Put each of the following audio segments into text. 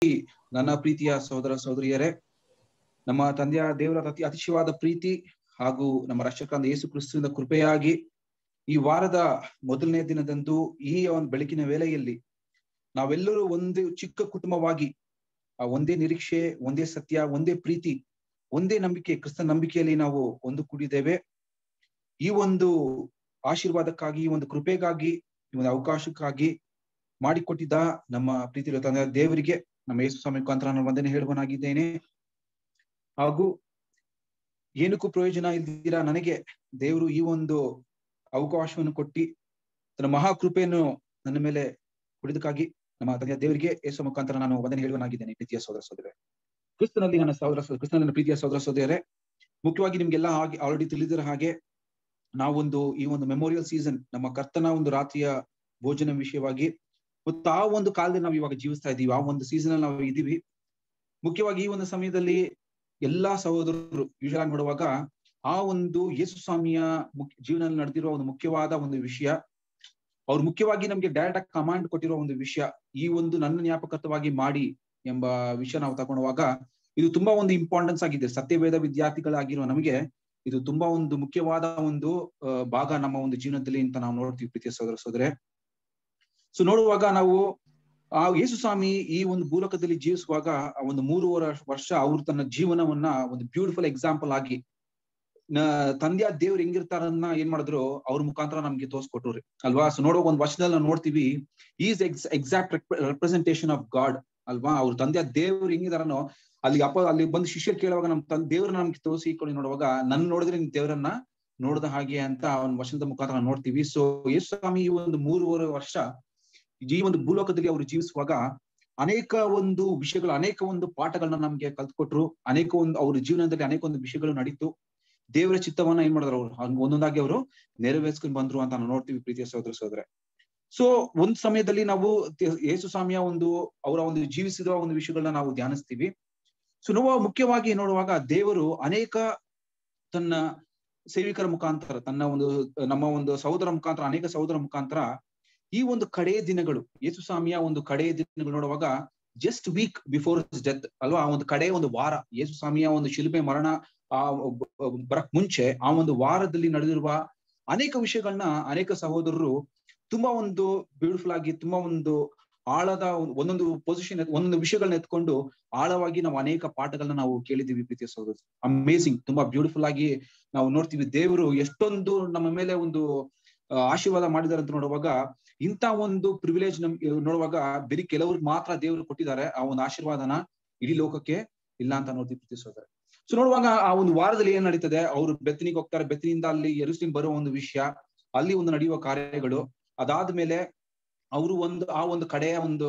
ನನ್ನ ಪ್ರೀತಿಯ ಸಹೋದರ ಸಹೋದರಿಯರೇ ನಮ್ಮ ತಂದೆಯ ದೇವರ ಅತಿ ಅತಿಶಯವಾದ ಪ್ರೀತಿ ಹಾಗೂ ನಮ್ಮ ರಕ್ಷಕರಾದ ಯೇಸು ಕ್ರಿಸ್ತುವಿನ ಕೃಪೆಯಾಗಿ ಈ ವಾರದ ಮೊದಲನೇ ದಿನದಂದು ಈ ಒಂದು ಬೆಳಕಿನ ವೇಳೆಯಲ್ಲಿ ನಾವೆಲ್ಲರೂ ಒಂದು ಚಿಕ್ಕ ಕುಟುಂಬವಾಗಿ ಆ ಒಂದೇ ನಿರೀಕ್ಷೆ ಒಂದೇ ಸತ್ಯ ಒಂದೇ ಪ್ರೀತಿ ಒಂದೇ ನಂಬಿಕೆ ಕ್ರಿಸ್ತ ನಂಬಿಕೆಯಲ್ಲಿ ನಾವು ಒಂದು ಕೂಡಿದ್ದೇವೆ ಈ ಒಂದು ಆಶೀರ್ವಾದಕ್ಕಾಗಿ ಈ ಒಂದು ಕೃಪೆಗಾಗಿ ಈ ಒಂದು ಅವಕಾಶಕ್ಕಾಗಿ ಮಾಡಿಕೊಟ್ಟಿದ್ದ ನಮ್ಮ ಪ್ರೀತಿ ತಂದೆ ದೇವರಿಗೆ ನಮ್ಮ ಯೇಸು ಸ್ವಾಮಿ ಮುಖಾಂತರ ನಾನು ವಂದನೆ ಹೇಳುವನಾಗಿದ್ದೇನೆ ಹಾಗೂ ಏನಕ್ಕೂ ಪ್ರಯೋಜನ ಇಲ್ದಿರ ನನಗೆ ದೇವರು ಈ ಒಂದು ಅವಕಾಶವನ್ನು ಕೊಟ್ಟಿ ತನ್ನ ಮಹಾಕೃಪೆಯನ್ನು ನನ್ನ ಮೇಲೆ ಕೊಡಿದಕ್ಕಾಗಿ ನಮ್ಮ ತಂದೆಯ ದೇವರಿಗೆ ಯೇಸು ಮುಖಾಂತರ ನಾನು ವಂದನೆ ಹೇಳುವನಾಗಿದ್ದೇನೆ ಪ್ರೀತಿಯ ಸೋದರ ಸೋದರ ಕ್ರಿಸ್ತನಲ್ಲಿ ನನ್ನ ಸಹೋದರ ಕ್ರಿಸ್ತನಲ್ಲಿ ಪ್ರೀತಿಯ ಸಹೋದರ ಸೋದರೇ ಮುಖ್ಯವಾಗಿ ನಿಮ್ಗೆಲ್ಲ ಹಾಗೆ ಆಲ್ರೆಡಿ ತಿಳಿದಿರೋ ಹಾಗೆ ನಾವೊಂದು ಈ ಒಂದು ಮೆಮೋರಿಯಲ್ ಸೀಸನ್ ನಮ್ಮ ಕರ್ತನ ಒಂದು ರಾತ್ರಿಯ ಭೋಜನ ವಿಷಯವಾಗಿ ಮತ್ತು ಆ ಒಂದು ಕಾಲದಲ್ಲಿ ನಾವು ಇವಾಗ ಜೀವಿಸ್ತಾ ಇದ್ದೀವಿ ಆ ಒಂದು ಸೀಸನ್ ಅಲ್ಲಿ ನಾವು ಇದೀವಿ ಮುಖ್ಯವಾಗಿ ಈ ಒಂದು ಸಮಯದಲ್ಲಿ ಎಲ್ಲಾ ಸಹೋದರರು ಯೂಶಲ್ ನೋಡುವಾಗ ಆ ಒಂದು ಯೇಸು ಸ್ವಾಮಿಯ ಮುಖ್ಯ ಜೀವನದಲ್ಲಿ ನಡೆದಿರುವ ಒಂದು ಮುಖ್ಯವಾದ ಒಂದು ವಿಷಯ ಅವ್ರು ಮುಖ್ಯವಾಗಿ ನಮ್ಗೆ ಡೈರೆಕ್ಟ್ ಆಗಿ ಕಮಾಂಡ್ ಕೊಟ್ಟಿರೋ ಒಂದು ವಿಷಯ ಈ ಒಂದು ನನ್ನ ಜ್ಞಾಪಕತ್ವವಾಗಿ ಮಾಡಿ ಎಂಬ ವಿಷಯ ನಾವು ತಗೊಳ್ಳುವಾಗ ಇದು ತುಂಬಾ ಒಂದು ಇಂಪಾರ್ಟೆನ್ಸ್ ಆಗಿದೆ ಸತ್ಯವೇದ ವಿದ್ಯಾರ್ಥಿಗಳಾಗಿರೋ ನಮಗೆ ಇದು ತುಂಬಾ ಒಂದು ಮುಖ್ಯವಾದ ಒಂದು ಭಾಗ ನಮ್ಮ ಒಂದು ಜೀವನದಲ್ಲಿ ಅಂತ ನಾವು ನೋಡ್ತೀವಿ ಪ್ರೀತಿಯ ಸೋದರ ಸೋದರೆ ಸೊ ನೋಡುವಾಗ ನಾವು ಆ ಯೇಸು ಸ್ವಾಮಿ ಈ ಒಂದು ಭೂಲೋಕದಲ್ಲಿ ಜೀವಿಸುವಾಗ ಒಂದು ಮೂರುವರೆ ವರ್ಷ ಅವ್ರು ತನ್ನ ಜೀವನವನ್ನ ಒಂದು ಬ್ಯೂಟಿಫುಲ್ ಎಕ್ಸಾಂಪಲ್ ಆಗಿ ತಂದೆಯ ದೇವ್ರು ಹೆಂಗಿರ್ತಾರನ್ನ ಏನ್ ಮಾಡಿದ್ರು ಅವ್ರ ಮುಖಾಂತರ ನಮ್ಗೆ ತೋರ್ಸ್ಕೊಟ್ರು ಅಲ್ವಾ ಸೊ ನೋಡುವಾಗ ಒಂದು ವರ್ಷದಲ್ಲಿ ನಾವು ನೋಡ್ತೀವಿ is ex exact representation of God ಅಲ್ವಾ ಅವ್ರ ತಂದೆಯ ದೇವ್ರು ಹೆಂಗಿದಾರನೋ ಅಲ್ಲಿ ಅಪ್ಪ ಅಲ್ಲಿ ಬಂದು ಶಿಷ್ಯರು ಕೇಳುವಾಗ ನಮ್ ತನ್ ದೇವ್ರನ್ನ ನಮ್ಗೆ ತೋರಿಸಿಕೊಂಡು ನೋಡುವಾಗ ನನ್ ನೋಡಿದ್ರೆ ನಿನ್ ದೇವ್ರನ್ನ ನೋಡಿದ ಹಾಗೆ ಅಂತ ಒಂದು ವರ್ಷದ ಮುಖಾಂತರ ನೋಡ್ತೀವಿ ಸೊ ಯೇಸು ಸ್ವಾಮಿ ಈ ಒಂದು ಮೂರುವರೆ ವರ್ಷ ಈ ಒಂದು ಭೂಲೋಕದಲ್ಲಿ ಅವರು ಜೀವಿಸುವಾಗ ಅನೇಕ ಒಂದು ವಿಷಯಗಳು ಅನೇಕ ಒಂದು ಪಾಠಗಳನ್ನ ನಮ್ಗೆ ಕಲ್ತ್ಕೊಟ್ರು ಅನೇಕ ಒಂದು ಅವ್ರ ಜೀವನದಲ್ಲಿ ಅನೇಕ ಒಂದು ವಿಷಯಗಳು ನಡೀತು ದೇವರ ಚಿತ್ತವನ್ನ ಏನ್ ಮಾಡಿದ್ರು ಅವ್ರು ಹಂಗ ಒಂದೊಂದಾಗಿ ಅವರು ನೆರವೇರ್ಸ್ಕೊಂಡ್ ಬಂದ್ರು ಅಂತ ನಾವು ನೋಡ್ತೀವಿ ಪ್ರೀತಿಯ ಸಹೋದರ ಸಹೋದರ ಸೊ ಒಂದ್ ಸಮಯದಲ್ಲಿ ನಾವು ಯೇಸು ಸ್ವಾಮಿಯ ಒಂದು ಅವರ ಒಂದು ಜೀವಿಸಿದ ಒಂದು ವಿಷಯಗಳನ್ನ ನಾವು ಧ್ಯಾನಿಸ್ತೀವಿ ಸೊ ನಾವು ಮುಖ್ಯವಾಗಿ ನೋಡುವಾಗ ದೇವರು ಅನೇಕ ತನ್ನ ಸೇವಿಕರ ಮುಖಾಂತರ ತನ್ನ ಒಂದು ನಮ್ಮ ಒಂದು ಸಹೋದರ ಮುಖಾಂತರ ಅನೇಕ ಸಹೋದರ ಮುಖಾಂತರ ಈ ಒಂದು ಕಡೆಯ ದಿನಗಳು ಯೇಸು ಸ್ವಾಮಿಯ ಒಂದು ಕಡೆಯ ದಿನಗಳು ನೋಡುವಾಗ ಜಸ್ಟ್ ವೀಕ್ ಬಿಫೋರ್ ಡೆತ್ ಅಲ್ವಾ ಆ ಒಂದು ಕಡೆಯ ಒಂದು ವಾರ ಯೇಸು ಸ್ವಾಮಿಯ ಒಂದು ಶಿಲ್ಪೆ ಮರಣ ಆ ಬರಕ್ ಮುಂಚೆ ಆ ಒಂದು ವಾರದಲ್ಲಿ ನಡೆದಿರುವ ಅನೇಕ ವಿಷಯಗಳನ್ನ ಅನೇಕ ಸಹೋದರರು ತುಂಬಾ ಒಂದು ಬ್ಯೂಟಿಫುಲ್ ಆಗಿ ತುಂಬಾ ಒಂದು ಆಳದ ಒಂದೊಂದು ಪೊಸಿಷನ್ ಒಂದೊಂದು ವಿಷಯಗಳನ್ನ ಎತ್ಕೊಂಡು ಆಳವಾಗಿ ನಾವು ಅನೇಕ ಪಾಠಗಳನ್ನ ನಾವು ಕೇಳಿದೀವಿ ಪ್ರೀತಿಯ ಸಹೋದರ ಅಮೇಸಿಂಗ್ ತುಂಬಾ ಬ್ಯೂಟಿಫುಲ್ ಆಗಿ ನಾವು ನೋಡ್ತೀವಿ ದೇವರು ಎಷ್ಟೊಂದು ನಮ್ಮ ಮೇಲೆ ಒಂದು ಆಶೀರ್ವಾದ ಮಾಡಿದಾರೆ ಅಂತ ನೋಡುವಾಗ ಇಂಥ ಒಂದು ಪ್ರಿವಿಲೇಜ್ ನಮ್ ನೋಡುವಾಗ ಬರೀ ಕೆಲವ್ರಿಗೆ ಮಾತ್ರ ದೇವರು ಕೊಟ್ಟಿದ್ದಾರೆ ಆ ಒಂದು ಆಶೀರ್ವಾದನ ಇಡೀ ಲೋಕಕ್ಕೆ ಇಲ್ಲ ಅಂತ ನೋಡ್ತೀವಿ ಪ್ರೀತಿ ಸಹೋದರ ಸೊ ನೋಡುವಾಗ ಆ ಒಂದು ವಾರದಲ್ಲಿ ಏನ್ ನಡೀತದೆ ಅವರು ಬೆತ್ತನಿಗೆ ಹೋಗ್ತಾರೆ ಬೆತ್ತನಿಂದ ಅಲ್ಲಿ ಎರುಸ್ಲಿಂ ಬರೋ ಒಂದು ವಿಷಯ ಅಲ್ಲಿ ಒಂದು ನಡೆಯುವ ಕಾರ್ಯಗಳು ಅದಾದ್ಮೇಲೆ ಅವರು ಒಂದು ಆ ಒಂದು ಕಡೆಯ ಒಂದು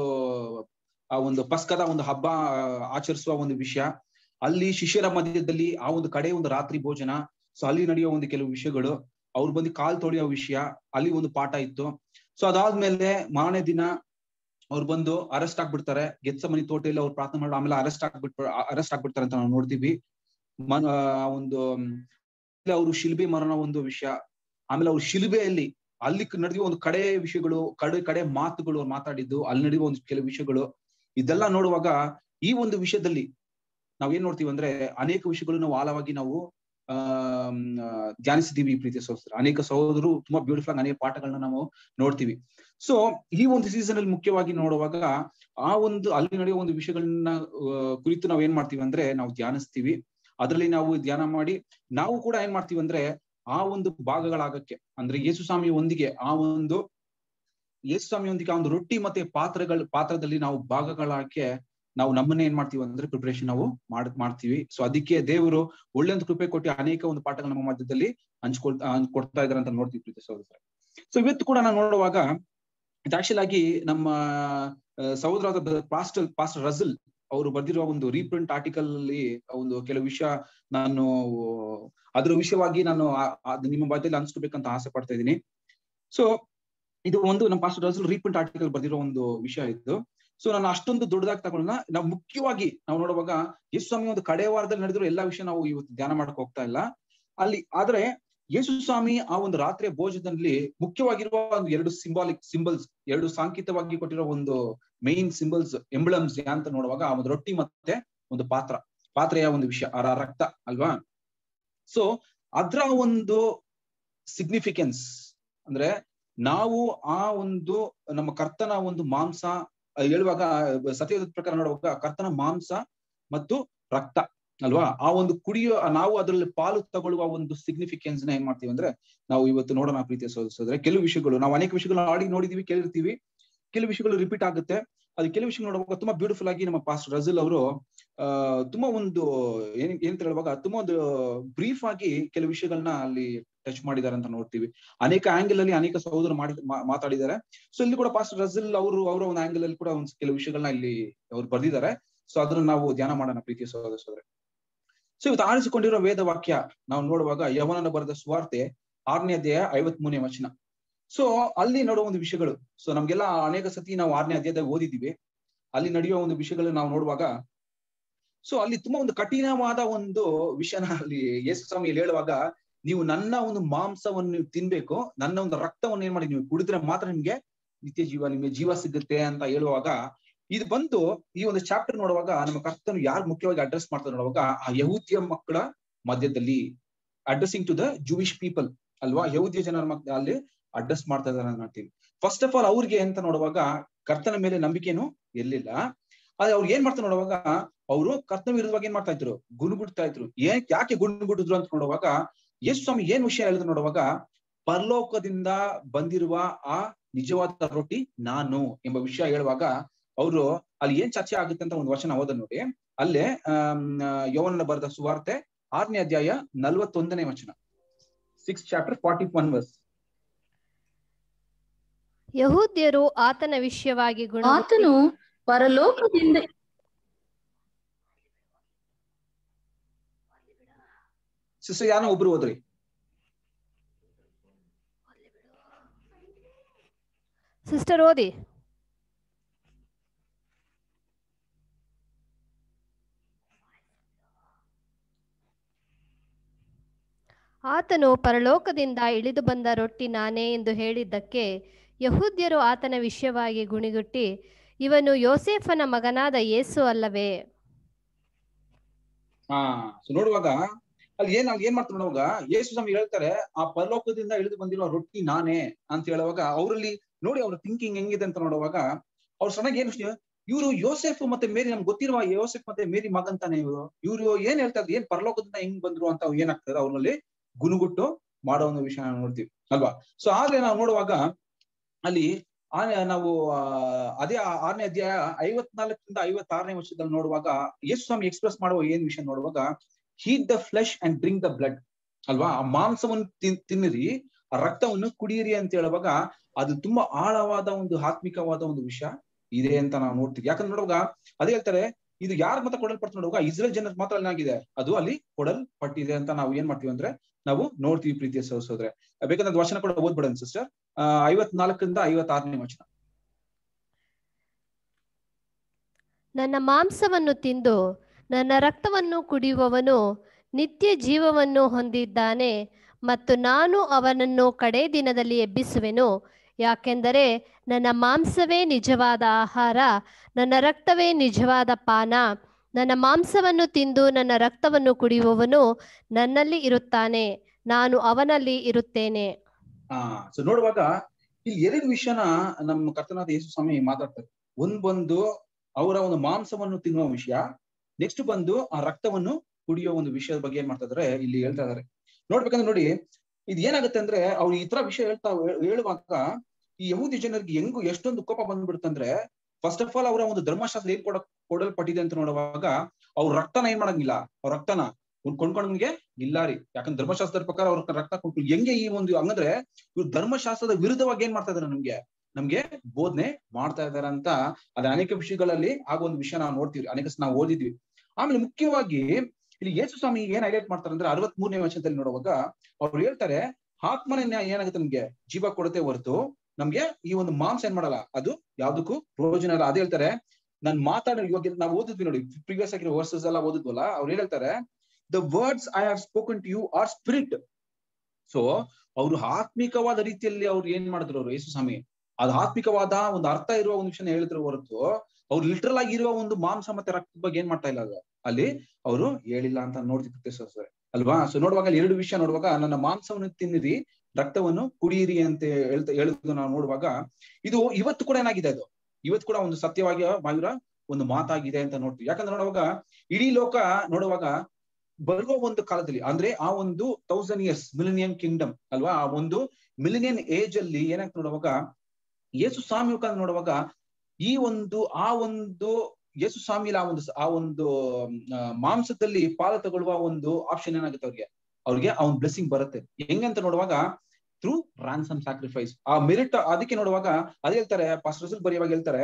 ಆ ಒಂದು ಪಸ್ಕದ ಒಂದು ಹಬ್ಬ ಆಚರಿಸುವ ಒಂದು ವಿಷಯ ಅಲ್ಲಿ ಶಿಷ್ಯರ ಮಧ್ಯದಲ್ಲಿ ಆ ಒಂದು ಕಡೆ ಒಂದು ರಾತ್ರಿ ಭೋಜನ ಸೊ ಅಲ್ಲಿ ನಡೆಯುವ ಒಂದು ಕೆಲವು ವಿಷಯಗಳು ಅವ್ರು ಬಂದು ಕಾಲ್ ತೊಳೆಯೋ ವಿಷಯ ಅಲ್ಲಿ ಒಂದು ಪಾಠ ಇತ್ತು ಸೊ ಅದಾದ್ಮೇಲೆ ಮಾರನೇ ದಿನ ಅವ್ರು ಬಂದು ಅರೆಸ್ಟ್ ಆಗ್ಬಿಡ್ತಾರೆ ಗೆತ್ಸ ಮನಿ ತೋಟದಲ್ಲಿ ಅವ್ರು ಪ್ರಾರ್ಥನೆ ಮಾಡಿ ಆಮೇಲೆ ಅರೆಸ್ಟ್ ಆಗ್ಬಿಟ್ ಅರೆಸ್ಟ್ ಆಗ್ಬಿಡ್ತಾರೆ ಅಂತ ನಾವು ನೋಡ್ತೀವಿ ಮನ ಒಂದು ಅವರು ಶಿಲ್ಬೆ ಮರಣ ಒಂದು ವಿಷಯ ಆಮೇಲೆ ಅವ್ರು ಶಿಲ್ಬೆಯಲ್ಲಿ ಅಲ್ಲಿ ನಡೆಯುವ ಒಂದು ಕಡೆ ವಿಷಯಗಳು ಕಡೆ ಕಡೆ ಮಾತುಗಳು ಮಾತಾಡಿದ್ದು ಅಲ್ಲಿ ನಡೆಯುವ ಒಂದು ಕೆಲವು ವಿಷಯಗಳು ಇದೆಲ್ಲ ನೋಡುವಾಗ ಈ ಒಂದು ವಿಷಯದಲ್ಲಿ ನಾವೇನ್ ನೋಡ್ತೀವಿ ಅಂದ್ರೆ ಅನೇಕ ವಿಷಯಗಳು ನಾವು ಆಳವಾಗಿ ನಾವು ಆ ಧ್ಯಾನಿಸಿದೀವಿ ಈ ಪ್ರೀತಿಯ ಸಹೋದರ ಅನೇಕ ಸಹೋದರರು ತುಂಬಾ ಬ್ಯೂಟಿಫುಲ್ ಆಗಿ ಅನೇಕ ಪಾಠಗಳನ್ನ ನಾವು ನೋಡ್ತೀವಿ ಸೊ ಈ ಒಂದು ಸೀಸನ್ ಅಲ್ಲಿ ಮುಖ್ಯವಾಗಿ ನೋಡುವಾಗ ಆ ಒಂದು ಅಲ್ಲಿ ನಡೆಯುವ ಒಂದು ವಿಷಯಗಳನ್ನ ಕುರಿತು ನಾವ್ ಏನ್ ಮಾಡ್ತೀವಿ ಅಂದ್ರೆ ನಾವು ಧ್ಯಾನಿಸ್ತೀವಿ ಅದರಲ್ಲಿ ನಾವು ಧ್ಯಾನ ಮಾಡಿ ನಾವು ಕೂಡ ಏನ್ ಮಾಡ್ತೀವಿ ಅಂದ್ರೆ ಆ ಒಂದು ಭಾಗಗಳಾಗಕ್ಕೆ ಅಂದ್ರೆ ಯೇಸು ಸ್ವಾಮಿ ಒಂದಿಗೆ ಆ ಒಂದು ಯೇಸು ಸ್ವಾಮಿಯೊಂದಿಗೆ ಆ ಒಂದು ರೊಟ್ಟಿ ಮತ್ತೆ ಪಾತ್ರಗಳ ಪಾತ್ರದಲ್ಲಿ ನಾವು ಭಾಗಗಳಾಕೆ ನಾವು ನಮ್ಮನ್ನ ಏನ್ ಮಾಡ್ತೀವಿ ಅಂದ್ರೆ ಪ್ರಿಪರೇಷನ್ ನಾವು ಮಾಡ್ ಮಾಡ್ತೀವಿ ಸೊ ಅದಕ್ಕೆ ದೇವರು ಒಳ್ಳೆ ಒಂದು ಕೃಪೆ ಕೊಟ್ಟು ಅನೇಕ ಒಂದು ಪಾಠಗಳ ನಮ್ಮ ಮಧ್ಯದಲ್ಲಿ ಹಂಚ್ಕೊಳ್ ಕೊಡ್ತಾ ಇದಾರೆ ಅಂತ ನೋಡ್ತೀವಿ ಪ್ರೀತಿ ಸಹೋದರ ಸೊ ಇವತ್ತು ಕೂಡ ನಾನು ನೋಡುವಾಗ ಆಕ್ಚುಲ್ ಆಗಿ ನಮ್ಮ ಸಹೋದರಾದ ಪಾಸ್ಟಲ್ ಪಾಸ್ಟರ್ ರಜಲ್ ಅವರು ಬರೆದಿರುವ ಒಂದು ರೀಪ್ರಿಂಟ್ ಆರ್ಟಿಕಲ್ ಅಲ್ಲಿ ಒಂದು ಕೆಲವು ವಿಷಯ ನಾನು ಅದ್ರ ವಿಷಯವಾಗಿ ನಾನು ನಿಮ್ಮ ಮಧ್ಯದಲ್ಲಿ ಹಂಚ್ಕೋಬೇಕಂತ ಆಸೆ ಪಡ್ತಾ ಇದ್ದೀನಿ ಸೊ ಇದು ಒಂದು ನಮ್ಮ ಪಾಸ್ಟರ್ ರಜಲ್ ರೀಪ್ರಿಂಟ್ ಆರ್ಟಿಕಲ್ ಬರೆದಿರೋ ಒಂದು ವಿಷಯ ಇತ್ತು ಸೊ ನಾನು ಅಷ್ಟೊಂದು ದೊಡ್ಡದಾಗಿ ತಗೊಳ್ಳೋಣ ನಾವು ಮುಖ್ಯವಾಗಿ ನಾವು ನೋಡುವಾಗ ಯೇಸು ಸ್ವಾಮಿ ಒಂದು ಕಡೆ ವಾರದಲ್ಲಿ ನಡೆದಿರೋ ಎಲ್ಲಾ ವಿಷಯ ನಾವು ಇವತ್ತು ಧ್ಯಾನ ಮಾಡಕ್ ಹೋಗ್ತಾ ಇಲ್ಲ ಅಲ್ಲಿ ಆದ್ರೆ ಯೇಸು ಸ್ವಾಮಿ ಆ ಒಂದು ರಾತ್ರಿಯ ಭೋಜನದಲ್ಲಿ ಮುಖ್ಯವಾಗಿರುವ ಒಂದು ಎರಡು ಸಿಂಬಾಲಿಕ್ ಸಿಂಬಲ್ಸ್ ಎರಡು ಸಾಂಕೇತವಾಗಿ ಕೊಟ್ಟಿರೋ ಒಂದು ಮೈನ್ ಸಿಂಬಲ್ಸ್ ಎಂಬ್ಲಮ್ಸ್ ಅಂತ ನೋಡುವಾಗ ಆ ಒಂದು ರೊಟ್ಟಿ ಮತ್ತೆ ಒಂದು ಪಾತ್ರ ಪಾತ್ರೆಯ ಒಂದು ವಿಷಯ ಆ ರಕ್ತ ಅಲ್ವಾ ಸೊ ಅದ್ರ ಒಂದು ಸಿಗ್ನಿಫಿಕೆನ್ಸ್ ಅಂದ್ರೆ ನಾವು ಆ ಒಂದು ನಮ್ಮ ಕರ್ತನ ಒಂದು ಮಾಂಸ ಹೇಳುವಾಗ ಸತ್ಯದ ಪ್ರಕಾರ ನೋಡುವಾಗ ಕರ್ತನ ಮಾಂಸ ಮತ್ತು ರಕ್ತ ಅಲ್ವಾ ಆ ಒಂದು ಕುಡಿಯೋ ನಾವು ಅದರಲ್ಲಿ ಪಾಲು ತಗೊಳ್ಳುವ ಒಂದು ಸಿಗ್ನಿಫಿಕೆನ್ಸ್ ನ ಏನ್ ಮಾಡ್ತೀವಿ ಅಂದ್ರೆ ನಾವು ಇವತ್ತು ನೋಡೋಣ ಪ್ರೀತಿಯ ಸೋದಿಸಿದ್ರೆ ಕೆಲವು ವಿಷಯಗಳು ನಾವು ಅನೇಕ ವಿಷಯಗಳನ್ನ ಆಡಿ ನೋಡಿದೀವಿ ಕೇಳಿರ್ತೀವಿ ಕೆಲವು ವಿಷಯಗಳು ರಿಪೀಟ್ ಆಗುತ್ತೆ ಅದು ಕೆಲವು ವಿಷಯ ನೋಡುವಾಗ ತುಂಬಾ ಬ್ಯೂಟಿಫುಲ್ ಆಗಿ ನಮ್ಮ ಪಾಸ್ಟ್ ರಜಲ್ ಅವರು ಆ ತುಂಬಾ ಒಂದು ಏನ್ ಏನ್ ಹೇಳುವಾಗ ತುಂಬಾ ಒಂದು ಬ್ರೀಫ್ ಆಗಿ ಕೆಲವು ವಿಷಯಗಳನ್ನ ಅಲ್ಲಿ ಟಚ್ ಮಾಡಿದ್ದಾರೆ ಅಂತ ನೋಡ್ತೀವಿ ಅನೇಕ ಆಂಗಲ್ ಅಲ್ಲಿ ಅನೇಕ ಸಹೋದರರು ಮಾಡಿ ಮಾತಾಡಿದ್ದಾರೆ ಸೊ ಇಲ್ಲಿ ಕೂಡ ಪಾಸ್ಟ್ ರಜಲ್ ಅವರು ಅವರ ಒಂದು ಆಂಗಲ್ ಅಲ್ಲಿ ಕೂಡ ಒಂದು ಕೆಲವು ವಿಷಯಗಳನ್ನ ಇಲ್ಲಿ ಅವ್ರು ಬರ್ದಿದ್ದಾರೆ ಸೊ ಅದನ್ನ ನಾವು ಧ್ಯಾನ ಮಾಡೋಣ ಪ್ರೀತಿಯ ಸಹೋದರ ಸೋದರ ಸೊ ಇವತ್ತು ಆರಿಸಿಕೊಂಡಿರೋ ವೇದ ವಾಕ್ಯ ನಾವು ನೋಡುವಾಗ ಯವನನ ಬರೆದ ಸ್ವಾರ್ತೆ ಆರನೇ ಅಧ್ಯಾಯ ಐವತ್ ಮೂರನೇ ವಚನ ಸೊ ಅಲ್ಲಿ ನೋಡುವ ಒಂದು ವಿಷಯಗಳು ಸೊ ನಮ್ಗೆಲ್ಲ ಅನೇಕ ಸತಿ ನಾವು ಆರನೇ ಅಧ್ಯಾಯದಾಗ ಓದಿದ್ದೀವಿ ಅಲ್ಲಿ ನಡೆಯುವ ಒಂದು ವಿಷಯಗಳು ನಾವು ನೋಡುವಾಗ ಸೊ ಅಲ್ಲಿ ತುಂಬಾ ಒಂದು ಕಠಿಣವಾದ ಒಂದು ವಿಷಯನ ಅಲ್ಲಿ ಯೇಸು ಸ್ವಾಮಿಯಲ್ಲಿ ಹೇಳುವಾಗ ನೀವು ನನ್ನ ಒಂದು ಮಾಂಸವನ್ನು ನೀವು ತಿನ್ಬೇಕು ನನ್ನ ಒಂದು ರಕ್ತವನ್ನು ಏನ್ ಮಾಡಿ ನೀವು ಕುಡಿದ್ರೆ ಮಾತ್ರ ನಿಮ್ಗೆ ನಿತ್ಯ ಜೀವ ನಿಮ್ಗೆ ಜೀವ ಸಿಗುತ್ತೆ ಅಂತ ಹೇಳುವಾಗ ಇದು ಬಂದು ಈ ಒಂದು ಚಾಪ್ಟರ್ ನೋಡುವಾಗ ನಮ್ಮ ಕರ್ತನು ಯಾರು ಮುಖ್ಯವಾಗಿ ಅಡ್ರೆಸ್ ಮಾಡ್ತಾರೆ ನೋಡುವಾಗ ಆ ಯಹೂದ್ಯ ಮಕ್ಕಳ ಮಧ್ಯದಲ್ಲಿ addressing to the Jewish people ಅಲ್ವಾ ಯಹೂದ್ಯ ಜನರ ಮಕ್ಕ ಅಲ್ಲಿ ಅಡ್ರೆಸ್ ಮಾಡ್ತಾ ಇದಾರೆ ನೋಡ್ತೀವಿ ಫಸ್ಟ್ ಆಫ್ ಆಲ್ ಅವ್ರಿಗೆ ಅಂತ ನೋಡುವಾಗ ಕರ್ತನ ಮೇಲೆ ನಂಬಿಕೆನು ಎಲ್ಲಿಲ್ಲ ಆದ್ರೆ ಅವ್ರು ಏನ್ ಮಾಡ್ತಾರೆ ನೋಡುವಾಗ ಅವರು ಕರ್ತನ ವಿರುದ್ಧವಾಗಿ ಏನ್ ಮಾಡ್ತಾ ಇದ್ರು ಗುಣಗುಡ್ತಾ ಇದ್ರು ಏನ್ ಯಾಕೆ ಗುಣಗುಟ್ಟಿದ್ರು ಅಂತ ನೋಡುವಾಗ ಯೇಸು ಸ್ವಾಮಿ ಏನ್ ವಿಷಯ ಹೇಳಿದ್ರು ನೋಡುವಾಗ ಪರಲೋಕದಿಂದ ಬಂದಿರುವ ಆ ನಿಜವಾದ ರೊಟ್ಟಿ ನಾನು ಎಂಬ ವಿಷಯ ಹೇಳುವಾಗ ಅವರು ಅಲ್ಲಿ ಏನ್ ಚರ್ಚೆ ಆಗುತ್ತೆ ಅಂತ ಒಂದು ವಚನ ಓದ ನೋಡಿ ಅಲ್ಲೇ ಅಹ್ ಯವನ ಬರೆದ ಸುವಾರ್ತೆ ಆರನೇ ಅಧ್ಯಾಯ ನಲ್ವತ್ತೊಂದನೇ ವಚನ six chapter forty one verse ಯಹೂದ್ಯರು ಆತನ ವಿಷಯವಾಗಿ ಗುಣ ಆತನು ಪರಲೋಕದಿಂದ ಸಿಸ್ಟರ್ ಯಾನೋ ಒಬ್ರು ಹೋದ್ರಿ ಸಿಸ್ಟರ್ ಓದಿ ಆತನು ಪರಲೋಕದಿಂದ ಇಳಿದು ಬಂದ ರೊಟ್ಟಿ ನಾನೇ ಎಂದು ಹೇಳಿದ್ದಕ್ಕೆ ಯಹೂದ್ಯರು ಆತನ ವಿಷಯವಾಗಿ ಗುಣಿಗುಟ್ಟಿ ಇವನು ಯೋಸೇಫನ ಮಗನಾದ ಯೇಸು ಅಲ್ಲವೇ ಹಾ ಸೊ ನೋಡುವಾಗ ಅಲ್ಲಿ ಏನ್ ಅಲ್ಲಿ ಏನ್ ಮಾಡ್ತಾರೆ ನೋಡುವಾಗ ಯೇಸು ಸ್ವಾಮಿ ಹೇಳ್ತಾರೆ ಆ ಪರಲೋಕದಿಂದ ಇಳಿದು ಬಂದಿರೋ ರೊಟ್ಟಿ ನಾನೇ ಅಂತ ಹೇಳುವಾಗ ಅವರಲ್ಲಿ ನೋಡಿ ಅವ್ರ ಥಿಂಕಿಂಗ್ ಹೆಂಗಿದೆ ಅಂತ ನೋಡುವಾಗ ಅವ್ರು ಸಣ್ಣಗೆ ಏನು ಇವರು ಯೋಸೆಫ್ ಮತ್ತೆ ಮೇರಿ ನಮ್ಗೆ ಗೊತ್ತಿರುವ ಯೋಸೆಫ್ ಮತ್ತೆ ಮೇರಿ ಮಗಂತಾನೆ ಇವರು ಇವರು ಏನ್ ಹೇಳ್ತಾ ಇದ್ರು ಏನ್ ಪರಲೋಕದಿಂದ ಹೆಂಗ್ ಬಂದ್ರು ಅಂತ ಏನಾಗ್ತದೆ ಅವ್ರಲ್ಲಿ ಗುಣಗುಟ್ಟು ಮಾಡೋ ಒಂದು ವಿಷಯ ನೋಡ್ತೀವಿ ಅಲ್ವಾ ಸೊ ಆದ್ರೆ ನಾವು ನೋಡುವಾಗ ಅಲ್ಲಿ ಆ ನಾವು ಅದೇ ಆರನೇ ಅಧ್ಯಾಯ ಐವತ್ನಾಲ್ಕರಿಂದ ಐವತ್ತಾರನೇ ವರ್ಷದಲ್ಲಿ ನೋಡುವಾಗ ಯೇಸು ಸ್ವಾಮಿ ಎಕ್ಸ್ಪ್ರೆಸ್ ಮಾಡುವ ಏನ್ ವಿಷಯ ನೋಡುವಾಗ eat the flesh and drink the blood ಅಲ್ವಾ ಆ ಮಾಂಸವನ್ನು ತಿನ್ನಿರಿ ಆ ರಕ್ತವನ್ನು ಕುಡಿಯಿರಿ ಅಂತ ಹೇಳುವಾಗ ಅದು ತುಂಬಾ ಆಳವಾದ ಒಂದು ಆತ್ಮಿಕವಾದ ಒಂದು ವಿಷಯ ಇದೆ ಅಂತ ನಾವು ನೋಡ್ತೀವಿ ಯಾಕಂದ್ರೆ ನೋಡುವಾಗ ಅದೇ ಹೇಳ್ತಾರೆ ಇದು ಯಾರ ಮಾತ್ರ ಕೊಡಲ್ಪಡ್ತಾರೆ ನೋಡುವಾಗ ಇಸ್ರೇಲ್ ಜನರ ಮಾತ್ರ ಏನಾಗಿದೆ ಅದು ಅಲ್ಲಿ ಕೊಡಲ್ಪಟ್ಟಿದೆ ಅಂತ ನಾವು ಏನ್ ಮಾಡ್ತೀವಿ ಅಂದ್ರೆ ನಾವು ನೋಡ್ತೀವಿ ಪ್ರೀತಿಯ ಸಹೋದರ ಬೇಕಾದ್ರೆ ವಚನ ಕೂಡ ಓದ್ಬಿಡೋಣ ಸಿಸ್ಟರ್ ಐವತ್ನಾಲ್ಕರಿಂದ ಐವತ್ತಾರನೇ ವಚನ ನನ್ನ ಮಾಂಸವನ್ನು ತಿಂದು ನನ್ನ ರಕ್ತವನ್ನು ಕುಡಿಯುವವನು ನಿತ್ಯ ಜೀವವನ್ನು ಹೊಂದಿದ್ದಾನೆ ಮತ್ತು ನಾನು ಅವನನ್ನು ಕಡೇ ದಿನದಲ್ಲಿ ಎಬ್ಬಿಸುವೆನು ಯಾಕೆಂದರೆ ನನ್ನ ಮಾಂಸವೇ ನಿಜವಾದ ಆಹಾರ ನನ್ನ ರಕ್ತವೇ ನಿಜವಾದ ಪಾನ ನನ್ನ ಮಾಂಸವನ್ನು ತಿಂದು ನನ್ನ ರಕ್ತವನ್ನು ಕುಡಿಯುವವನು ನನ್ನಲ್ಲಿ ಇರುತ್ತಾನೆ ನಾನು ಅವನಲ್ಲಿ ಇರುತ್ತೇನೆ ಹಾ ಸೊ ನೋಡುವಾಗ ಇಲ್ಲಿ ಎರಡು ವಿಷಯನ ನಮ್ಮ ಕರ್ತನಾದ ಯೇಸು ಸ್ವಾಮಿ ಮಾತಾಡ್ತಾರೆ ಒಂದ್ ಬಂದು ಅವರ ಒಂದು ಮಾಂಸವನ್ನು ತಿನ್ನುವ ವಿಷಯ ನೆಕ್ಸ್ಟ್ ಬಂದು ಆ ರಕ್ತವನ್ನು ಕುಡಿಯೋ ಒಂದು ವಿಷಯದ ಬಗ್ಗೆ ಏನ್ ಮಾಡ್ತಾ ಇದಾರೆ ಇಲ್ಲಿ ಹೇಳ್ತಾ ಇದಾರೆ ನೋಡ್ಬೇಕಂದ್ರೆ ನೋಡಿ ಇದು ಏನಾಗುತ್ತೆ ಅಂದ್ರೆ ಅವ್ರು ಈ ತರ ವಿಷಯ ಹೇಳ್ತಾ ಹೇಳುವಾಗ ಈ ಯಹೂದಿ ಜನರಿಗೆ ಹೆಂಗು ಎಷ್ಟೊಂದು ಕೋಪ ಬಂದ್ಬಿಡುತ್ತಂದ್ರೆ ಫಸ್ಟ್ ಆಫ್ ಆಲ್ ಅವರ ಒಂದು ಧರ್ಮಶಾಸ್ತ್ರ ಏನ್ ಕೊಡ ಕೊಡಲ್ಪಟ್ಟಿದೆ ಅಂತ ನೋಡುವಾಗ ಅವ್ರ ರಕ್ತನ ಏನ್ ಮಾಡಂಗಿಲ್ಲ ಅವ್ರ ರಕ್ತನ ಕೊಂಡ್ಕೊಂಡಂಗೆ ಇಲ್ಲ ರೀ ಯಾಕಂದ್ರೆ ಧರ್ಮಶಾಸ್ತ್ರದ ಪ್ರಕಾರ ಅವ್ರ ರಕ್ತ ಕೊಂಡ್ಕೊಂಡು ಹೆಂಗೆ ಈ ಒಂದು ಹಂಗಂದ್ರೆ ಇವ್ರು ಧರ್ಮಶಾಸ್ತ್ರದ ವಿರುದ್ಧವಾಗಿ ಏನ್ ಮಾಡ್ತಾ ಇದಾರೆ ನಮ್ಗೆ ನಮ್ಗೆ ಬೋಧನೆ ಮಾಡ್ತಾ ಇದಾರೆ ಅಂತ ಅದ ಅನೇಕ ವಿಷಯಗಳಲ್ಲಿ ಆಗ ಒಂದು ವಿಷಯ ನಾವು ನೋಡ್ತೀವಿ ಅನೇಕ ನಾವು ಓದಿದ್ವಿ ಆಮೇಲೆ ಮುಖ್ಯವಾಗಿ ಇಲ್ಲಿ ಯೇಸು ಸ್ವಾಮಿ ಏನ್ ಹೈಲೈಟ್ ಮಾಡ್ತಾರೆ ಅಂದ್ರೆ ಅರವತ್ ಮೂರನೇ ವರ್ಷದಲ್ಲಿ ನೋಡುವಾಗ ಅವ್ರು ಹೇಳ್ತಾರೆ ಆತ್ಮನ ಏನಾಗುತ್ತೆ ನಮ್ಗೆ ಜೀವ ಕೊಡುತ್ತೆ ಹೊರತು ನಮ್ಗೆ ಈ ಒಂದು ಮಾಂಸ ಏನ್ ಮಾಡಲ್ಲ ಅದು ಯಾವ್ದಕ್ಕೂ ಪ್ರಯೋಜನ ಇಲ್ಲ ಅದೇ ಹೇಳ್ತಾರೆ ನಾನ್ ಮಾತಾಡೋ ಇವಾಗ ನಾವು ಓದಿದ್ವಿ ನೋಡಿ ಪ್ರಿವಿಯಸ್ ಆಗಿರೋ ವರ್ಸಸ್ ಎಲ್ಲ ಓದಿದ್ವಲ್ಲ ಅವ್ರು ಏನ್ ಹೇಳ್ತಾರೆ the words I have spoken to you are spirit so ಅವರು ಆತ್ಮಿಕವಾದ ರೀತಿಯಲ್ಲಿ ಅವ್ರು ಏನ್ ಮಾಡಿದ್ರು ಅವರು ಯೇಸು ಸ್ವಾಮಿ ಅದು ಆತ್ಮಿಕವಾದ ಒಂದು ಅರ್ಥ ಇರುವ ಒಂದು ವಿಷಯ ಹೇಳಿದ್ರು ಹೊರತು ಅವ್ರು ಲಿಟ್ರಲ್ ಆಗಿ ಇರುವ ಒಂದು ಮಾಂಸ ಮತ್ತೆ ರಕ್ತದ ಬಗ್ಗೆ ಏನ್ ಮಾಡ್ತಾ ಇಲ್ಲ ಅದು ಅಲ್ಲಿ ಅವರು ಹೇಳಿಲ್ಲ ಅಂತ ನೋಡ್ತಿರ್ತೆ ಸರ್ ಅಲ್ವಾ ಸೊ ನೋಡುವಾಗ ಅಲ್ಲಿ ಎರಡು ವಿಷಯ ನೋಡುವಾಗ ನನ್ನ ಮಾಂಸವನ್ನು ತಿನ್ನಿರಿ ರಕ್ತವನ್ನು ಕುಡಿಯಿರಿ ಅಂತ ಹೇಳ್ತಾ ಹೇಳುದು ನಾವು ನೋಡುವಾಗ ಇದು ಇವತ್ತು ಕೂಡ ಏನಾಗಿದೆ ಅದು ಇವತ್ತು ಕೂಡ ಒಂದು ಸತ್ಯವಾಗಿ ಮಾವಿರ ಒಂದು ಮಾತಾಗಿದೆ ಅಂತ ನೋಡ್ತೀವಿ ಯಾಕಂದ್ರೆ ನೋಡುವಾಗ ಇಡೀ ಲೋಕ ನೋಡುವಾಗ ಬರುವ ಒಂದು ಕಾಲದಲ್ಲಿ ಅಂದ್ರೆ ಆ ಒಂದು ತೌಸಂಡ್ ಇಯರ್ಸ್ ಮಿಲಿನಿಯಂ ಕಿಂಗ್ಡಮ್ ಅಲ್ವಾ ಆ ಒಂದು ಮಿಲಿನಿಯನ್ ಏಜ್ ಅಲ್ಲಿ ಏನಾಗ್ತದೆ ನೋಡುವಾಗ ಯೇಸು ಸ್ವಾಮಿ ಮುಖಾಂತರ ನೋಡುವಾಗ ಈ ಒಂದು ಆ ಒಂದು ಯೇಸು ಸ್ವಾಮಿಲ ಆ ಒಂದು ಆ ಒಂದು ಮಾಂಸದಲ್ಲಿ ಪಾಲು ತಗೊಳ್ಳುವ ಒಂದು ಆಪ್ಷನ್ ಏನಾಗುತ್ತೆ ಅವ್ರಿಗೆ ಅವ್ರಿಗೆ ಆ ಒಂದು ಬ್ಲೆಸ್ಸಿಂಗ್ ಬರುತ್ತೆ ಹೆಂಗಂತ ನೋಡುವಾಗ ಥ್ರೂ ರಾನ್ಸಮ್ ಸ್ಯಾಕ್ರಿಫೈಸ್ ಆ ಮೆರಿಟ್ ಅದಕ್ಕೆ ನೋಡುವಾಗ ಅದೇ ಹೇಳ್ತಾರೆ ಪಾಸ್ಟ್ ರಸಲ್ ಬರೆಯುವಾಗ ಹೇಳ್ತಾರೆ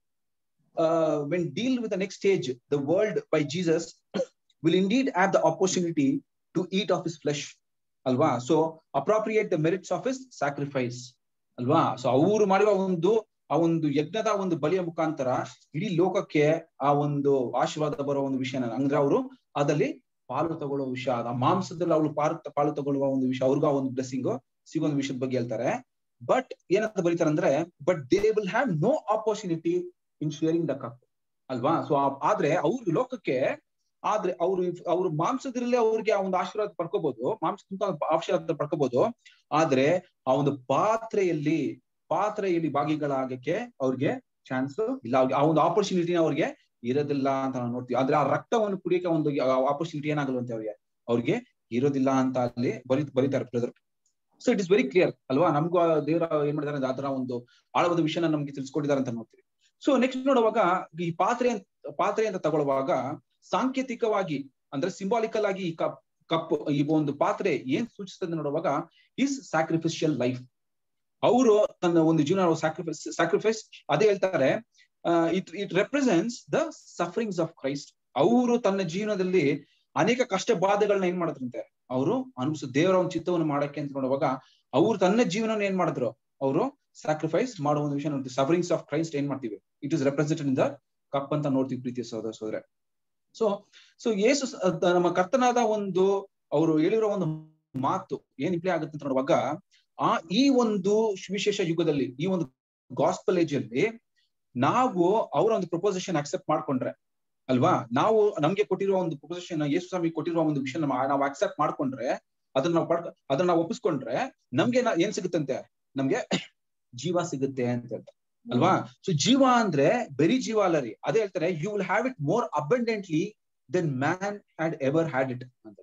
when deal with the next stage the world by Jesus will indeed have the opportunity to eat of his flesh ಅಲ್ವಾ so appropriate the merits of his sacrifice ಅಲ್ವಾ so ಅವರು ಮಾಡುವ ಒಂದು ಆ ಒಂದು ಯಜ್ಞದ ಒಂದು ಬಲಿಯ ಮುಖಾಂತರ ಇಡೀ ಲೋಕಕ್ಕೆ ಆ ಒಂದು ಆಶೀರ್ವಾದ ಬರುವ ಒಂದು ವಿಷಯನ ಅಂದ್ರೆ ಅವರು ಅದಲ್ಲಿ ಪಾಲು ತಗೊಳ್ಳುವ ವಿಷಯ ಆ ಮಾಂಸದಲ್ಲಿ ಅವಳು ಪಾಲು ಪಾಲು ತಗೊಳ್ಳುವ ಒಂದು ವಿಷಯ ಅವ್ರಿಗೂ ಆ ಒಂದು ಬ್ಲೆಸ್ಸಿಂಗ್ ಸಿಗೋ ಒಂದು ವಿಷಯದ ಬಗ್ಗೆ ಹೇಳ್ತಾರೆ ಬಟ್ ಏನಂತ ಬರೀತಾರೆ ಅಂದ್ರೆ but they will have no opportunity in sharing the cup ಅಲ್ವಾ ಸೊ ಆದ್ರೆ ಅವ್ರ ಲೋಕಕ್ಕೆ ಆದ್ರೆ ಅವರು ಅವ್ರ ಮಾಂಸದಲ್ಲಿ ಅವ್ರಿಗೆ ಆ ಒಂದು ಆಶೀರ್ವಾದ ಪಡ್ಕೋಬಹುದು ಮಾಂಸದಿಂದ ಆಶೀರ್ವಾದ ಪಡ್ಕೋಬಹುದು ಆದ್ರೆ ಆ ಒಂದು ಪಾತ್ರೆಯಲ್ಲಿ ಪಾತ್ರೆಯಲ್ಲಿ ಭಾಗಿಗಳಾಗಕ್ಕೆ ಅವ್ರಿಗೆ ಚಾನ್ಸ್ ಇಲ್ಲ ಆ ಒಂದು ಆಪರ್ಚುನಿಟಿನ ಅವ್ರಿಗೆ ಇರೋದಿಲ್ಲ ಅಂತ ನಾವು ನೋಡ್ತೀವಿ ಆದ್ರೆ ಆ ರಕ್ತವನ್ನು ಕುಡಿಯಕ್ಕೆ ಒಂದು ಆಪರ್ಚುನಿಟಿ ಏನಾಗಲ್ವಂತೆ ಅವ್ರಿಗೆ ಅವ್ರಿಗೆ ಇರೋದಿಲ್ಲ ಅಂತ ಅಲ್ಲಿ ಬರಿ ಬರೀತಾರೆ brother so it is very clear ಅಲ್ವಾ ನಮ್ಗೂ ದೇವರ ಏನ್ ಮಾಡಿದಾರೆ ಆ ತರ ಒಂದು ಆಳವಾದ ವಿಷಯನ ನಮ್ಗೆ ತಿಳಿಸ್ಕೊಟ್ಟಿದ್ದಾರೆ ಅಂತ ನೋಡ್ತೀವಿ ಸೊ ನೆಕ್ಸ್ಟ್ ನೋಡುವಾಗ ಈ ಪಾತ್ರೆ ಪಾತ್ರೆ ಅಂತ ತಗೊಳ್ಳುವಾಗ ಸಾಂಕೇತಿಕವಾಗಿ ಅಂದ್ರೆ ಸಿಂಬಾಲಿಕಲ್ ಆಗಿ ಈ ಕಪ್ ಕಪ್ ಈ ಒಂದು ಪಾತ್ರೆ ಏನ್ ಸೂಚಿಸ್ತದೆ ನೋಡುವಾಗ ಇಸ್ ಸ್ಯಾಕ್ರಿಫಿಷಿಯಲ್ ಲೈಫ್ ಅವರು ತನ್ನ ಒಂದು ಜೀವನ ಸ್ಯಾಕ್ರಿಫೈಸ್ ಸ್ಯಾಕ್ರಿಫೈಸ್ ಅದೇ ಹೇಳ್ತಾರೆ it it represents the sufferings of Christ ಅವರು ತನ್ನ ಜೀವನದಲ್ಲಿ ಅನೇಕ ಕಷ್ಟ ಬಾಧೆಗಳನ್ನ ಏನ್ ಮಾಡಿದ್ರಂತೆ ಅವರು ಅನುಭವಿಸ ದೇವರ ಒಂದು ಚಿತ್ತವನ್ನು ಮಾಡಕ್ಕೆ ಅಂತ ನೋಡುವಾಗ ಅವ್ರು ತನ್ನ ಜೀವನ ಏನ್ ಮಾಡಿದ್ರು ಅವರು ಸ್ಯಾಕ್ರಿಫೈಸ್ ಮಾಡುವ ಒಂದು ವಿಷಯ ನೋಡ್ತೀವಿ ಸಫರಿಂಗ್ಸ್ ಆಫ್ ಕ್ರೈಸ್ಟ್ ಏನ್ ಮಾಡ್ತೀವಿ it is represented in the cup ಅಂತ ನೋಡ್ತೀವಿ ಪ್ರೀತಿಯ ಸಹೋದರ ಸೋದರ ಸೊ ಸೊ ಯೇಸು ನಮ್ಮ ಕರ್ತನಾದ ಒಂದು ಅವರು ಹೇಳಿರೋ ಒಂದು ಮಾತು ಏನ್ ಇಂಪ್ಲೇ ಆಗುತ್ತೆ ಅಂತ ನೋಡುವಾಗ ಆ ಈ ಒಂದು ವಿಶೇಷ ಯುಗದಲ್ಲಿ ಈ ಒಂದು ಗಾಸ್ಪಲ್ ಏಜ್ ಅಲ್ಲಿ ನಾವು ಅವರ ಒಂದು ಪ್ರಪೋಸಿಷನ್ ಅಕ್ಸೆಪ್ಟ್ ಮಾಡ್ಕೊಂಡ್ರೆ ಅಲ್ವಾ ನಾವು ನಮ್ಗೆ ಕೊಟ್ಟಿರುವ ಒಂದು ಪ್ರಪೋಸಿಷನ್ ಯೇಸು ಸ್ವಾಮಿ ಕೊಟ್ಟಿರುವ ಒಂದು ವಿಷಯ ನಾವು ಅಕ್ಸೆಪ್ಟ್ ಮಾಡ್ಕೊಂಡ್ರೆ ಅದನ್ನ ನಾವು ಪಡ್ಕ ಅದನ್ನ ನಾವು ಒಪ್ಪಿಸ್ಕೊಂಡ್ರೆ ನಮ್ಗೆ ಏನ್ ಸಿಗುತ್ತಂತೆ ನಮ್ಗೆ ಜೀವ ಸಿಗುತ್ತೆ ಅಂತ ಹೇಳ್ತಾರೆ ಅಲ್ವಾ ಸೊ ಜೀವ ಅಂದ್ರೆ ಬರೀ ಜೀವ ಅಲ್ಲ ರೀ ಅದೇ ಹೇಳ್ತಾರೆ you will have it more abundantly then man had ever had it ಅಂತ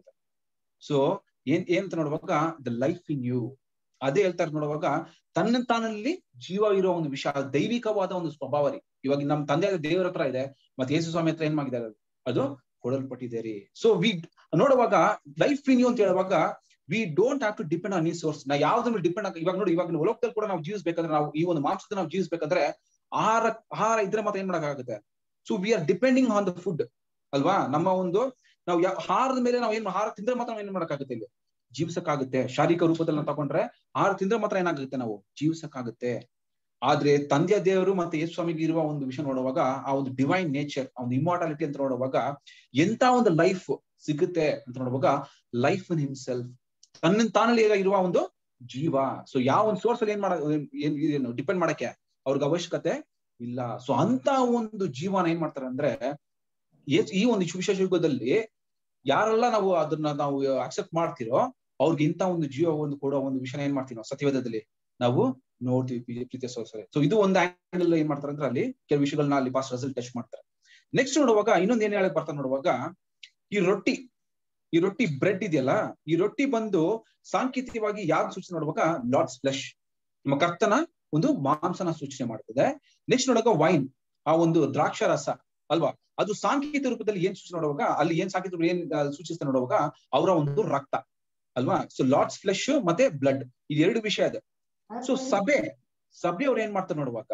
ಸೊ ಏನ್ ಏನಂತ ನೋಡುವಾಗ ದ ಲೈಫ್ ಇನ್ ಯು ಅದೇ ಹೇಳ್ತಾರೆ ನೋಡುವಾಗ ತನ್ನ ತಾನಲ್ಲಿ ಜೀವ ಇರೋ ಒಂದು ವಿಷಯ ದೈವಿಕವಾದ ಒಂದು ಸ್ವಭಾವ ರೀ ಇವಾಗ ನಮ್ ತಂದೆ ದೇವರ ಹತ್ರ ಇದೆ ಮತ್ತೆ ಯೇಸು ಸ್ವಾಮಿ ಹತ್ರ ಏನ್ ಮಾಡಿದ್ದಾರೆ ಅದು ಕೊಡಲ್ಪಟ್ಟಿದೆ ರೀ ಸೊ ವಿ ನೋಡುವಾಗ ಲೈಫ್ ಇನ್ ಯು ಅಂತ ಹೇಳುವಾಗ we don't have to depend on ಈ ಸೋರ್ಸ್ ನಾ ಯಾವ್ದ್ರ ಮೇಲೆ ಡಿಪೆಂಡ್ ಇವಾಗ ನೋಡಿ ಇವಾಗ ಲೋಕದಲ್ಲಿ ಕೂಡ ನಾವು ಜೀವಿಸ್ಬೇಕಂದ್ರೆ ನಾವು ಈ ಒಂದು ಮಾಂಸದ ನಾವು ಜೀವಿಸ್ಬೇಕಂದ್ರೆ ಆಹಾರ ಆಹಾರ ಇದ್ರೆ ಮತ್ತೆ ಏನ್ ಮಾಡಕ್ಕಾಗುತ್ತೆ so we are depending on the food ಅಲ್ವಾ ನಮ್ಮ ಒಂದು ನಾವು ಯಾವ ಆಹಾರದ ಮೇಲೆ ನಾವು ಏನ್ ಆಹಾರ ತಿಂದ್ರೆ ಮಾತ್ರ ನಾವು ಏನ್ ಮಾಡಕ್ಕಾಗುತ್ತೆ ಇಲ್ಲಿ ಜೀವಿಸಕ್ಕಾಗುತ್ತೆ ಶಾರೀರಿಕ ರೂಪದಲ್ಲಿ ನಾವು ತಗೊಂಡ್ರೆ ಆಹಾರ ತಿಂದ್ರೆ ಮಾತ್ರ ಏನಾಗುತ್ತೆ ನಾವು ಜೀವಿಸಕ್ಕಾಗುತ್ತೆ ಆದ್ರೆ ತಂದೆಯ ದೇವರು ಮತ್ತೆ ಯೇಸು ಸ್ವಾಮಿಗೆ ಇರುವ ಒಂದು ವಿಷಯ ನೋಡುವಾಗ ಆ ಒಂದು ಡಿವೈನ್ ನೇಚರ್ ಆ ಒಂದು ಇಮಾರ್ಟಾಲಿಟಿ ಅಂತ ನೋಡುವಾಗ ಎಂತ ಒಂದು ಲೈಫ್ ಸಿಗುತ್ತೆ ಅಂತ ನೋಡುವಾಗ ಲೈಫ್ ಇನ್ ಹಿಮ್ಸೆಲ್ಫ್ ತನ್ನ ತಾನಲ್ಲಿ ಇರುವ ಒಂದು ಜೀವ ಸೊ ಯಾವ ಒಂದು ಸೋರ್ಸ್ ಅಲ್ಲಿ ಏನ್ ಮಾಡ ಏನ್ ಡಿಪೆಂಡ್ ಮಾಡಕ್ಕೆ ಅವ್ರಿಗೆ ಅವಶ್ಯಕತೆ ಇಲ್ಲ ಸೊ ಅಂತ ಒಂದು ಜೀವನ ಏನ್ ಮಾಡ್ತಾರೆ ಅಂದ್ರೆ ಈ ಒಂದು ವಿಶೇಷ ಯುಗದಲ್ಲಿ ಯಾರೆಲ್ಲ ನಾವು ಅದನ್ನ ನಾವು ಅಕ್ಸೆಪ್ಟ್ ಮಾಡ್ತಿರೋ ಅವ್ರಿಗೆ ಇಂತ ಒಂದು ಜೀವ ಒಂದು ಕೊಡೋ ಒಂದು ವಿಷಯ ಏನ್ ಮಾಡ್ತೀವಿ ನಾವು ಸತ್ಯವೇದದಲ್ಲಿ ನಾವು ನೋಡ್ತೀವಿ ಪ್ರೀತಿಯ ಸೋಸರೆ ಸೊ ಇದು ಒಂದು ಆಂಗಲ್ ಏನ್ ಮಾಡ್ತಾರೆ ಅಂದ್ರೆ ಅಲ್ಲಿ ಕೆಲವು ವಿಷಯಗಳನ್ನ ಅಲ್ಲಿ ಪಾಸ್ ರಿಸಲ್ಟ್ ಟಚ್ ಮಾಡ್ತಾರೆ ನೆಕ್ಸ್ಟ್ ನೋಡುವಾಗ ಇನ್ನೊಂದ್ ಏನ್ ಹೇಳಕ್ ಬರ್ತಾರೆ ನೋಡುವಾಗ ಈ ರೊಟ್ಟಿ ಈ ರೊಟ್ಟಿ ಬ್ರೆಡ್ ಇದೆಯಲ್ಲ ಈ ರೊಟ್ಟಿ ಬಂದು ಸಾಂಕೇತಿಕವಾಗಿ ಯಾವ್ದು ಸೂಚನೆ ನೋಡುವಾಗ ಲಾರ್ಡ್ಸ್ ಫ್ಲೆಶ್ ನಮ್ಮ ಕರ್ತನ ಒಂದು ಮಾಂಸನ ಸೂಚನೆ ಮಾಡ್ತದೆ ನೆಕ್ಸ್ಟ್ ನೋಡುವಾಗ ವೈನ್ ಆ ಒಂದು ದ್ರಾಕ್ಷ ರಸ ಅಲ್ವಾ ಅದು ಸಾಂಕೇತಿಕ ರೂಪದಲ್ಲಿ ಏನ್ ಸೂಚನೆ ನೋಡುವಾಗ ಅಲ್ಲಿ ಏನ್ ಸಾಂಕೇತಿಕ ಏನ್ ಸೂಚಿಸ್ತಾ ನೋಡುವಾಗ ಅವರ ಒಂದು ರಕ್ತ ಅಲ್ವಾ ಸೊ ಲಾರ್ಡ್ಸ್ ಫ್ಲೆಶ್ ಮತ್ತೆ ಬ್ಲಡ್ ಇದು ಎರಡು ವಿಷಯ ಇದೆ ಸೊ ಸಭೆ ಸಭೆಯವ್ರು ಏನ್ ಮಾಡ್ತಾರೆ ನೋಡುವಾಗ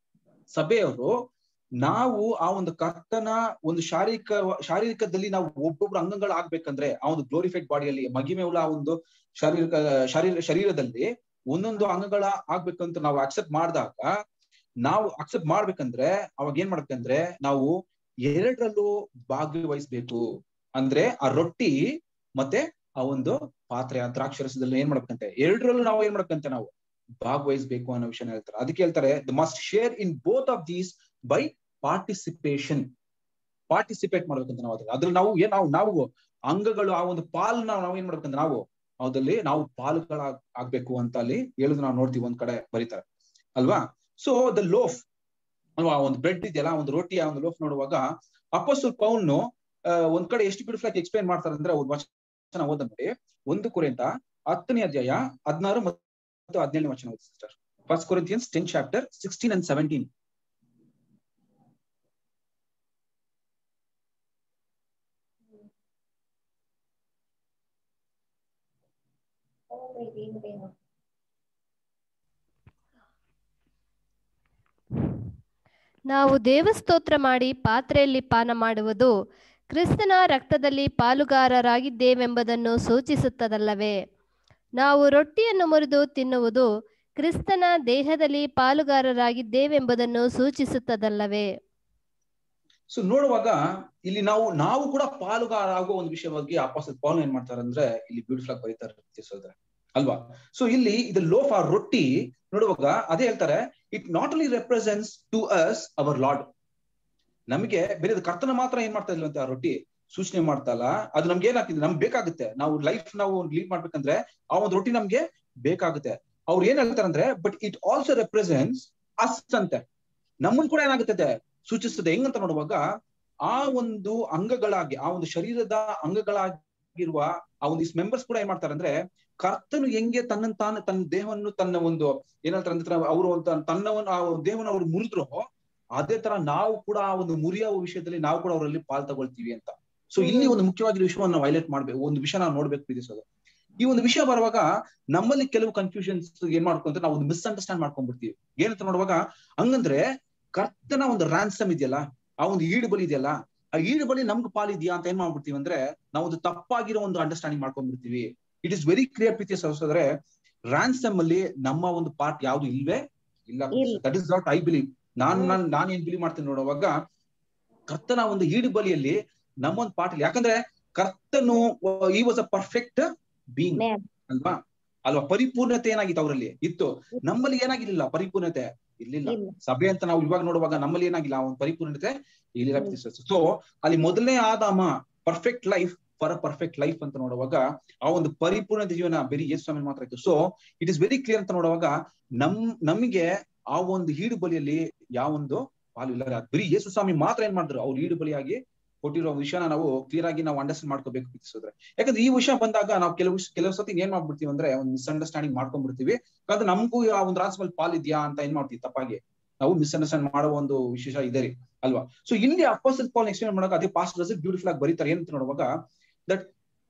ಸಭೆಯವರು ನಾವು ಆ ಒಂದು ಕರ್ತನ ಒಂದು ಶಾರೀರಿಕ ಶಾರೀರಿಕದಲ್ಲಿ ನಾವು ಒಬ್ಬೊಬ್ರು ಅಂಗಗಳು ಆಗ್ಬೇಕಂದ್ರೆ ಆ ಒಂದು ಗ್ಲೋರಿಫೈಡ್ ಬಾಡಿಯಲ್ಲಿ ಮಗಿಮೆ ಉಳ್ಳ ಆ ಒಂದು ಶಾರೀರಿಕ ಶರೀರ ಶರೀರದಲ್ಲಿ ಒಂದೊಂದು ಅಂಗಗಳ ಆಗ್ಬೇಕಂತ ನಾವು ಅಕ್ಸೆಪ್ಟ್ ಮಾಡಿದಾಗ ನಾವು ಅಕ್ಸೆಪ್ಟ್ ಮಾಡ್ಬೇಕಂದ್ರೆ ಅವಾಗ ಏನ್ ಮಾಡ್ಬೇಕಂದ್ರೆ ನಾವು ಎರಡರಲ್ಲೂ ಭಾಗವಹಿಸ್ಬೇಕು ಅಂದ್ರೆ ಆ ರೊಟ್ಟಿ ಮತ್ತೆ ಆ ಒಂದು ಪಾತ್ರೆ ಆ ದ್ರಾಕ್ಷರಸದಲ್ಲಿ ಏನ್ ಮಾಡ್ಬೇಕಂತೆ ಎರಡರಲ್ಲೂ ನಾವು ಏನ್ ಮಾಡ್ಬೇಕಂತೆ ನಾವು ಭಾಗವಹಿಸ್ಬೇಕು ಅನ್ನೋ ವಿಷಯ ಹೇಳ್ತಾರೆ ಅದಕ್ಕೆ ಹೇಳ್ತಾರೆ they must share in both of these by participation participate ಮಾಡ್ಬೇಕಂತ ನಾವು ಅದ್ರಲ್ಲಿ ಅದ್ರಲ್ಲಿ ನಾವು ಏನ್ ನಾವು ನಾವು ಅಂಗಗಳು ಆ ಒಂದು ಪಾಲ್ನ ನಾವು ಏನ್ ಮಾಡ್ಬೇಕಂತ ನಾವು ಅದ್ರಲ್ಲಿ ನಾವು ಪಾಲುಗಳ ಆಗ್ಬೇಕು ಅಂತ ಅಲ್ಲಿ ಹೇಳುದು ನಾವು ನೋಡ್ತೀವಿ ಒಂದ್ ಕಡೆ ಬರೀತಾರೆ ಅಲ್ವಾ ಸೊ ದ ಲೋಫ್ ಅಲ್ವಾ ಒಂದು ಬ್ರೆಡ್ ಇದೆಯಲ್ಲ ಒಂದು ರೋಟಿ ಆ ಒಂದು ಲೋಫ್ ನೋಡುವಾಗ ಅಪೋಸ್ಟಲ್ ಪೌನ್ ಒಂದ್ ಕಡೆ ಎಷ್ಟು ಬ್ಯೂಟಿಫುಲ್ ಆಗಿ ಎಕ್ಸ್ಪ್ಲೈನ್ ಮಾಡ್ತಾರೆ ಅಂದ್ರೆ ಅವ್ರ ವಚನ ಓದ ನೋಡಿ ಒಂದು ಕುರಿತ ಹತ್ತನೇ ಅಧ್ಯಾಯ ಹದಿನಾರು ಮತ್ತು ಹದಿನೇಳನೇ ವಚನ ಓದಿ sister first Corinthians ten chapter sixteen and seventeen ನಾವು ದೇವಸ್ತೋತ್ರ ಮಾಡಿ ಪಾತ್ರೆಯಲ್ಲಿ ಪಾನ ಮಾಡುವುದು ಕ್ರಿಸ್ತನ ರಕ್ತದಲ್ಲಿ ಪಾಲುಗಾರರಾಗಿದ್ದೇವೆಂಬುದನ್ನು ಸೂಚಿಸುತ್ತದಲ್ಲವೇ ನಾವು ರೊಟ್ಟಿಯನ್ನು ಮುರಿದು ತಿನ್ನುವುದು ಕ್ರಿಸ್ತನ ದೇಹದಲ್ಲಿ ಪಾಲುಗಾರರಾಗಿದ್ದೇವೆಂಬುದನ್ನು ಸೂಚಿಸುತ್ತದಲ್ಲವೇ ಸೊ ನೋಡುವಾಗ ಇಲ್ಲಿ ನಾವು ನಾವು ಕೂಡ ಪಾಲುಗಾರ ಆಗುವ ಒಂದು ವಿಷಯ ಬಗ್ಗೆ ಅಪಾಸ ಪೌಲ್ ಏನ್ ಮಾಡ್ತಾರೆ ಅಂದ್ರೆ ಇಲ್ಲಿ ಬ್ಯೂಟಿಫುಲ್ ಆಗಿ ಬರೀತಾರೆ ತಿಳಿಸೋದ್ರೆ ಅಲ್ವಾ ಸೊ ಇಲ್ಲಿ ಇದು ಲೋಫ್ ಆ ರೊಟ್ಟಿ ನೋಡುವಾಗ ಅದೇ ಹೇಳ್ತಾರೆ it not only represents to us our Lord ನಮಗೆ ಬೇರೆ ಕರ್ತನ ಮಾತ್ರ ಏನ್ ಮಾಡ್ತಾ ಇಲ್ವಂತೆ ಆ ರೊಟ್ಟಿ ಸೂಚನೆ ಮಾಡ್ತಲ್ಲ ಅದು ನಮ್ಗೆ ಏನಾಗ್ತಿದೆ ನಮ್ಗೆ ಬೇಕಾಗುತ್ತೆ ನಾವು ಲೈಫ್ ನಾವು ಲೀಡ್ ಮಾಡ್ಬೇಕಂದ್ರೆ ಆ ಒಂದು ರೊಟ್ಟಿ ನಮ್ಗೆ ಬೇಕಾಗುತ್ತೆ ಅವ್ರು ಏನ್ ಹೇಳ್ತಾರೆ ಅಂದ್ರೆ but it also represents us ಅಂತೆ ನಮ್ಮನ್ ಕೂಡ ಏನಾಗುತ್ತದೆ ಸೂಚಿಸ್ತದೆ ಹೆಂಗಂತ ನೋಡುವಾಗ ಆ ಒಂದು ಅಂಗಗಳಾಗಿ ಆ ಒಂದು ಶರೀರದ ಅಂಗಗಳಾಗಿರುವ ಆ ಒಂದು ಮೆಂಬರ್ಸ್ ಕೂಡ ಏನ್ ಮಾಡ್ತಾರೆ ಅಂದ್ರೆ ಕರ್ತನು ಹೆಂಗೆ ತನ್ನ ತಾನು ತನ್ನ ದೇಹವನ್ನು ತನ್ನ ಒಂದು ಏನಂತಾರೆ ಅಂದ್ರೆ ಅವರು ತನ್ನವನ್ನು ಆ ದೇಹವನ್ನು ಅವ್ರು ಮುರಿದ್ರು ಅದೇ ತರ ನಾವು ಕೂಡ ಆ ಒಂದು ಮುರಿಯುವ ವಿಷಯದಲ್ಲಿ ನಾವು ಕೂಡ ಅವರಲ್ಲಿ ಪಾಲ್ ತಗೊಳ್ತೀವಿ ಅಂತ ಸೊ ಇಲ್ಲಿ ಒಂದು ಮುಖ್ಯವಾಗಿರೋ ವಿಷಯವನ್ನು ನಾವು ಹೈಲೈಟ್ ಮಾಡ್ಬೇಕು ಒಂದು ವಿಷಯ ನಾವು ನೋಡ್ಬೇಕು ಪ್ರೀತಿಸೋದು ಈ ಒಂದು ವಿಷಯ ಬರುವಾಗ ನಮ್ಮಲ್ಲಿ ಕೆಲವು ಕನ್ಫ್ಯೂಷನ್ಸ್ ಏನ್ ಮಾಡ್ಕೊಂತ ನಾವು ಒಂದು ಮಿಸ್ಅಂಡರ್ಸ್ಟ್ಯಾಂಡ್ ಮಾಡ್ಕೊಂಡ್ಬಿಡ್ತೀವಿ ಏನಂತ ನೋಡುವಾಗ ಹಂಗಂದ್ರೆ ಕರ್ತನ ಒಂದು ರ್ಯಾನ್ಸಮ್ ಇದೆಯಲ್ಲ ಆ ಒಂದು ಈಡು ಬಲಿ ಇದೆಯಲ್ಲ ಆ ಈಡು ಬಲಿ ನಮ್ಗೆ ಪಾಲಿದ್ಯಾ ಅಂತ ಏನ್ ಮಾಡ್ಬಿಡ್ತೀವಿ ಅಂದ್ರೆ ನಾವು ಒಂದು ತಪ್ಪಾಗಿರೋ ಒಂದು ಅಂಡರ್ಸ್ಟ್ಯಾಂಡಿಂಗ್ ಮಾಡ್ಕೊಂಡ್ಬಿಡ್ತೀವಿ ಇಟ್ ಇಸ್ ವೆರಿ ಕ್ಲಿಯರ್ ಪ್ರೀತಿಯ ಸಹೋದರೇ ರ್ಯಾನ್ಸಮ್ ಅಲ್ಲಿ ನಮ್ಮ ಒಂದು ಪಾರ್ಟ್ ಯಾವ್ದು ಇಲ್ವೇ ಇಲ್ಲ that is not I believe ನಾನ್ ನಾನ್ ನಾನ್ ಏನ್ ಬಿಲೀವ್ ಮಾಡ್ತೀನಿ ನೋಡುವಾಗ ಕರ್ತನ ಒಂದು ಈಡು ಬಲಿಯಲ್ಲಿ ನಮ್ಮೊಂದು ಪಾರ್ಟ್ ಇಲ್ಲ ಯಾಕಂದ್ರೆ ಕರ್ತನು ಈ ವಾಸ್ ಅ ಪರ್ಫೆಕ್ಟ್ ಬೀಯಿಂಗ್ ಅಲ್ವಾ ಅಲ್ವಾ ಪರಿಪೂರ್ಣತೆ ಏನಾಗಿತ್ತು ಅವರಲ್ಲಿ ಇತ್ತು ನಮ್ಮಲ್ಲಿ ಏನಾಗಿರ್ಲಿಲ್ಲ ಪರಿಪೂರ್ಣತೆ ಇರ್ಲಿಲ್ಲ ಸಭೆ ಅಂತ ನಾವು ಇವಾಗ ನೋಡುವಾಗ ನಮ್ಮಲ್ಲಿ ಏನಾಗಿಲ್ಲ ಆ ಒಂದು ಪರಿಪೂರ್ಣತೆ ಇಲ್ಲಿಲ್ಲ ಸೊ ಅಲ್ಲಿ ಮೊದಲನೇ ಆದಾಮ perfect life for a perfect life ಅಂತ ನೋಡುವಾಗ ಆ ಒಂದು ಪರಿಪೂರ್ಣ ಜೀವನ ಬರೀ ಯೇಸು ಸ್ವಾಮಿ ಮಾತ್ರ ಇತ್ತು so it is very clear ಅಂತ ನೋಡುವಾಗ ನಮ್ ನಮಗೆ ಆ ಒಂದು ಈಡು ಬಲಿಯಲ್ಲಿ ಯಾವೊಂದು ಪಾಲು ಇಲ್ಲ ಬರೀ ಯೇಸು ಸ್ವಾಮಿ ಮಾತ್ರ ಏನ್ ಮಾಡಿದ್ರು ಅವ್ರು ಈಡು ಬಲಿಯಾಗಿ ಕೊಟ್ಟಿರೋ ವಿಷಯನ ನಾವು ಕ್ಲಿಯರ್ ಆಗಿ ನಾವು ಅಂಡರ್ಸ್ಟ್ಯಾಂಡ್ ಮಾಡ್ಕೋಬೇಕು ಪ್ರೀತಿಸಿದ್ರೆ ಯಾಕಂದ್ರೆ ಈ ವಿಷಯ ಬಂದಾಗ ನಾವು ಕೆಲವು ಕೆಲವು ಸತಿ ಏನ್ ಮಾಡ್ಬಿಡ್ತೀವಿ ಅಂದ್ರೆ ಒಂದು ಮಿಸ್ಅಂಡರ್ಸ್ಟ್ಯಾಂಡಿಂಗ್ ಮಾಡ್ಕೊಂಡ್ಬಿಡ್ತೀವಿ ಯಾಕಂದ್ರೆ ನಮಗೂ ಆ ಒಂದು ರಾನ್ಸ್ಮಲ್ ಪಾಲ್ ಇದೆಯಾ ಅಂತ ಏನ್ ಮಾಡ್ತೀವಿ ತಪ್ಪಾಗಿ ನಾವು ಮಿಸ್ಅಂಡರ್ಸ್ಟ್ಯಾಂಡ್ ಮಾಡೋ ಒಂದು ವಿಶೇಷ ಇದೆ ರೀ ಅಲ್ವಾ ಸೊ ಇಲ್ಲಿ ಅಪೋಸಿಟ್ ಪಾಲ್ ಎಕ್ಸ್ಪ್ಲೇನ್ ಮಾಡಾಗ ಅದೇ ಪಾಸ್ಟ್ ಬ್ಯೂಟಿಫುಲ್ ಆಗಿ ಬರೀತಾರೆ ಏನಂತ ನೋಡುವಾಗ that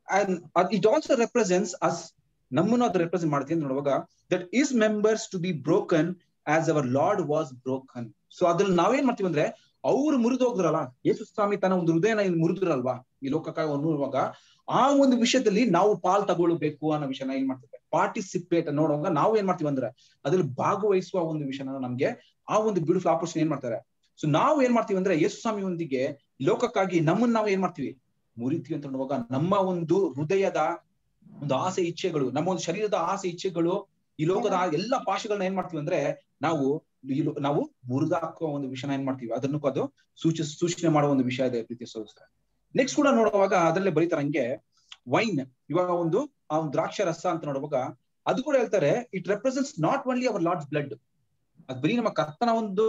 and it also represents us ನಮ್ಮನ್ನು ಅದು ರೆಪ್ರೆಸೆಂಟ್ ಮಾಡ್ತೀವಿ ಅಂತ ನೋಡುವಾಗ that is members to be broken as our lord was broken so ಅದ್ರಲ್ಲಿ ನಾವೇನ್ ಮಾಡ್ತೀವಿ ಅಂದ್ರೆ ಅವ್ರು ಮುರಿದು ಹೋಗ್ದ್ರಲ್ಲ ಯೇಸು ಸ್ವಾಮಿ ತನ್ನ ಒಂದು ಹೃದಯನ ಮುರಿದ್ರಲ್ವಾ ಈ ಲೋಕಕ್ಕಾಗಿ ಅನ್ನುವಾಗ ಆ ಒಂದು ವಿಷಯದಲ್ಲಿ ನಾವು ಪಾಲ್ ತಗೊಳ್ಬೇಕು ಅನ್ನೋ ವಿಷಯನ ಏನ್ ಮಾಡ್ತೇವೆ ಪಾರ್ಟಿಸಿಪೇಟ್ ನೋಡುವಾಗ ನಾವು ಏನ್ ಮಾಡ್ತೀವಿ ಅಂದ್ರೆ ಅದ್ರಲ್ಲಿ ಭಾಗವಹಿಸುವ ಒಂದು ವಿಷಯನ ನಮ್ಗೆ ಆ ಒಂದು ಬ್ಯೂಟಿಫುಲ್ ಆಪರ್ಚುನಿಟಿ ಏನ್ ಮಾಡ್ತಾರೆ ಸೊ ನಾವು ಏನ್ ಮಾಡ್ತೀವಿ ಅಂದ್ರೆ ಯೇಸು ಸ್ವಾಮಿಯೊಂದಿಗೆ ಲೋಕಕ್ಕಾಗಿ ನಮ್ಮನ್ನ ನಾವು ಏನ್ ಮಾಡ್ತೀವಿ ಮುರಿತೀವಿ ಅಂತ ನೋಡುವಾಗ ನಮ್ಮ ಒಂದು ಹೃದಯದ ಒಂದು ಆಸೆ ಇಚ್ಛೆಗಳು ನಮ್ಮ ಒಂದು ಶರೀರದ ಆಸೆ ಇಚ್ಛೆಗಳು ಈ ಲೋಕದ ಎಲ್ಲಾ ಭಾಷೆಗಳನ್ನ ಏನ್ ಮಾಡ್ತೀವಿ ಅಂದ್ರೆ ನಾವು ನಾವು ಮುರಿದಾಕುವ ಒಂದು ವಿಷಯನ ಏನ್ ಮಾಡ್ತೀವಿ ಅದನ್ನು ಅದು ಸೂಚಿ ಸೂಚನೆ ಮಾಡುವ ಒಂದು ವಿಷಯ ಇದೆ ಪ್ರೀತಿ ಸೋದರ ನೆಕ್ಸ್ಟ್ ಕೂಡ ನೋಡುವಾಗ ಅದರಲ್ಲೇ ಬರೀತಾರೆ ಹಂಗೆ ವೈನ್ ಇವಾಗ ಒಂದು ಆ ಒಂದು ದ್ರಾಕ್ಷ ರಸ ಅಂತ ನೋಡುವಾಗ ಅದು ಕೂಡ ಹೇಳ್ತಾರೆ it represents not only our lord's blood ಅದ್ ಬರೀ ನಮ್ಮ ಕರ್ತನ ಒಂದು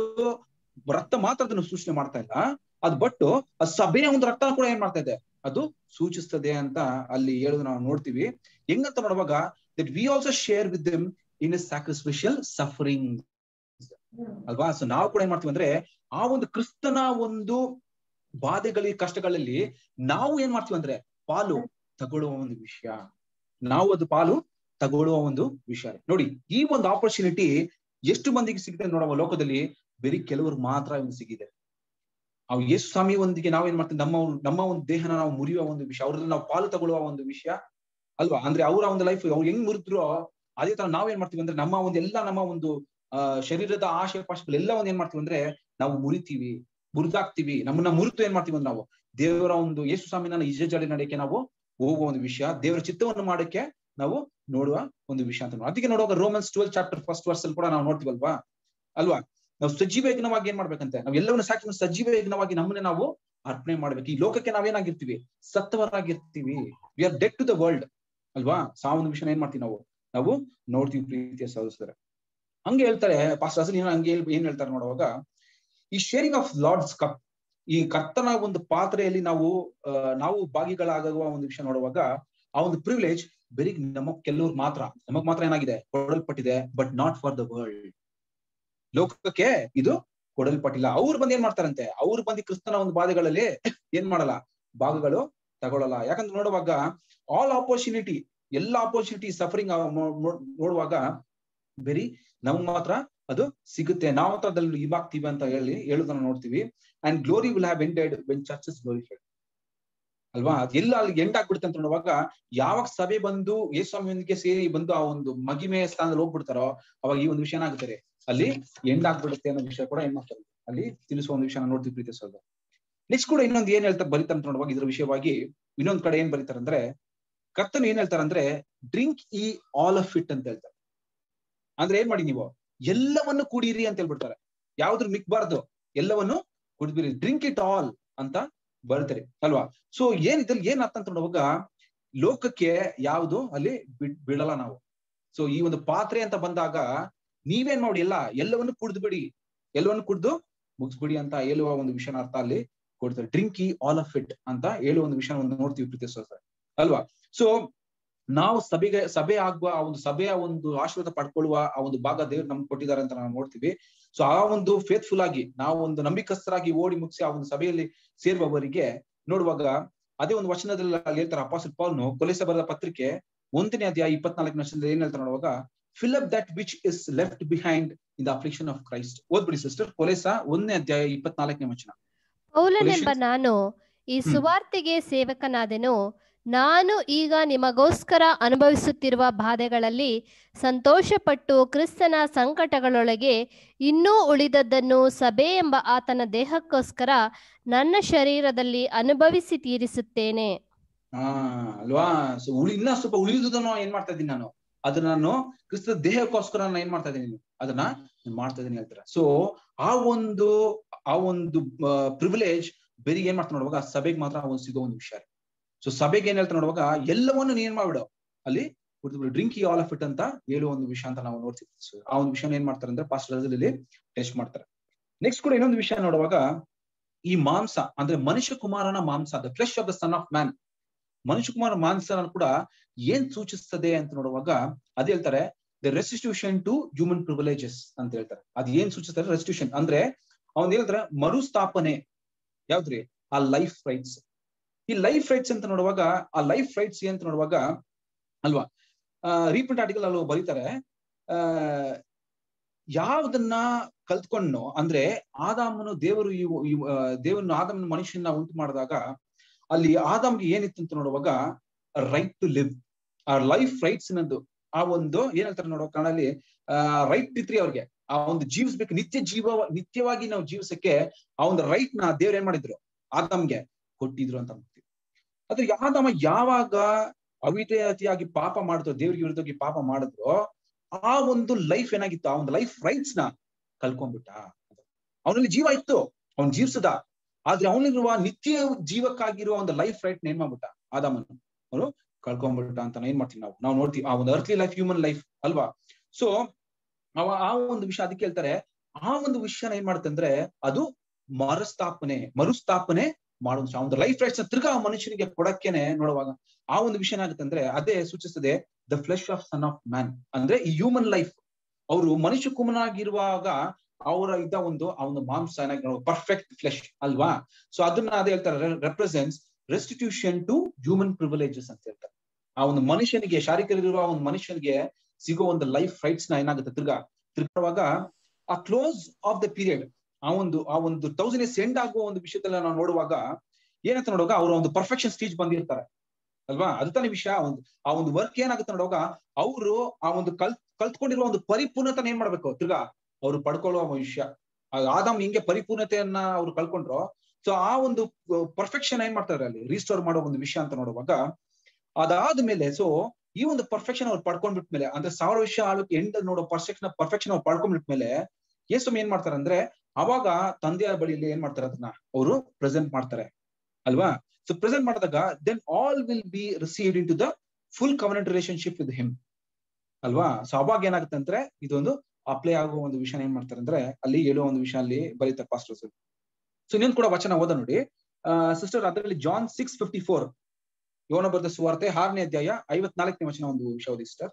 ರಕ್ತ ಮಾತ್ರ ಅದನ್ನು ಸೂಚನೆ ಮಾಡ್ತಾ ಇಲ್ಲ ಅದ್ ಬಟ್ಟು ಆ ಸಭೆಯ ಒಂದು ರಕ್ತ ಕೂಡ ಏನ್ ಮಾಡ್ತಾ ಇದೆ ಅದು ಸೂಚಿಸ್ತದೆ ಅಂತ ಅಲ್ಲಿ ಹೇಳೋದು ನಾವು ನೋಡ್ತೀವಿ ಹೆಂಗಂತ ನೋಡುವಾಗ that we also share with them in a sacrificial suffering ಅಲ್ವಾ ಸೊ ನಾವು ಕೂಡ ಏನ್ ಮಾಡ್ತೀವಿ ಅಂದ್ರೆ ಆ ಒಂದು ಕ್ರಿಸ್ತನ ಒಂದು ಬಾಧೆಗಳಿಗೆ ಕಷ್ಟಗಳಲ್ಲಿ ನಾವು ಏನ್ ಮಾಡ್ತೀವಿ ಅಂದ್ರೆ ಪಾಲು ತಗೊಳ್ಳುವ ಒಂದು ವಿಷಯ ನಾವು ಅದು ಪಾಲು ತಗೊಳ್ಳುವ ಒಂದು ವಿಷಯ ನೋಡಿ ಈ ಒಂದು ಆಪರ್ಚುನಿಟಿ ಎಷ್ಟು ಮಂದಿಗೆ ಸಿಗಿದೆ ನೋಡುವ ಲೋಕದಲ್ಲಿ ಬರೀ ಕೆಲವರು ಮಾತ್ರ ಒಂದು ಸಿಗಿದೆ ಅವು ಯೇಸು ಸ್ವಾಮಿ ಒಂದಿಗೆ ನಾವೇನ್ ಮಾಡ್ತೀವಿ ನಮ್ಮ ನಮ್ಮ ಒಂದು ದೇಹನ ನಾವು ಮುರಿಯುವ ಒಂದು ವಿಷಯ ಅವ್ರಲ್ಲಿ ನಾವು ಪಾಲು ತಗೊಳ್ಳುವ ಒಂದು ವಿಷಯ ಅಲ್ವಾ ಅಂದ್ರೆ ಅವರ ಒಂದು ಲೈಫ್ ಅವ್ರು ಹೆಂಗ್ ಮುರಿದ್ರು ಅದೇ ತರ ನಾವೇನ್ ಮಾಡ್ತೀವಿ ಅಂದ್ರೆ ನಮ್ಮ ಒಂದು ಎಲ್ಲ ನಮ್ಮ ಒಂದು ಅಹ್ ಶರೀರದ ಆಶೆ ಪಾಶಗಳೆಲ್ಲ ಒಂದ್ ಏನ್ ಮಾಡ್ತೀವಿ ಅಂದ್ರೆ ನಾವು ಮುರಿತೀವಿ ಮುರಿದಾಕ್ತಿವಿ ನಮ್ಮನ್ನ ಮುರಿತು ಏನ್ ಮಾಡ್ತೀವಿ ಅಂದ್ರೆ ನಾವು ದೇವರ ಒಂದು ಯೇಸು ಸ್ವಾಮಿನ ಇಜೆ ಜಾಡಿ ನಡೆಯಕ್ಕೆ ನಾವು ಹೋಗುವ ಒಂದು ವಿಷಯ ದೇವರ ಚಿತ್ತವನ್ನು ಮಾಡಕ್ಕೆ ನಾವು ನೋಡುವ ಒಂದು ವಿಷಯ ಅಂತ ನೋಡುವ. ಅದಕ್ಕೆ ನೋಡುವಾಗ Romans twelve chapter first verse ಅಲ್ಲಿ ಕೂಡ ನಾವು ನೋಡ್ತೀವಲ್ವಾ ಅಲ್ವಾ ನಾವು ಸಜೀವ ಯಜ್ಞವಾಗಿ ಏನ್ ಮಾಡ್ಬೇಕಂತೆ ನಾವು ಎಲ್ಲವನ್ನು ಸಾಕಿ ಸಜೀವ ಯಜ್ಞವಾಗಿ ನಮ್ಮನ್ನೇ ನಾವು ಅರ್ಪಣೆ ಮಾಡ್ಬೇಕು ಈ ಲೋಕಕ್ಕೆ ನಾವೇನಾಗಿರ್ತೀವಿ ಸತ್ತವರಾಗಿರ್ತೀವಿ we are dead to the world ಅಲ್ವಾ ಸಾವನ್ನ ವಿಷಯ ಏನ್ ಮಾಡ್ತೀವಿ ನಾವು ನಾವು ನೋಡ್ತೀವಿ ಪ್ರೀತಿಯ ಸಹೋದರ ಹಂಗೆ ಹೇಳ್ತಾರೆ ಪಾಸ್ಟ್ ಅಸಲ್ ಹಂಗೆ ಹೇಳ್- ಏನ್ ಹೇಳ್ತಾರೆ ನೋಡುವಾಗ ಈ ಶೇರಿಂಗ್ ಆಫ್ ಲಾರ್ಡ್ಸ್ ಕಪ್ ಈ ಕರ್ತನ ಒಂದು ಪಾತ್ರೆಯಲ್ಲಿ ನಾವು ಆ, ನಾವು ಭಾಗಿಗಳಾಗುವ ಒಂದು ವಿಷಯ ನೋಡುವಾಗ ಆ ಒಂದು ಪ್ರಿವಿಲೇಜ್ ಬರೀ ನಮಗ್ ಕೆಲವ್ರು ಮಾತ್ರ ನಮಗ್ ಮಾತ್ರ ಏನಾಗಿದೆ ಕೊಡಲ್ಪಟ್ಟಿದೆ but not for the world ಲೋಕಕ್ಕೆ ಇದು ಕೊಡಲ್ಪಟ್ಟಿಲ್ಲ ಅವ್ರು ಬಂದ್ ಏನ್ ಮಾಡ್ತಾರಂತೆ ಅವ್ರು ಬಂದು ಕ್ರಿಸ್ತನ ಒಂದು ಬಾಧೆಗಳಲ್ಲಿ ಏನ್ ಮಾಡಲ್ಲ ಭಾಗಗಳು ತಗೊಳಲ್ಲ ಯಾಕಂದ್ರೆ ನೋಡುವಾಗ ಆಲ್ ಆಪರ್ಚುನಿಟಿ ಎಲ್ಲ ಆಪರ್ಚುನಿಟಿ ಸಫರಿಂಗ್ ನೋಡುವಾಗ ಬರೀ ನಮಗ್ ಮಾತ್ರ ಅದು ಸಿಗುತ್ತೆ ನಾವು ಮಾತ್ರ ಅದ್ರಲ್ಲಿ ಇವಾಗ್ತೀವಿ ಅಂತ ಹೇಳಿ ಹೇಳುದನ್ನ ನೋಡ್ತೀವಿ and glory will have ended when churches glorified ಅಲ್ವಾ ಅದ್ ಎಲ್ಲ ಅಲ್ಲಿ ಎಂಡ್ ಆಗ್ಬಿಡುತ್ತೆ ಅಂತ ನೋಡುವಾಗ ಯಾವಾಗ ಸಭೆ ಬಂದು ಯೇಸ್ವಾಮಿಯೊಂದಿಗೆ ಸೇರಿ ಬಂದು ಆ ಒಂದು ಮಗಿಮೆಯ ಸ್ಥಾನದಲ್ಲಿ ಹೋಗ್ಬಿಡ್ತಾರೋ ಅವಾಗ ಈ ಒಂದು ವಿಷಯ ಏನಾಗುತ್ತದೆ ಅಲ್ಲಿ ಎಂಡ್ ಆಗ್ಬಿಡುತ್ತೆ ಅನ್ನೋ ವಿಷಯ ಕೂಡ ಏನ್ ಮಾಡ್ತಾರೆ ಅಲ್ಲಿ ತಿಳಿಸುವ ಒಂದು ವಿಷಯ ನೋಡ್ತೀವಿ ಪ್ರೀತಿ ಸೋದ ನೆಕ್ಸ್ಟ್ ಕೂಡ ಇನ್ನೊಂದು ಏನ್ ಹೇಳ್ತಾರೆ ಬರೀತಾರೆ ಅಂತ ನೋಡುವಾಗ ಇದ್ರ ವಿಷಯವಾಗಿ ಇನ್ನೊಂದ್ ಕಡೆ ಏನ್ ಬರೀತಾರೆ ಅಂದ್ರೆ ಕರ್ತನು ಏನ್ ಹೇಳ್ತಾರೆ ಅಂದ್ರೆ ಡ್ರಿಂಕ್ ಈ ಆಲ್ ಆಫ್ ಇಟ್ ಅಂತ ಹೇಳ್ತಾರೆ ಅಂದ್ರೆ ಏನ್ ಮಾಡಿ ನೀವು ಎಲ್ಲವನ್ನು ಕುಡೀರಿ ಅಂತ ಹೇಳ್ಬಿಡ್ತಾರೆ ಯಾವ್ದ್ರ ಮಿಕ್ಬಾರ್ದು ಎಲ್ಲವನ್ನು ಕುಡಿದ್ಬಿರಿ ಡ್ರಿಂಕ್ ಇಟ್ ಆಲ್ ಅಂತ ಬರ್ತಾರೆ ಅಲ್ವಾ ಸೊ ಏನ್ ಇದ್ರಲ್ಲಿ ಏನ್ ಅರ್ಥ ಅಂತ ನೋಡುವಾಗ ಲೋಕಕ್ಕೆ ಯಾವುದು ಅಲ್ಲಿ ಬಿಡ್ ಬಿಡಲ್ಲ ನಾವು ಸೊ ಈ ಒಂದು ಪಾತ್ರೆ ಅಂತ ಬಂದಾಗ ನೀವೇನ್ ಮಾಡಿ ಎಲ್ಲ ಎಲ್ಲವನ್ನು ಕುಡ್ದು ಬಿಡಿ ಎಲ್ಲವನ್ನು ಕುಡ್ದು ಮುಗಿಸ್ಬಿಡಿ ಅಂತ ಹೇಳುವ ಒಂದು ವಿಷಯನ ಅರ್ಥ ಅಲ್ಲಿ ಕೊಡ್ತಾರೆ ಡ್ರಿಂಕ್ ಈ ಆಲ್ ಆಫ್ ಇಟ್ ಅಂತ ಹೇಳುವ ಒಂದು ವಿಷಯ ಒಂದು ನೋಡ್ತೀವಿ ಪ್ರೀತಿ ಸಹೋದರ ಅಲ್ವಾ ಸೊ ನಾವು ಸಭೆಗೆ ಸಭೆ ಆಗುವ ಆ ಒಂದು ಸಭೆಯ ಒಂದು ಆಶೀರ್ವಾದ ಪಡ್ಕೊಳ್ಳುವ ಆ ಒಂದು ಭಾಗ ದೇವ್ರು ನಮ್ಗೆ ಕೊಟ್ಟಿದ್ದಾರೆ ಅಂತ ನಾವು ನೋಡ್ತೀವಿ ಸೊ ಆ ಒಂದು ಫೇತ್ಫುಲ್ ಆಗಿ ನಾವು ಒಂದು ನಂಬಿಕಸ್ಥರಾಗಿ ಓಡಿ ಮುಗಿಸಿ ಆ ಒಂದು ಸಭೆಯಲ್ಲಿ ಸೇರುವವರಿಗೆ ನೋಡುವಾಗ ಅದೇ ಒಂದು ವಚನದಲ್ಲಿ ಅಲ್ಲಿ ಹೇಳ್ತಾರೆ ಅಪಾಸಲ್ ಪೌಲ್ನು ಕೊಲೆಸ ಬರೆದ ಪತ್ರಿಕೆ ಒಂದನೇ ಅಧ್ಯಾಯ ಇಪ್ಪತ್ನಾಲ್ಕನೇ ವರ್ಷದಲ್ಲಿ ಏನ್ ಹೇಳ್ತಾರೆ ನೋಡುವಾಗ fill up that which is left behind in the affliction of Christ ಓದ್ಬಿಡಿ ಸಿಸ್ಟರ್ ಕೊಲೆಸ ಒಂದನೇ ಅಧ್ಯಾಯ ಇಪ್ಪತ್ನಾಲ್ಕನೇ ವಚನ ಪೌಲನೆಂಬ Colossians- ನಾನು ಈ ಹ್ಮ್. ಸುವಾರ್ತೆಗೆ ಸೇವಕನಾದೆನು ನಾನು ಈಗ ನಿಮಗೋಸ್ಕರ ಅನುಭವಿಸುತ್ತಿರುವ ಬಾಧೆಗಳಲ್ಲಿ ಸಂತೋಷಪಟ್ಟು ಕ್ರಿಸ್ತನ ಸಂಕಟಗಳೊಳಗೆ ಇನ್ನೂ ಉಳಿದದ್ದನ್ನು ಸಭೆ ಎಂಬ ಆತನ ದೇಹಕ್ಕೋಸ್ಕರ ನನ್ನ ಶರೀರದಲ್ಲಿ ಅನುಭವಿಸಿ ತೀರಿಸುತ್ತೇನೆ ಹಾ ಅಲ್ವಾ ಸೊ ಉಳಿ ಇನ್ನ ಸ್ವಲ್ಪ ಉಳಿದುದನ್ನು ಏನ್ ಮಾಡ್ತಾ ಇದ್ದೀನಿ ನಾನು ಅದನ್ನ ನಾನು ಕ್ರಿಸ್ತ ದೇಹಕ್ಕೋಸ್ಕರ ನಾನು ಏನ್ ಮಾಡ್ತಾ ಇದ್ದೀನಿ ಅದನ್ನ ನಾನ್ ಮಾಡ್ತಾ ಇದ್ದೀನಿ ಹೇಳ್ತಾರೆ ಸೊ ಆ ಒಂದು ಆ ಒಂದು ಪ್ರಿವಿಲೇಜ್ ಬೇರೆ ಏನ್ ಮಾಡ್ತಾ ನೋಡುವಾಗ ಸಭೆಗೆ ಮಾತ್ರ ಒಂದು ಸಿಗೋ ಒಂದು ವಿಷಯ ಸೊ ಸಭೆಗೆ ಏನ್ ಹೇಳ್ತಾ ನೋಡುವಾಗ ಎಲ್ಲವನ್ನು ನೀನ್ ಏನ್ ಮಾಡ್ಬಿಡು ಅಲ್ಲಿ ಡ್ರಿಂಕ್ ಈ ಆಲ್ ಆಫ್ ಇಟ್ ಅಂತ ಹೇಳುವ ಒಂದು ವಿಷಯ ಅಂತ ನಾವು ನೋಡ್ತೀವಿ So, ಆ ಒಂದು ವಿಷಯ ಏನ್ ಮಾಡ್ತಾರೆ ಅಂದ್ರೆ ಪಾಸ್ಟ್ ಇಲ್ಲಿ ಟೆಸ್ಟ್ ಮಾಡ್ತಾರೆ ನೆಕ್ಸ್ಟ್ ಕೂಡ ಇನ್ನೊಂದು ವಿಷಯ ನೋಡುವಾಗ ಈ ಮಾಂಸ ಅಂದ್ರೆ ಮನುಷ್ಯ ಕುಮಾರನ ಮಾಂಸ the flesh of the son of man ಮನುಷ್ಯ ಕುಮಾರ ಮಾಂಸ ಕೂಡ ಏನ್ ಸೂಚಿಸ್ತದೆ ಅಂತ ನೋಡುವಾಗ ಅದ್ ಹೇಳ್ತಾರೆ the restitution to human privileges ಅಂತ ಹೇಳ್ತಾರೆ ಅದ್ ಏನ್ ಸೂಚಿಸ್ತಾರೆ ರೆಸ್ಟಿಟ್ಯೂಷನ್ ಅಂದ್ರೆ ಅವನ್ ಹೇಳ್ತಾರೆ ಮರುಸ್ಥಾಪನೆ ಯಾವ್ದ್ರಿ ಆ ಲೈಫ್ ರೈಟ್ಸ್ ಈ ಲೈಫ್ ರೈಟ್ಸ್ ಅಂತ ನೋಡುವಾಗ ಆ ಲೈಫ್ ರೈಟ್ಸ್ ಅಂತ ನೋಡುವಾಗ ಅಲ್ವಾ ರೀಪ್ರಿಂಟ್ ಆರ್ಟಿಕಲ್ ಅಲ್ಲಿ ಬರೀತಾರೆ ಆ ಯಾವ್ದನ್ನ ಕಲ್ತ್ಕೊಂಡು ಅಂದ್ರೆ ಆದಾಮನು ದೇವರು ಈ ಈ, ಆ, ದೇವರನ್ನು ಆದಾಮನ ಮನುಷ್ಯನ ಉಂಟು ಮಾಡಿದಾಗ ಅಲ್ಲಿ ಆದಾಮ್ಗೆ ಏನಿತ್ತು ಅಂತ ನೋಡುವಾಗ ರೈಟ್ ಟು ಲಿವ್ ಆ ಲೈಫ್ ರೈಟ್ಸ್ ನದ್ದು ಆ ಒಂದು ಏನ್ ಹೇಳ್ತಾರೆ ನೋಡುವ ಕನ್ನಡಲ್ಲಿ ಆ ರೈಟ್ ಇತ್ರಿ ಅವ್ರಿಗೆ ಆ ಒಂದು ಜೀವಿಸ್ಬೇಕು ನಿತ್ಯ ಜೀವ ನಿತ್ಯವಾಗಿ ನಾವು ಜೀವಿಸಕ್ಕೆ ಆ ಒಂದು ರೈಟ್ ನ ದೇವ್ರು ಏನ್ ಮಾಡಿದ್ರು ಆದಾಮ್ಗೆ ಕೊಟ್ಟಿದ್ರು ಅಂತ ಅಂತೀವಿ ಆದ್ರೆ ಆದಾಮ ಯಾವಾಗ ಅವಿಧೇಯತೆಯಾಗಿ ಪಾಪ ಮಾಡಿದ್ರು ದೇವ್ರಿಗೆ ವಿರುದ್ಧವಾಗಿ ಪಾಪ ಮಾಡಿದ್ರು ಆ ಒಂದು ಲೈಫ್ ಏನಾಗಿತ್ತು ಆ ಒಂದು ಲೈಫ್ ರೈಟ್ಸ್ ನ ಕಲ್ಕೊಂಡ್ಬಿಟ್ಟ ಅವನಲ್ಲಿ ಜೀವ ಇತ್ತು ಅವ್ನ್ ಜೀವಿಸದ ಆದ್ರೆ ಅವನಿರುವ ನಿತ್ಯ ಜೀವಕ್ಕಾಗಿರುವ ಒಂದು ಲೈಫ್ ರೈಟ್ ಏನ್ ಮಾಡ್ಬಿಟ್ಟ ಆದಾಮನು ಅವನು ಕಳ್ಕೊಂಡ್ಬಿಟ್ಟ ಅಂತ ಏನ್ ಮಾಡ್ತೀವಿ ನಾವು ನಾವು ನೋಡ್ತೀವಿ ಆ ಒಂದು ಅರ್ತ್ಲಿ ಲೈಫ್ ಹ್ಯೂಮನ್ ಲೈಫ್ ಅಲ್ವಾ ಸೊ ಅವ ಆ ಒಂದು ವಿಷಯ ಅದಕ್ಕೆ ಹೇಳ್ತಾರೆ ಆ ಒಂದು ವಿಷಯನ ಏನ್ ಮಾಡುತ್ತಂದ್ರೆ ಅದು ಮರುಸ್ಥಾಪನೆ ಮರುಸ್ಥಾಪನೆ ಮಾಡೋ ಆ ಒಂದು ಲೈಫ್ ರೈಟ್ಸ್ ತಿರ್ಗಾ ಆ ಮನುಷ್ಯನಿಗೆ ಕೊಡಕ್ಕೇನೆ ನೋಡುವಾಗ ಆ ಒಂದು ವಿಷಯ ಏನಾಗುತ್ತೆ ಅಂದ್ರೆ ಅದೇ ಸೂಚಿಸ್ತದೆ the flesh of son of man ಅಂದ್ರೆ ಈ ಹ್ಯೂಮನ್ ಲೈಫ್ ಅವರು ಮನುಷ್ಯ ಕುಮನಾಗಿರುವಾಗ ಅವರ ಇದ್ದ ಒಂದು ಆ ಒಂದು ಮಾಂಸ ಏನಾಗಿ ಪರ್ಫೆಕ್ಟ್ ಫ್ಲೆಶ್ ಅಲ್ವಾ ಸೊ ಅದನ್ನ ಅದೇ ಹೇಳ್ತಾರೆ represents restitution to human privileges ಅಂತ ಹೇಳ್ತಾರೆ ಆ ಒಂದು ಮನುಷ್ಯನಿಗೆ ಶಾರೀರಿಕರಿರುವ ಒಂದು ಮನುಷ್ಯನಿಗೆ ಸಿಗೋ ಒಂದು ಲೈಫ್ ರೈಟ್ಸ್ ನ ಏನಾಗುತ್ತೆ ತಿರ್ಗಾ ತಿರ್ಗುವಾಗ ಆ ಕ್ಲೋಸ್ ಆಫ್ ದ ಪೀರಿಯಡ್ ಆ ಒಂದು ಆ ಒಂದು ತೌಸಂಡ್ ಇಯರ್ಸ್ ಎಂಡ್ ಆಗುವ ಒಂದು ವಿಷಯದಲ್ಲಿ ನಾವು ನೋಡುವಾಗ ಏನಂತ ನೋಡುವಾಗ ಅವರ ಒಂದು ಪರ್ಫೆಕ್ಷನ್ ಸ್ಟೇಜ್ ಬಂದಿರ್ತಾರೆ ಅಲ್ವಾ ಅದು ತಾನೇ ವಿಷಯ ಒಂದು ಆ ಒಂದು ವರ್ಕ್ ಏನಾಗುತ್ತೆ ನೋಡುವಾಗ ಅವರು ಆ ಒಂದು ಕಲ್ ಕಲ್ತ್ಕೊಂಡಿರುವ ಒಂದು ಪರಿಪೂರ್ಣತನ ಏನ್ ಮಾಡ್ಬೇಕು ತಿರ್ಗಾ ಅವರು ಪಡ್ಕೊಳ್ಳುವ ವಿಷಯ ಆದಾಮ್ ಹಿಂಗೆ ಪರಿಪೂರ್ಣತೆಯನ್ನ ಅವ್ರು ಕಳ್ಕೊಂಡ್ರು ಸೊ ಆ ಒಂದು ಪರ್ಫೆಕ್ಷನ್ ಏನ್ ಮಾಡ್ತಾರೆ ಅಲ್ಲಿ ರೀಸ್ಟೋರ್ ಮಾಡೋ ಒಂದು ವಿಷಯ ಅಂತ ನೋಡುವಾಗ ಅದಾದ್ಮೇಲೆ ಸೊ ಈ ಒಂದು ಪರ್ಫೆಕ್ಷನ್ ಅವ್ರು ಪಡ್ಕೊಂಡ್ಬಿಟ್ಮೇಲೆ ಅಂದ್ರೆ ಸಾವಿರ ವರ್ಷ ಆಳ್ವಿಕೆ ಎಂಡ್ ನೋಡೋ ಪರ್ಫೆಕ್ಷನ್ ಪರ್ಫೆಕ್ಷನ್ ಅವ್ರು ಪಡ್ಕೊಂಡ್ಬಿಟ್ಮೇಲೆ ಯೇಸು ಏನ್ ಮಾಡ್ತಾರೆ ಅಂದ್ರೆ ಅವಾಗ ತಂದೆಯ ಬಳಿಯಲ್ಲಿ ಏನ್ ಮಾಡ್ತಾರೆ ಅದನ್ನ ಅವರು ಪ್ರೆಸೆಂಟ್ ಮಾಡ್ತಾರೆ ಅಲ್ವಾ ಸೊ ಪ್ರೆಸೆಂಟ್ ಮಾಡಿದಾಗ then all will be received in to the full covenant relationship with him ಅಲ್ವಾ ಸೊ ಅವಾಗ ಏನಾಗುತ್ತೆ ಅಂದ್ರೆ ಇದೊಂದು ಅಪ್ಲೈ ಆಗುವ ಒಂದು ವಿಷಯ ಏನ್ ಮಾಡ್ತಾರೆ ಅಂದ್ರೆ ಅಲ್ಲಿ ಹೇಳುವ ಒಂದು ವಿಷಯ ಅಲ್ಲಿ ಬರೀತಾರೆ ಪಾಸ್ಟರ್ಸ್ ಸೊ ಇನ್ನೊಂದು ಕೂಡ ವಚನ ಓದ ನೋಡಿ ಸಿಸ್ಟರ್ ಅದರಲ್ಲಿ ಜಾನ್ ಸಿಕ್ಸ್ ಫಿಫ್ಟಿ ಫೋರ್ ಯೋನ ಬರೆದ ಸುವಾರ್ತೆ ಆರನೇ ಅಧ್ಯಾಯ ಐವತ್ನಾಲ್ಕನೇ ವಚನ ಒಂದು ವಿಷಯ ಓದಿ ಸಿಸ್ಟರ್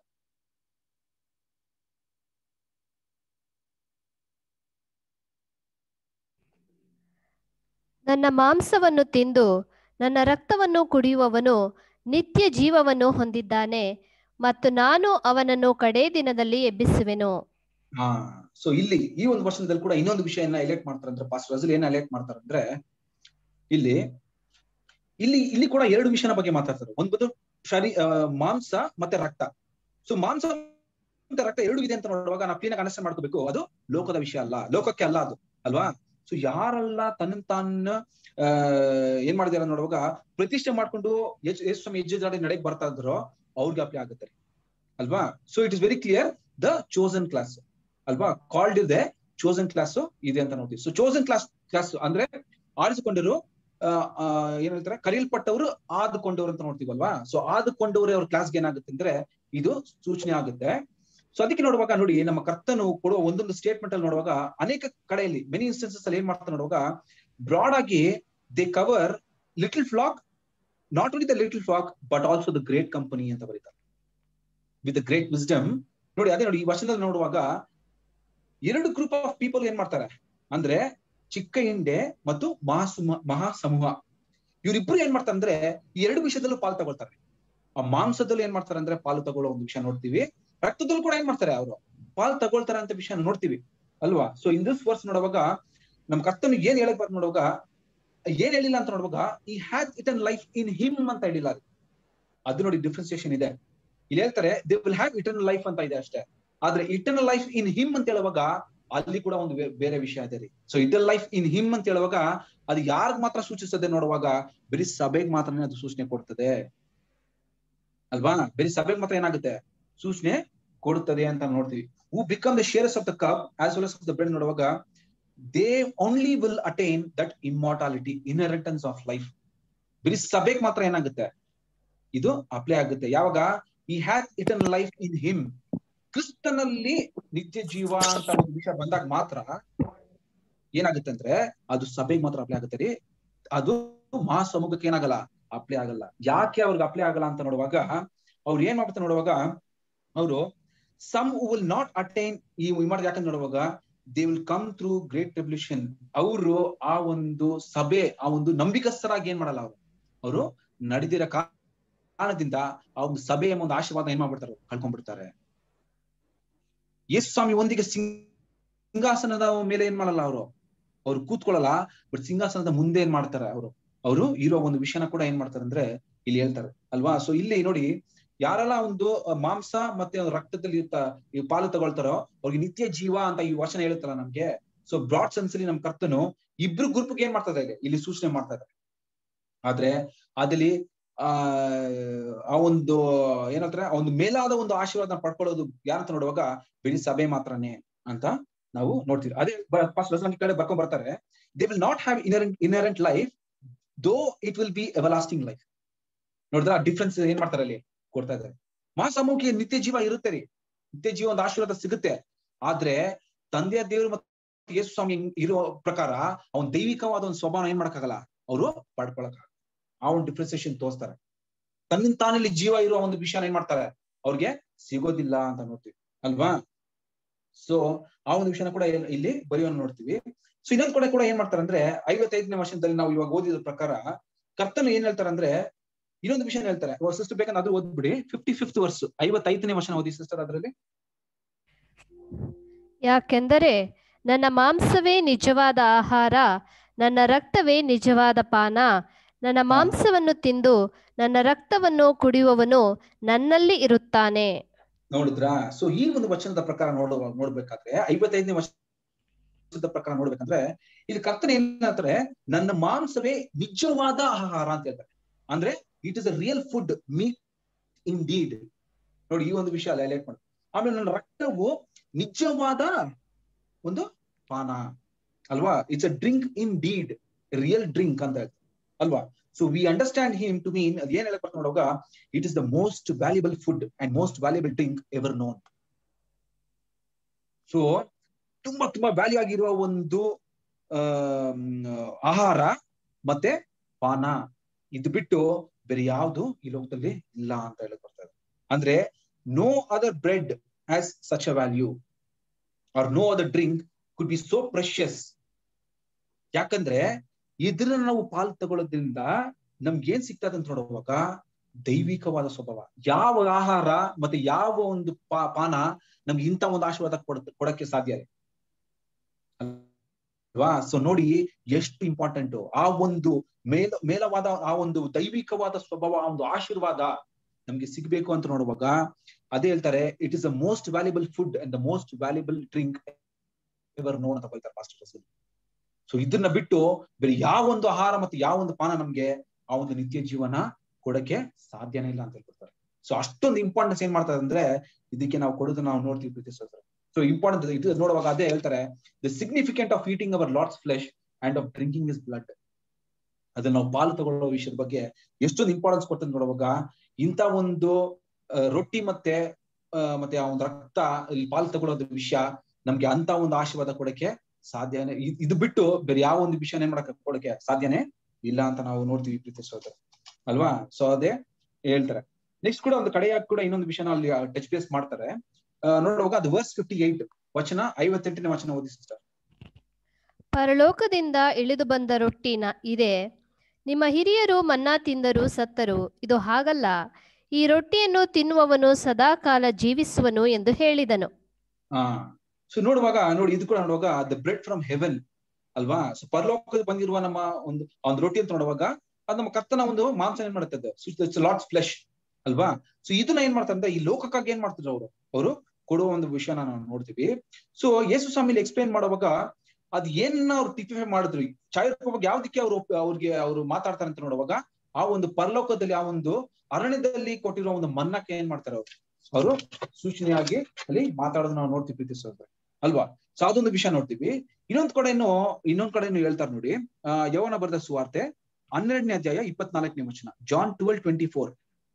ನನ್ನ ಮಾಂಸವನ್ನು ತಿಂದು ನನ್ನ ರಕ್ತವನ್ನು ಕುಡಿಯುವವನು ನಿತ್ಯ ಜೀವವನ್ನು ಹೊಂದಿದ್ದಾನೆ ಮತ್ತು ನಾನು ಅವನನ್ನು ಕಡೇ ದಿನದಲ್ಲಿ ಎಬ್ಬಿಸುವೆನು ಹಾ ಸೊ ಇಲ್ಲಿ ಈ ಒಂದು ವರ್ಷದಲ್ಲಿ ಕೂಡ ಇನ್ನೊಂದು ವಿಷಯನ ಹೈಲೈಟ್ ಮಾಡ್ತಾರೆ ಅಂದ್ರೆ ಪಾಸ್ಟ್ ರಜಲ್ ಏನ್ ಹೈಲೈಟ್ ಮಾಡ್ತಾರೆ ಅಂದ್ರೆ ಇಲ್ಲಿ ಇಲ್ಲಿ ಇಲ್ಲಿ ಕೂಡ ಎರಡು ವಿಷಯನ ಬಗ್ಗೆ ಮಾತಾಡ್ತಾರೆ ಒಂದು ಶರೀ ಆ, ಮಾಂಸ ಮತ್ತೆ ರಕ್ತ ಸೊ ಮಾಂಸ ಮತ್ತೆ ರಕ್ತ ಎರಡು ಇದೆ ಅಂತ ನೋಡುವಾಗ ನಾವು ಕ್ಲೀನ್ ಆಗಿ ಅಂಡರ್ಸ್ಟ್ಯಾಂಡ್ ಮಾಡ್ಕೋಬೇಕು ಅದು ಲೋಕದ ವಿಷಯ ಅಲ್ಲ ಲೋಕಕ್ಕೆ ಅಲ್ಲ ಅದು ಅಲ್ವಾ ಸೊ ಯಾರೆಲ್ಲ ತನ್ನ ತಾನ ಆ ಏನ್ ಮಾಡಿದಾರೆ ನೋಡುವಾಗ ಪ್ರತಿಷ್ಠೆ ಮಾಡ್ಕೊಂಡು ಎಷ್ಟು ಎಷ್ಟು ಸಮಯ ಹೆಜ್ಜೆ ಜಾಡಿ ನಡೆಗೆ ಬರ್ತಾ ಇದ್ರೋ ಅವ್ರಿಗೆ ಅಪ್ಲೈ ಆಗುತ್ತೆ ಅಲ್ವಾ so it is very clear the chosen class ಅಲ್ವಾ ಕಾಲ್ಡ್ ಇದೆ ಚೋಸನ್ ಕ್ಲಾಸ್ ಇದೆ ಅಂತ ನೋಡ್ತೀವಿ ಸೊ ಚೋಸನ್ ಕ್ಲಾಸ್ ಕ್ಲಾಸ್ ಅಂದ್ರೆ ಆರಿಸಿಕೊಂಡಿರು ಆ, ಆ, ಏನ್ ಹೇಳ್ತಾರೆ ಕರೆಯಲ್ಪಟ್ಟವರು ಆದುಕೊಂಡವರು ಅಂತ ನೋಡ್ತೀವಲ್ವಾ ಸೊ ಆದುಕೊಂಡವರು ಅವ್ರ ಕ್ಲಾಸ್ಗೆ ಏನಾಗುತ್ತೆ ಅಂದ್ರೆ ಇದು ಸೂಚನೆ ಆಗುತ್ತೆ ಸೊ ಅದಕ್ಕೆ ನೋಡುವಾಗ ನೋಡಿ ನಮ್ಮ ಕರ್ತನು ಕೊಡುವ ಒಂದೊಂದು ಸ್ಟೇಟ್ಮೆಂಟ್ ಅಲ್ಲಿ ನೋಡುವಾಗ ಅನೇಕ ಕಡೆಯಲ್ಲಿ ಮೆನಿ ಇನ್ಸ್ಟೆನ್ಸಸ್ ಅಲ್ಲಿ ಏನ್ ಮಾಡ್ತಾರೆ ನೋಡುವಾಗ ಬ್ರಾಡ್ ಆಗಿ they cover little flock not only the little flock but also the great company ಅಂತ ಬರೀತಾರೆ ವಿತ್ ಗ್ರೇಟ್ ವಿಸ್ಡಮ್ ನೋಡಿ ಅದೇ ನೋಡಿ ಈ ವರ್ಷದಲ್ಲಿ ನೋಡುವಾಗ ಎರಡು ಗ್ರೂಪ್ ಆಫ್ ಪೀಪಲ್ ಏನ್ ಮಾಡ್ತಾರೆ ಅಂದ್ರೆ ಚಿಕ್ಕ ಹಿಂಡೆ ಮತ್ತು ಮಹಾಸುಮ ಮಹಾ ಸಮೂಹ ಇವರಿಬ್ರು ಏನ್ ಮಾಡ್ತಾರೆ ಅಂದ್ರೆ ಈ ಎರಡು ವಿಷಯದಲ್ಲೂ ಪಾಲು ತಗೊಳ್ತಾರೆ ಆ ಮಾಂಸದಲ್ಲಿ ಏನ್ ಮಾಡ್ತಾರೆ ಅಂದ್ರೆ ಪಾಲು ತಗೊಳ್ಳೋ ಒಂದು ವಿಷಯ ನೋಡ್ತೀವಿ ರಕ್ತದಲ್ಲೂ ಕೂಡ ಏನ್ ಮಾಡ್ತಾರೆ ಅವರು ಪಾಲು ತಗೊಳ್ತಾರೆ ಅಂತ ವಿಷಯ ನೋಡ್ತೀವಿ ಅಲ್ವಾ ಸೊ ಇನ್ ದಿಸ್ ವರ್ಸ್ ನೋಡುವಾಗ ನಮ್ ಕರ್ತನು ಏನ್ ಹೇಳಕ್ ಬರ್ತ ನೋಡುವಾಗ ಏನ್ ಹೇಳಿಲ್ಲ ಅಂತ ನೋಡುವಾಗ ಈ has eternal life in him ಅಂತ ಹೇಳಿಲ್ಲ ಅದು ಅದು ನೋಡಿ ಡಿಫ್ರೆನ್ಸಿಯೇಷನ್ ಇದೆ ಇಲ್ಲಿ ಹೇಳ್ತಾರೆ they will have eternal life ಅಂತ ಇದೆ ಅಷ್ಟೇ ಆದ್ರೆ ಇಟರ್ನಲ್ ಲೈಫ್ ಇನ್ ಹಿಮ್ ಅಂತ ಹೇಳುವಾಗ ಅಲ್ಲಿ ಕೂಡ ಒಂದು ಬೇ- ಬೇರೆ ವಿಷಯ ಇದೆ ರೀ so eternal life in him ಅಂತ ಹೇಳುವಾಗ ಅದು ಯಾರಿಗ್ ಮಾತ್ರ ಸೂಚಿಸ್ತದೆ ನೋಡುವಾಗ ಬರೀ ಸಭೆಗೆ ಮಾತ್ರನೇ ಅದು ಸೂಚನೆ ಕೊಡ್ತದೆ ಅಲ್ವಾ ಬರೀ ಸಭೆಗೆ ಮಾತ್ರ ಏನಾಗುತ್ತೆ ಸೂಚನೆ ಕೊಡುತ್ತದೆ ಅಂತ ನೋಡ್ತೀವಿ who become the shares of the cup as well of the bread ನೋಡುವಾಗ they only will attain that immortality inheritance of life ಬರೀ ಸಭೆಗೆ ಮಾತ್ರ ಏನಾಗುತ್ತೆ ಇದು ಅಪ್ಲೈ ಆಗುತ್ತೆ ಯಾವಾಗ ಈ has eternal life in him ಕ್ರಿಸ್ತನಲ್ಲಿ ನಿತ್ಯ ಜೀವ ಅಂತ ಒಂದು ವಿಷಯ ಬಂದಾಗ ಮಾತ್ರ ಏನಾಗುತ್ತೆ ಅಂದ್ರೆ ಅದು ಸಭೆಗೆ ಮಾತ್ರ ಅಪ್ಲೈ ಆಗುತ್ತೆ ರೀ ಅದು ಮಹಾಸಮೂಹಕ್ಕೆ ಏನಾಗಲ್ಲ ಅಪ್ಲೈ ಆಗಲ್ಲ ಯಾಕೆ ಅವ್ರಿಗೆ ಅಪ್ಲೈ ಆಗಲ್ಲ ಅಂತ ನೋಡುವಾಗ ಅವ್ರು ಏನ್ ಮಾಡ್ತಾರೆ ನೋಡುವಾಗ ಅವರು ಸಮ್ ವಿಲ್ ನಾಟ್ ಅಟೈನ್ ಈ ಮಾಡಿದ ಯಾಕಂತ ನೋಡುವಾಗ they will come through great revolution ಅವರು ಆ ಒಂದು ಸಭೆ ಆ ಒಂದು ನಂಬಿಕಸ್ಥರಾಗಿ ಏನ್ ಮಾಡಲ್ಲ ಅವರು ಅವರು ನಡೆದಿರೋ ಕಾರಣದಿಂದ ಆ ಒಂದು ಸಭೆಯ ಒಂದು ಆಶೀರ್ವಾದ ಏನ್ ಮಾಡ್ಬಿಡ್ತಾರೆ ಕಳ್ಕೊಂಡ್ಬಿಡ್ತಾರೆ ಯೇಸು ಸ್ವಾಮಿ ಒಂದಿಗೆ ಸಿಂಹಾಸನದ ಮೇಲೆ ಏನ್ ಮಾಡಲ್ಲ ಅವರು ಅವ್ರು ಕೂತ್ಕೊಳ್ಳಲ್ಲ ಬಟ್ ಸಿಂಹಾಸನದ ಮುಂದೆ ಏನ್ ಮಾಡ್ತಾರೆ ಅವರು ಅವರು ಇರೋ ಒಂದು ವಿಷಯನ ಕೂಡ ಏನ್ ಮಾಡ್ತಾರೆ ಅಂದ್ರೆ ಇಲ್ಲಿ ಹೇಳ್ತಾರೆ ಅಲ್ವಾ ಸೊ ಇಲ್ಲಿ ನೋಡಿ ಯಾರೆಲ್ಲ ಒಂದು ಮಾಂಸ ಮತ್ತೆ ಒಂದು ರಕ್ತದಲ್ಲಿ ಇರ್ತ ಈ ಪಾಲು ತಗೊಳ್ತಾರೋ ಅವ್ರಿಗೆ ನಿತ್ಯ ಜೀವ ಅಂತ ಈ ವಚನ ಹೇಳುತ್ತಲ್ಲ ನಮ್ಗೆ ಸೊ ಬ್ರಾಡ್ ಸೆನ್ಸ್ ಅಲ್ಲಿ ನಮ್ ಕರ್ತನು ಇಬ್ರು ಗ್ರೂಪ್ಗೆ ಏನ್ ಮಾಡ್ತಾ ಇದೆ ಇಲ್ಲಿ ಸೂಚನೆ ಮಾಡ್ತಾ ಇದ್ದಾರೆ ಆದ್ರೆ ಅದಲ್ಲಿ ಆ ಆ ಒಂದು ಏನಂತಾರೆ ಆ ಒಂದು ಮೇಲಾದ ಒಂದು ಆಶೀರ್ವಾದ ಪಡ್ಕೊಳ್ಳೋದು ಯಾರಂತ ನೋಡುವಾಗ ಬರೀ ಸಭೆ ಮಾತ್ರನೇ ಅಂತ ನಾವು ನೋಡ್ತೀವಿ ಅದೇ ಫಸ್ಟ್ ಕಡೆ ಬರ್ಕೊಂಡ್ ಬರ್ತಾರೆ they will not have inherent inherent life though it will be everlasting life ನೋಡಿದ್ರ ಡಿಫ್ರೆನ್ಸ್ ಏನ್ ಮಾಡ್ತಾರೆ ಅಲ್ಲಿ ಕೊಡ್ತಾ ಇದ್ದಾರೆ ಮಹಾಸಮೂಹಕ್ಕೆ ನಿತ್ಯ ಜೀವ ಇರುತ್ತೆ ರೀ ನಿತ್ಯ ಜೀವ ಒಂದು ಆಶೀರ್ವಾದ ಸಿಗುತ್ತೆ ಆದ್ರೆ ತಂದೆಯ ದೇವರು ಮತ್ತು ಯೇಸು ಸ್ವಾಮಿ ಇರೋ ಪ್ರಕಾರ ಅವನ್ ದೈವಿಕವಾದ ಒಂದು ಸ್ವಭಾವ ಏನ್ ಮಾಡಕ್ಕಾಗಲ್ಲ ಅವರು ಪಡ್ಕೊಳಕ್ ಆ ಒಂದು ಡಿಫ್ರೆನ್ಸಿಯೇಷನ್ ತೋರಿಸ್ತಾರೆ ತನ್ನಿಂದ ತಾನಲ್ಲಿ ಜೀವ ಇರುವ ಒಂದು ವಿಷಯನ ಏನ್ ಮಾಡ್ತಾರೆ ಅವ್ರಿಗೆ ಸಿಗೋದಿಲ್ಲ ಅಂತ ನೋಡ್ತೀವಿ ಅಲ್ವಾ ಸೊ ಆ ಒಂದು ವಿಷಯನ ಕೂಡ ಇಲ್ಲಿ- ಇಲ್ಲಿ ಬರೆಯೋನ್ ನೋಡ್ತೀವಿ ಸೊ ಇನ್ನೊಂದ್ ಕಡೆ ಕೂಡ ಏನ್ ಮಾಡ್ತಾರೆ ಅಂದ್ರೆ ಐವತ್ತೈದನೇ ವರ್ಷದಲ್ಲಿ ನಾವು ಇವಾಗ ಓದಿದ ಪ್ರಕಾರ ಕರ್ತನು ಏನ್ ಹೇಳ್ತಾರೆ ಅಂದ್ರೆ ಇನ್ನೊಂದು ವಿಷಯ ಹೇಳ್ತಾರೆ ಸಿಸ್ಟರ್ ಬೇಕಂದ್ರೆ ಅದು ಓದ್ಬಿಡಿ ಫಿಫ್ಟಿ ಫಿಫ್ತ್ ವರ್ಸ್ ಐವತ್ತೈದನೇ ವರ್ಷನ ಓದಿ ಸಿಸ್ಟರ್ ಅದ್ರಲ್ಲಿ ಯಾಕೆಂದರೆ ನನ್ನ ಮಾಂಸವೇ ನಿಜವಾದ ಆಹಾರ ನನ್ನ ರಕ್ತವೇ ನಿಜವಾದ ಪಾನ ನನ್ನ ಮಾಂಸವನ್ನು ತಿಂದು ನನ್ನ ರಕ್ತವನ್ನು ಕುಡಿಯುವವನು ನನ್ನಲ್ಲಿ ಇರುತ್ತಾನೆ ನೋಡಿದ್ರಾ ಸೊ ಈ ಒಂದು ವಚನದ ಪ್ರಕಾರ ನೋಡುವ ನೋಡ್ಬೇಕಾದ್ರೆ ಐವತ್ತೈದನೇ ವರ್ಷದ ಪ್ರಕಾರ ನೋಡ್ಬೇಕಂದ್ರೆ ಇಲ್ಲಿ ಕರ್ತನ ಏನ್ ಹೇಳ್ತಾರೆ ನನ್ನ ಮಾಂಸವೇ ನಿಜವಾದ ಆಹಾರ ಅಂತ ಹೇಳ್ತಾರೆ ಅಂದ್ರೆ it is a real food meat indeed ನೋಡಿ ಈ ಒಂದು ವಿಷಯ ಹೈಲೈಟ್ ಮಾಡಿ ಆಮೇಲೆ ನನ್ನ ರಕ್ತವು ನಿಜವಾದ ಒಂದು ಪಾನ ಅಲ್ವಾ it's a drink indeed real drink ಅಂತ ಹೇಳ್ತಾರೆ ಅಲ್ವಾ so we understand him to mean ಅದ್ ಏನ್ ಹೇಳಕ್ ನೋಡುವಾಗ it is the most valuable food and most valuable drink ever known so ತುಂಬಾ ತುಂಬಾ ವ್ಯಾಲ್ಯೂ ಆಗಿರುವ ಒಂದು ಆಹಾರ ಮತ್ತೆ ಪಾನ ಇದು ಬಿಟ್ಟು ಬೇರೆ ಯಾವುದು ಈ ಲೋಕದಲ್ಲಿ ಇಲ್ಲ ಅಂತ ಹೇಳಕ್ ಬರ್ತಾರೆ ಅಂದ್ರೆ no other bread has such a value or no other drink could be so precious ಯಾಕಂದ್ರೆ ಇದನ್ನ ನಾವು ಪಾಲ್ ತಗೊಳ್ಳೋದ್ರಿಂದ ನಮ್ಗೆ ಏನ್ ಸಿಗ್ತದೆ ಅಂತ ನೋಡುವಾಗ ದೈವಿಕವಾದ ಸ್ವಭಾವ ಯಾವ ಆಹಾರ ಮತ್ತೆ ಯಾವ ಒಂದು ಪಾ ಪಾನ ನಮ್ಗೆ ಇಂಥ ಒಂದು ಆಶೀರ್ವಾದ ಕೊಡ ಕೊಡಕ್ಕೆ ಸಾಧ್ಯ ಇದೆ ಅಲ್ವಾ ಸೊ ನೋಡಿ ಎಷ್ಟು ಇಂಪಾರ್ಟೆಂಟ್ ಆ ಒಂದು ಮೇಲ ಮೇಲವಾದ ಆ ಒಂದು ದೈವಿಕವಾದ ಸ್ವಭಾವ ಆ ಒಂದು ಆಶೀರ್ವಾದ ನಮ್ಗೆ ಸಿಗ್ಬೇಕು ಅಂತ ನೋಡುವಾಗ ಅದೇ ಹೇಳ್ತಾರೆ it is the most valuable food and the most valuable drink ever known ಅಂತ ಹೇಳ್ತಾರೆ ಮಾಸ್ಟರ್ ಸೊ ಇದನ್ನ ಬಿಟ್ಟು ಬೇರೆ ಯಾವ ಒಂದು ಆಹಾರ ಮತ್ತೆ ಯಾವ ಒಂದು ಪಾನ ನಮ್ಗೆ ಆ ಒಂದು ನಿತ್ಯ ಜೀವನ ಕೊಡಕ್ಕೆ ಸಾಧ್ಯನೇ ಇಲ್ಲ ಅಂತ ಹೇಳ್ತಾರೆ ಸೊ ಅಷ್ಟೊಂದು ಇಂಪಾರ್ಟೆನ್ಸ್ ಏನ್ ಮಾಡ್ತಾರೆ ಅಂದ್ರೆ ಇದಕ್ಕೆ ನಾವು ಕೊಡೋದು ನಾವು ನೋಡ್ತೀವಿ ಪ್ರೀತಿಸ್ತಾರೆ ಸೊ ಇಂಪಾರ್ಟೆಂಟ್ ಇದು ನೋಡುವಾಗ ಅದೇ ಹೇಳ್ತಾರೆ the significant of eating our lord's flesh and of drinking his blood ಅದನ್ನ ನಾವು ಪಾಲು ತಗೊಳ್ಳೋ ವಿಷಯದ ಬಗ್ಗೆ ಎಷ್ಟೊಂದು ಇಂಪಾರ್ಟೆನ್ಸ್ ಕೊಡ್ತದೆ ನೋಡುವಾಗ ಇಂಥ ಒಂದು ರೊಟ್ಟಿ ಮತ್ತೆ ಮತ್ತೆ ಆ ಒಂದು ರಕ್ತ ಇಲ್ಲಿ ಪಾಲು ತಗೊಳ್ಳೋದು ವಿಷಯ ನಮ್ಗೆ ಅಂತ ಒಂದು ಆಶೀರ್ವಾದ ಕೊಡಕ್ಕೆ ಸಾಧ್ಯನೇ ಇದು ಬಿಟ್ಟು ಬೇರೆ ಯಾವ ಒಂದು ವಿಷಯನೇ ಮಾಡಕ್ಕೆ ಕೊಡಕ್ಕೆ ಸಾಧ್ಯನೇ ಇಲ್ಲ ಅಂತ ನಾವು ನೋಡ್ತೀವಿ ಪ್ರೀತಿ ಸಹೋದರ ಅಲ್ವಾ ಸೊ ಅದೇ ಹೇಳ್ತಾರೆ ನೆಕ್ಸ್ಟ್ ಕೂಡ ಒಂದು ಕಡೆಯಾಗಿ ಕೂಡ ಇನ್ನೊಂದು ವಿಷಯನ ಅಲ್ಲಿ ಟಚ್ ಬೇಸ್ ಮಾಡ್ತಾರೆ ನೋಡುವಾಗ ಅದು ವರ್ಸ್ ಫಿಫ್ಟಿ ಏಟ್ ವಚನ ಐವತ್ತೆಂಟನೇ ವಚನ ಓದಿ ಸಿಸ್ಟರ್ ಪರಲೋಕದಿಂದ ಇಳಿದು ಬಂದ ರೊಟ್ಟಿನ ಇದೆ ನಿಮ್ಮ ಹಿರಿಯರು ಮನ್ನಾ ತಿಂದರು ಸತ್ತರು ಇದು ಹಾಗಲ್ಲ ಈ ರೊಟ್ಟಿಯನ್ನು ತಿನ್ನುವವನು ಸದಾಕಾಲ ಜೀವಿಸುವನು ಎಂದು ಹೇಳಿದನು ಹಾ ಸೊ ನೋಡುವಾಗ ನೋಡಿ ಇದು ಕೂಡ ನೋಡುವಾಗ ದ ಬ್ರೆಡ್ ಫ್ರಮ್ ಹೆವೆನ್ ಅಲ್ವಾ ಸೊ ಪರಲೋಕದ ಬಂದಿರುವ ನಮ್ಮ ಒಂದು ಒಂದು ರೊಟ್ಟಿ ಅಂತ ನೋಡುವಾಗ ಅದು ನಮ್ಮ ಕರ್ತನ ಒಂದು ಮಾಂಸ ಏನ್ ಮಾಡುತ್ತೆ ಲಾಟ್ಸ್ ಫ್ಲೆಶ್ ಅಲ್ವಾ ಸೊ ಇದನ್ನ ಏನ್ ಮಾಡ್ತಾರೆ ಅಂದ್ರೆ ಈ ಲೋಕಕ್ಕಾಗಿ ಏನ್ ಮಾಡ್ತಿದ್ರು ಅವರು ಅವರು ಕೊಡುವ ಒಂದು ವಿಷಯನ ನಾವು ನೋಡ್ತೀವಿ ಸೊ ಯೇಸು ಸ್ವಾಮಿಲಿ ಎಕ್ಸ್ಪ್ಲೇನ್ ಮಾಡುವಾಗ ಅದ್ ಏನ ಅವ್ರು ಟಿಫಿಫೈ ಮಾಡಿದ್ರು ಛಾಯಾರೂಪವಾಗಿ ಯಾವ್ದಕ್ಕೆ ಅವ್ರು ಅವ್ರಿಗೆ ಅವ್ರು ಮಾತಾಡ್ತಾರೆ ಅಂತ ನೋಡುವಾಗ ಆ ಒಂದು ಪರಲೋಕದಲ್ಲಿ ಆ ಒಂದು ಅರಣ್ಯದಲ್ಲಿ ಕೊಟ್ಟಿರೋ ಒಂದು ಮನ್ನಕ್ಕೆ ಏನ್ ಮಾಡ್ತಾರೆ ಅವರು ಅವರು ಸೂಚನೆಯಾಗಿ ಅಲ್ಲಿ ಮಾತಾಡೋದು ನಾವು ನೋಡ್ತೀವಿ ಪ್ರೀತಿಸೋದ್ರೆ ಅಲ್ವಾ ಸೊ ಅದೊಂದು ವಿಷಯ ನೋಡ್ತೀವಿ ಇನ್ನೊಂದ್ ಕಡೆನು ಇನ್ನೊಂದ್ ಕಡೆನು ಹೇಳ್ತಾರೆ ನೋಡಿ ಆ ಯವನ ಬರೆದ ಸುವಾರ್ತೆ ಹನ್ನೆರಡನೇ ಅಧ್ಯಾಯ ಇಪ್ಪತ್ನಾಲ್ಕನೇ ವಚನ ಜಾನ್ ಟ್ವೆಲ್ ಟ್ವೆಂಟಿ ಫೋರ್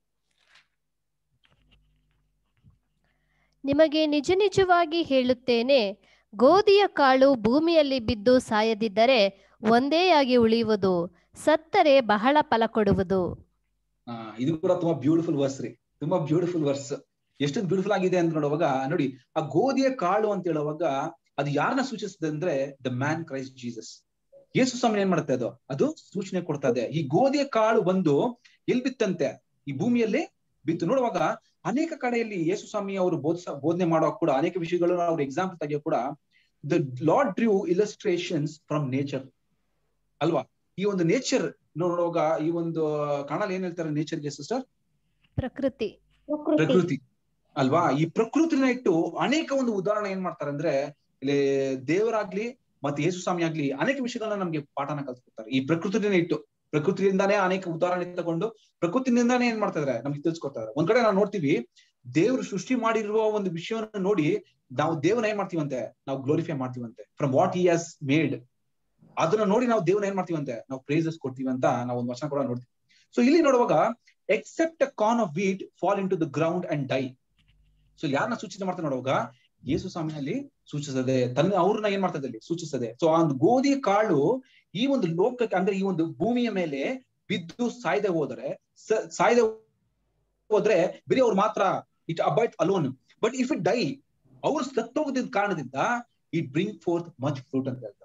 ನಿಮಗೆ ನಿಜ ನಿಜವಾಗಿ ಹೇಳುತ್ತೇನೆ ಗೋಧಿಯ ಕಾಳು ಭೂಮಿಯಲ್ಲಿ ಬಿದ್ದು ಸಾಯದಿದ್ದರೆ ಒಂದೇ ಆಗಿ ಉಳಿಯುವುದು ಸತ್ತರೆ ಬಹಳ ಫಲ ಕೊಡುವುದು ಆ ಇದು ಕೂಡ ತುಂಬಾ ಬ್ಯೂಟಿಫುಲ್ ವರ್ಸ್ ರೀ ತುಂಬಾ ಬ್ಯೂಟಿಫುಲ್ ವರ್ಸ್ ಎಷ್ಟೊಂದು ಬ್ಯೂಟಿಫುಲ್ ಆಗಿದೆ ಅಂತ ನೋಡುವಾಗ ನೋಡಿ ಆ ಗೋಧಿಯ ಕಾಳು ಅಂತ ಹೇಳುವಾಗ ಅದು ಯಾರನ್ನ ಸೂಚಿಸ್ತದೆ ಅಂದ್ರೆ ದ ಮ್ಯಾನ್ ಕ್ರೈಸ್ಟ್ ಜೀಸಸ್ ಯೇಸು ಸ್ವಾಮಿ ಏನ್ ಮಾಡುತ್ತೆ ಅದು ಅದು ಸೂಚನೆ ಕೊಡ್ತಾ ಇದೆ ಈ ಗೋಧಿಯ ಕಾಳು ಬಂದು ಎಲ್ಲಿ ಬಿತ್ತಂತೆ ಈ ಭೂಮಿಯಲ್ಲಿ ಬಿತ್ತು ನೋಡುವಾಗ ಅನೇಕ ಕಡೆಯಲ್ಲಿ ಯೇಸು ಸ್ವಾಮಿ ಅವರು ಬೋಧಿಸ ಬೋಧನೆ ಮಾಡುವಾಗ ಕೂಡ ಅನೇಕ ವಿಷಯಗಳು ಅವ್ರ ಎಕ್ಸಾಂಪಲ್ ತೆಗಿಯೋ ಕೂಡ the lord drew illustrations from nature ಅಲ್ವಾ ಈ ಒಂದು ನೇಚರ್ ನೋಡುವಾಗ ಈ ಒಂದು ಕಾಣಲ್ ಏನ್ ಹೇಳ್ತಾರೆ ನೇಚರ್ಗೆ ಸಿಸ್ಟರ್ ಪ್ರಕೃತಿ ಪ್ರಕೃತಿ ಅಲ್ವಾ ಈ ಪ್ರಕೃತಿನ ಇಟ್ಟು ಅನೇಕ ಒಂದು ಉದಾಹರಣೆ ಏನ್ ಮಾಡ್ತಾರೆ ಅಂದ್ರೆ ಇಲ್ಲಿ ದೇವರಾಗ್ಲಿ ಮತ್ತೆ ಯೇಸು ಸ್ವಾಮಿ ಆಗ್ಲಿ ಅನೇಕ ವಿಷಯಗಳನ್ನ ನಮ್ಗೆ ಪಾಠನ ಕಲ್ಸ್ಕೊಡ್ತಾರೆ ಈ ಪ್ರಕೃತಿನ ಇಟ್ಟು ಪ್ರಕೃತಿಯಿಂದಾನೇ ಅನೇಕ ಉದಾಹರಣೆ ತಗೊಂಡು ಪ್ರಕೃತಿನಿಂದಾನೇ ಏನ್ ಮಾಡ್ತಾ ಇದಾರೆ ನಮ್ಗೆ ತಿಳಿಸ್ಕೊಡ್ತಾರೆ ಒಂದ್ ಕಡೆ ನಾವು ನೋಡ್ತೀವಿ ದೇವ್ರು ಸೃಷ್ಟಿ ಮಾಡಿರುವ ಒಂದು ವಿಷಯವನ್ನ ನೋಡಿ ನಾವು ದೇವನ ಏನ್ ಮಾಡ್ತೀವಂತೆ ನಾವು ಗ್ಲೋರಿಫೈ ಮಾಡ್ತೀವಂತೆ from what he has made ಅದನ್ನ ನೋಡಿ ನಾವು ದೇವನ ಏನ್ ಮಾಡ್ತೀವಂತೆ ನಾವು ಪ್ರೇಸಸ್ ಕೊಡ್ತೀವಿ ಅಂತ ನಾವು ಒಂದು ವಚನ ಕೂಡ ನೋಡ್ತೀವಿ ಸೊ ಇಲ್ಲಿ ನೋಡುವಾಗ except a corn of wheat fall in to the ground and die so ಯಾರನ್ನ ಸೂಚನೆ ಮಾಡ್ತಾ ನೋಡುವಾಗ ಯೇಸು ಸ್ವಾಮಿನಲ್ಲಿ ಸೂಚಿಸದೆ ತನ್ನ ಅವ್ರನ್ನ ಏನ್ ಮಾಡ್ತದೆ ಅಲ್ಲಿ ಸೂಚಿಸದೆ ಸೊ ಆ ಒಂದು ಗೋಧಿ ಕಾಳು ಈ ಒಂದು ಲೋಕಕ್ಕೆ ಅಂದ್ರೆ ಈ ಒಂದು ಭೂಮಿಯ ಮೇಲೆ ಬಿದ್ದು ಸಾಯ್ದೆ ಹೋದರೆ ಸಾಯ್ದೆ ಹೋದ್ರೆ ಬರೀ ಅವ್ರು ಮಾತ್ರ it abide alone but if it die ಅವ್ರು ಸತ್ತೋಗದ ಕಾರಣದಿಂದ it bring forth much fruit ಅಂತ ಹೇಳ್ತಾರೆ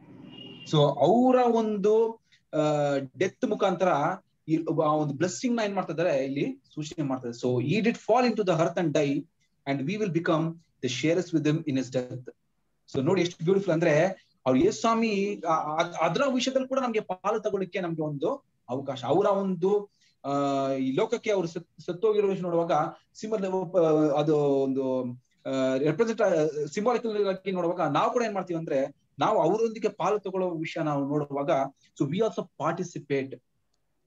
ಸೊ ಅವರ ಒಂದು ಡೆತ್ ಮುಖಾಂತರ ಆ ಒಂದು ಬ್ಲೆಸ್ಸಿಂಗ್ ನ ಏನ್ ಮಾಡ್ತಾ ಇದಾರೆ ಇಲ್ಲಿ ಸೂಚನೆ ಮಾಡ್ತಾರೆ ಸೊ ಈ did fall in to the earth and die and we will become the shares with in his death so ನೋಡಿ ಎಷ್ಟು ಬ್ಯೂಟಿಫುಲ್ ಅಂದ್ರೆ ಅವ್ರ ಯೇಸು ಸ್ವಾಮಿ ಅದರ ವಿಷಯದಲ್ಲಿ ಕೂಡ ನಮ್ಗೆ ಪಾಲು ತಗೊಳ್ಳಿಕ್ಕೆ ನಮ್ಗೆ ಒಂದು ಅವಕಾಶ ಅವರ ಒಂದು ಆ ಈ ಲೋಕಕ್ಕೆ ಅವರು ಸತ್ತೋಗಿರೋ ವಿಷಯ ನೋಡುವಾಗ ಸಿಂಬಲ್ ಅದು ಒಂದು ರೆಪ್ರೆಸೆಂಟ್ ಸಿಂಬಾಲಿಕಲ್ ಆಗಿ ನೋಡುವಾಗ ನಾವು ಕೂಡ ಏನ್ ಮಾಡ್ತೀವಿ ಅಂದ್ರೆ ನಾವು ಅವರೊಂದಿಗೆ ಪಾಲು ತಗೊಳ್ಳೋ ವಿಷಯ ನಾವು ನೋಡುವಾಗ so we also participate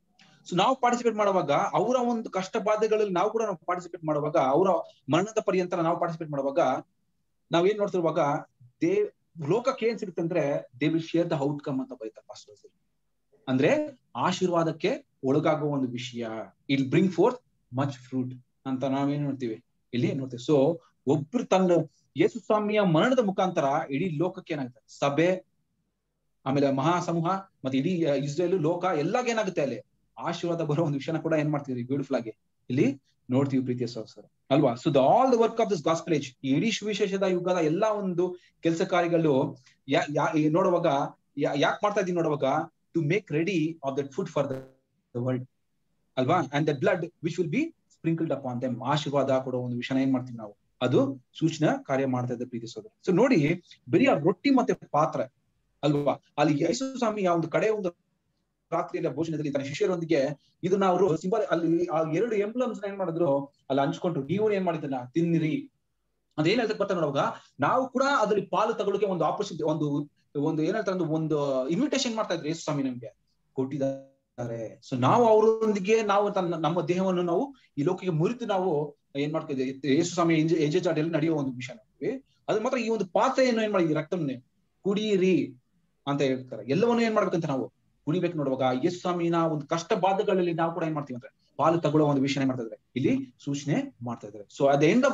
so ನಾವು ಪಾರ್ಟಿಸಿಪೇಟ್ ಮಾಡುವಾಗ ಅವರ ಒಂದು ಕಷ್ಟ ಬಾಧೆಗಳಲ್ಲಿ ನಾವು ಕೂಡ ನಾವು ಪಾರ್ಟಿಸಿಪೇಟ್ ಮಾಡುವಾಗ ಅವರ ಮರಣದ ಪರ್ಯಂತರ ನಾವು ಪಾರ್ಟಿಸಿಪೇಟ್ ಮಾಡುವಾಗ ನಾವೇನ್ ನೋಡ್ತಿರುವಾಗ ದೇ ಲೋಕಕ್ಕೆ ಏನ್ ಸಿಗುತ್ತೆ ಅಂದ್ರೆ they will share the outcome ಅಂತ ಬರೀತಾರೆ ಪಾಸ್ಟರ್ಸ್ ಅಂದ್ರೆ ಆಶೀರ್ವಾದಕ್ಕೆ ಒಳಗಾಗುವ ಒಂದು ವಿಷಯ ಇಲ್ ಬ್ರಿಂಗ್ ಫೋರ್ತ್ ಮಚ್ ಫ್ರೂಟ್ ಅಂತ ನಾವೇನ್ ನೋಡ್ತೀವಿ ಇಲ್ಲಿ ನೋಡ್ತೀವಿ ಸೊ ಒಬ್ರು ತನ್ನ ಯೇಸು ಸ್ವಾಮಿಯ ಮರಣದ ಮುಖಾಂತರ ಇಡೀ ಲೋಕಕ್ಕೆ ಏನಾಗುತ್ತೆ ಸಭೆ ಆಮೇಲೆ ಮಹಾ ಸಮೂಹ ಮತ್ತೆ ಇಡೀ ಇಸ್ರೇಲ್ ಲೋಕ ಎಲ್ಲಾಗ ಏನಾಗುತ್ತೆ ಅಲ್ಲಿ ಆಶೀರ್ವಾದ ಬರೋ ಒಂದು ವಿಷಯನ ಕೂಡ ಏನ್ ಮಾಡ್ತೀವಿ ಬ್ಯೂಟಿಫುಲ್ ಆಗಿ ಇಲ್ಲಿ ನೋಡ್ತೀವಿ ಪ್ರೀತಿಯ ಸಹೋದರ ಅಲ್ವಾ so the all the work of this gospel age ಈ ಇಡೀ ಸುವಿಶೇಷದ ಯುಗದ ಎಲ್ಲಾ ಒಂದು ಕೆಲಸ ಕಾರ್ಯಗಳು ಯಾ ಯಾ ಈ ನೋಡುವಾಗ ಯಾಕೆ ಮಾಡ್ತಾ ಇದೀವಿ ನೋಡುವಾಗ to make ready of that food for the world ಅಲ್ವಾ and the blood which will be sprinkled up ಅಂತ ಆಶೀರ್ವಾದ ಕೊಡೋ ಒಂದು ವಿಷಯನ ಏನ್ ಮಾಡ್ತೀವಿ ನಾವು ಅದು ಸೂಚನಾ ಕಾರ್ಯ ಮಾಡ್ತಾ ಇದೆ ಪ್ರೀತಿ ಸೋದರ ಸೊ ನೋಡಿ ಬರೀ ಆ ರೊಟ್ಟಿ ಮತ್ತೆ ಪಾತ್ರೆ ಅಲ್ವಾ ಅಲ್ಲಿ ಯೇಸು ಸ್ವಾಮಿ ಆ ಒಂದು ಕಡೆ ಒಂದು ರಾತ್ರಿಯ ಭೋಜನದಲ್ಲಿ ತನ್ನ ಶಿಷ್ಯರೊಂದಿಗೆ ಇದನ್ನ ಅವರು ಸಿಂಬಲ್ ಅಲ್ಲಿ ಆ ಎರಡು ಎಂಬ್ಲಮ್ಸ್ ಏನ್ ಮಾಡಿದ್ರು ಅಲ್ಲಿ ಹಂಚ್ಕೊಂಡ್ರು ನೀವು ಏನ್ ಮಾಡಿದ್ದನ್ನ ತಿನ್ನಿರಿ ಅದೇನ್ ಹೇಳ್ತಾ ಬರ್ತಾ ನೋಡುವಾಗ ನಾವು ಕೂಡ ಅದ್ರಲ್ಲಿ ಪಾಲು ತಗೊಳ್ಳೋಕೆ ಒಂದು ಆಪರ್ಚುನಿಟಿ ಒಂದು ಒಂದು ಏನ್ ಹೇಳ್ತಾರೆ ಒಂದು ಒಂದು ಇನ್ವಿಟೇಷನ್ ಮಾಡ್ತಾ ಇದ್ರು ಯೇಸು ಸ್ವಾಮಿ ನಮ್ಗೆ ಕೊಟ್ಟಿದ್ದಾರೆ ಸೊ ನಾವು ಅವರೊಂದಿಗೆ ನಾವು ತನ್ನ ನಮ್ಮ ದೇಹವನ್ನು ನಾವು ಈ ಲೋಕಕ್ಕೆ ಮುರಿದು ನಾವು ಏನ್ ಮಾಡ್ತಾ ಇದ್ದೀವಿ ಯೇಸು ಸ್ವಾಮಿ ಎಲ್ಲಿ ನಡೆಯೋ ಒಂದು ವಿಷಯ ನೋಡ್ತೀವಿ ಅದು ಮಾತ್ರ ಈ ಒಂದು ಪಾತ್ರೆಯನ್ನು ಏನ್ ಮಾಡಿದ್ವಿ ರಕ್ತವನ್ನೇ ಕುಡಿಯಿರಿ ಅಂತ ಹೇಳ್ತಾರೆ ಎಲ್ಲವನ್ನೂ ಏನ್ ಮಾಡ್ಬೇಕಂತ ನಾವು ಕುಡಿಬೇಕು ನೋಡುವಾಗ ಯೇಸು ಸ್ವಾಮಿನ ಒಂದು ಕಷ್ಟ ಬಾಧಗಳಲ್ಲಿ ನಾವು ಕೂಡ ಏನ್ ಮಾಡ್ತೀವಿ ಅಂದ್ರೆ ಪಾಲು ತಗೊಳ್ಳೋ ಒಂದು ವಿಷಯ ಮಾಡ್ತಾ ಇದ್ದಾರೆ ಇಲ್ಲಿ ಸೂಚನೆ ಮಾಡ್ತಾ ಇದ್ದಾರೆ ಸೊ ಅದ ಎಂಡ್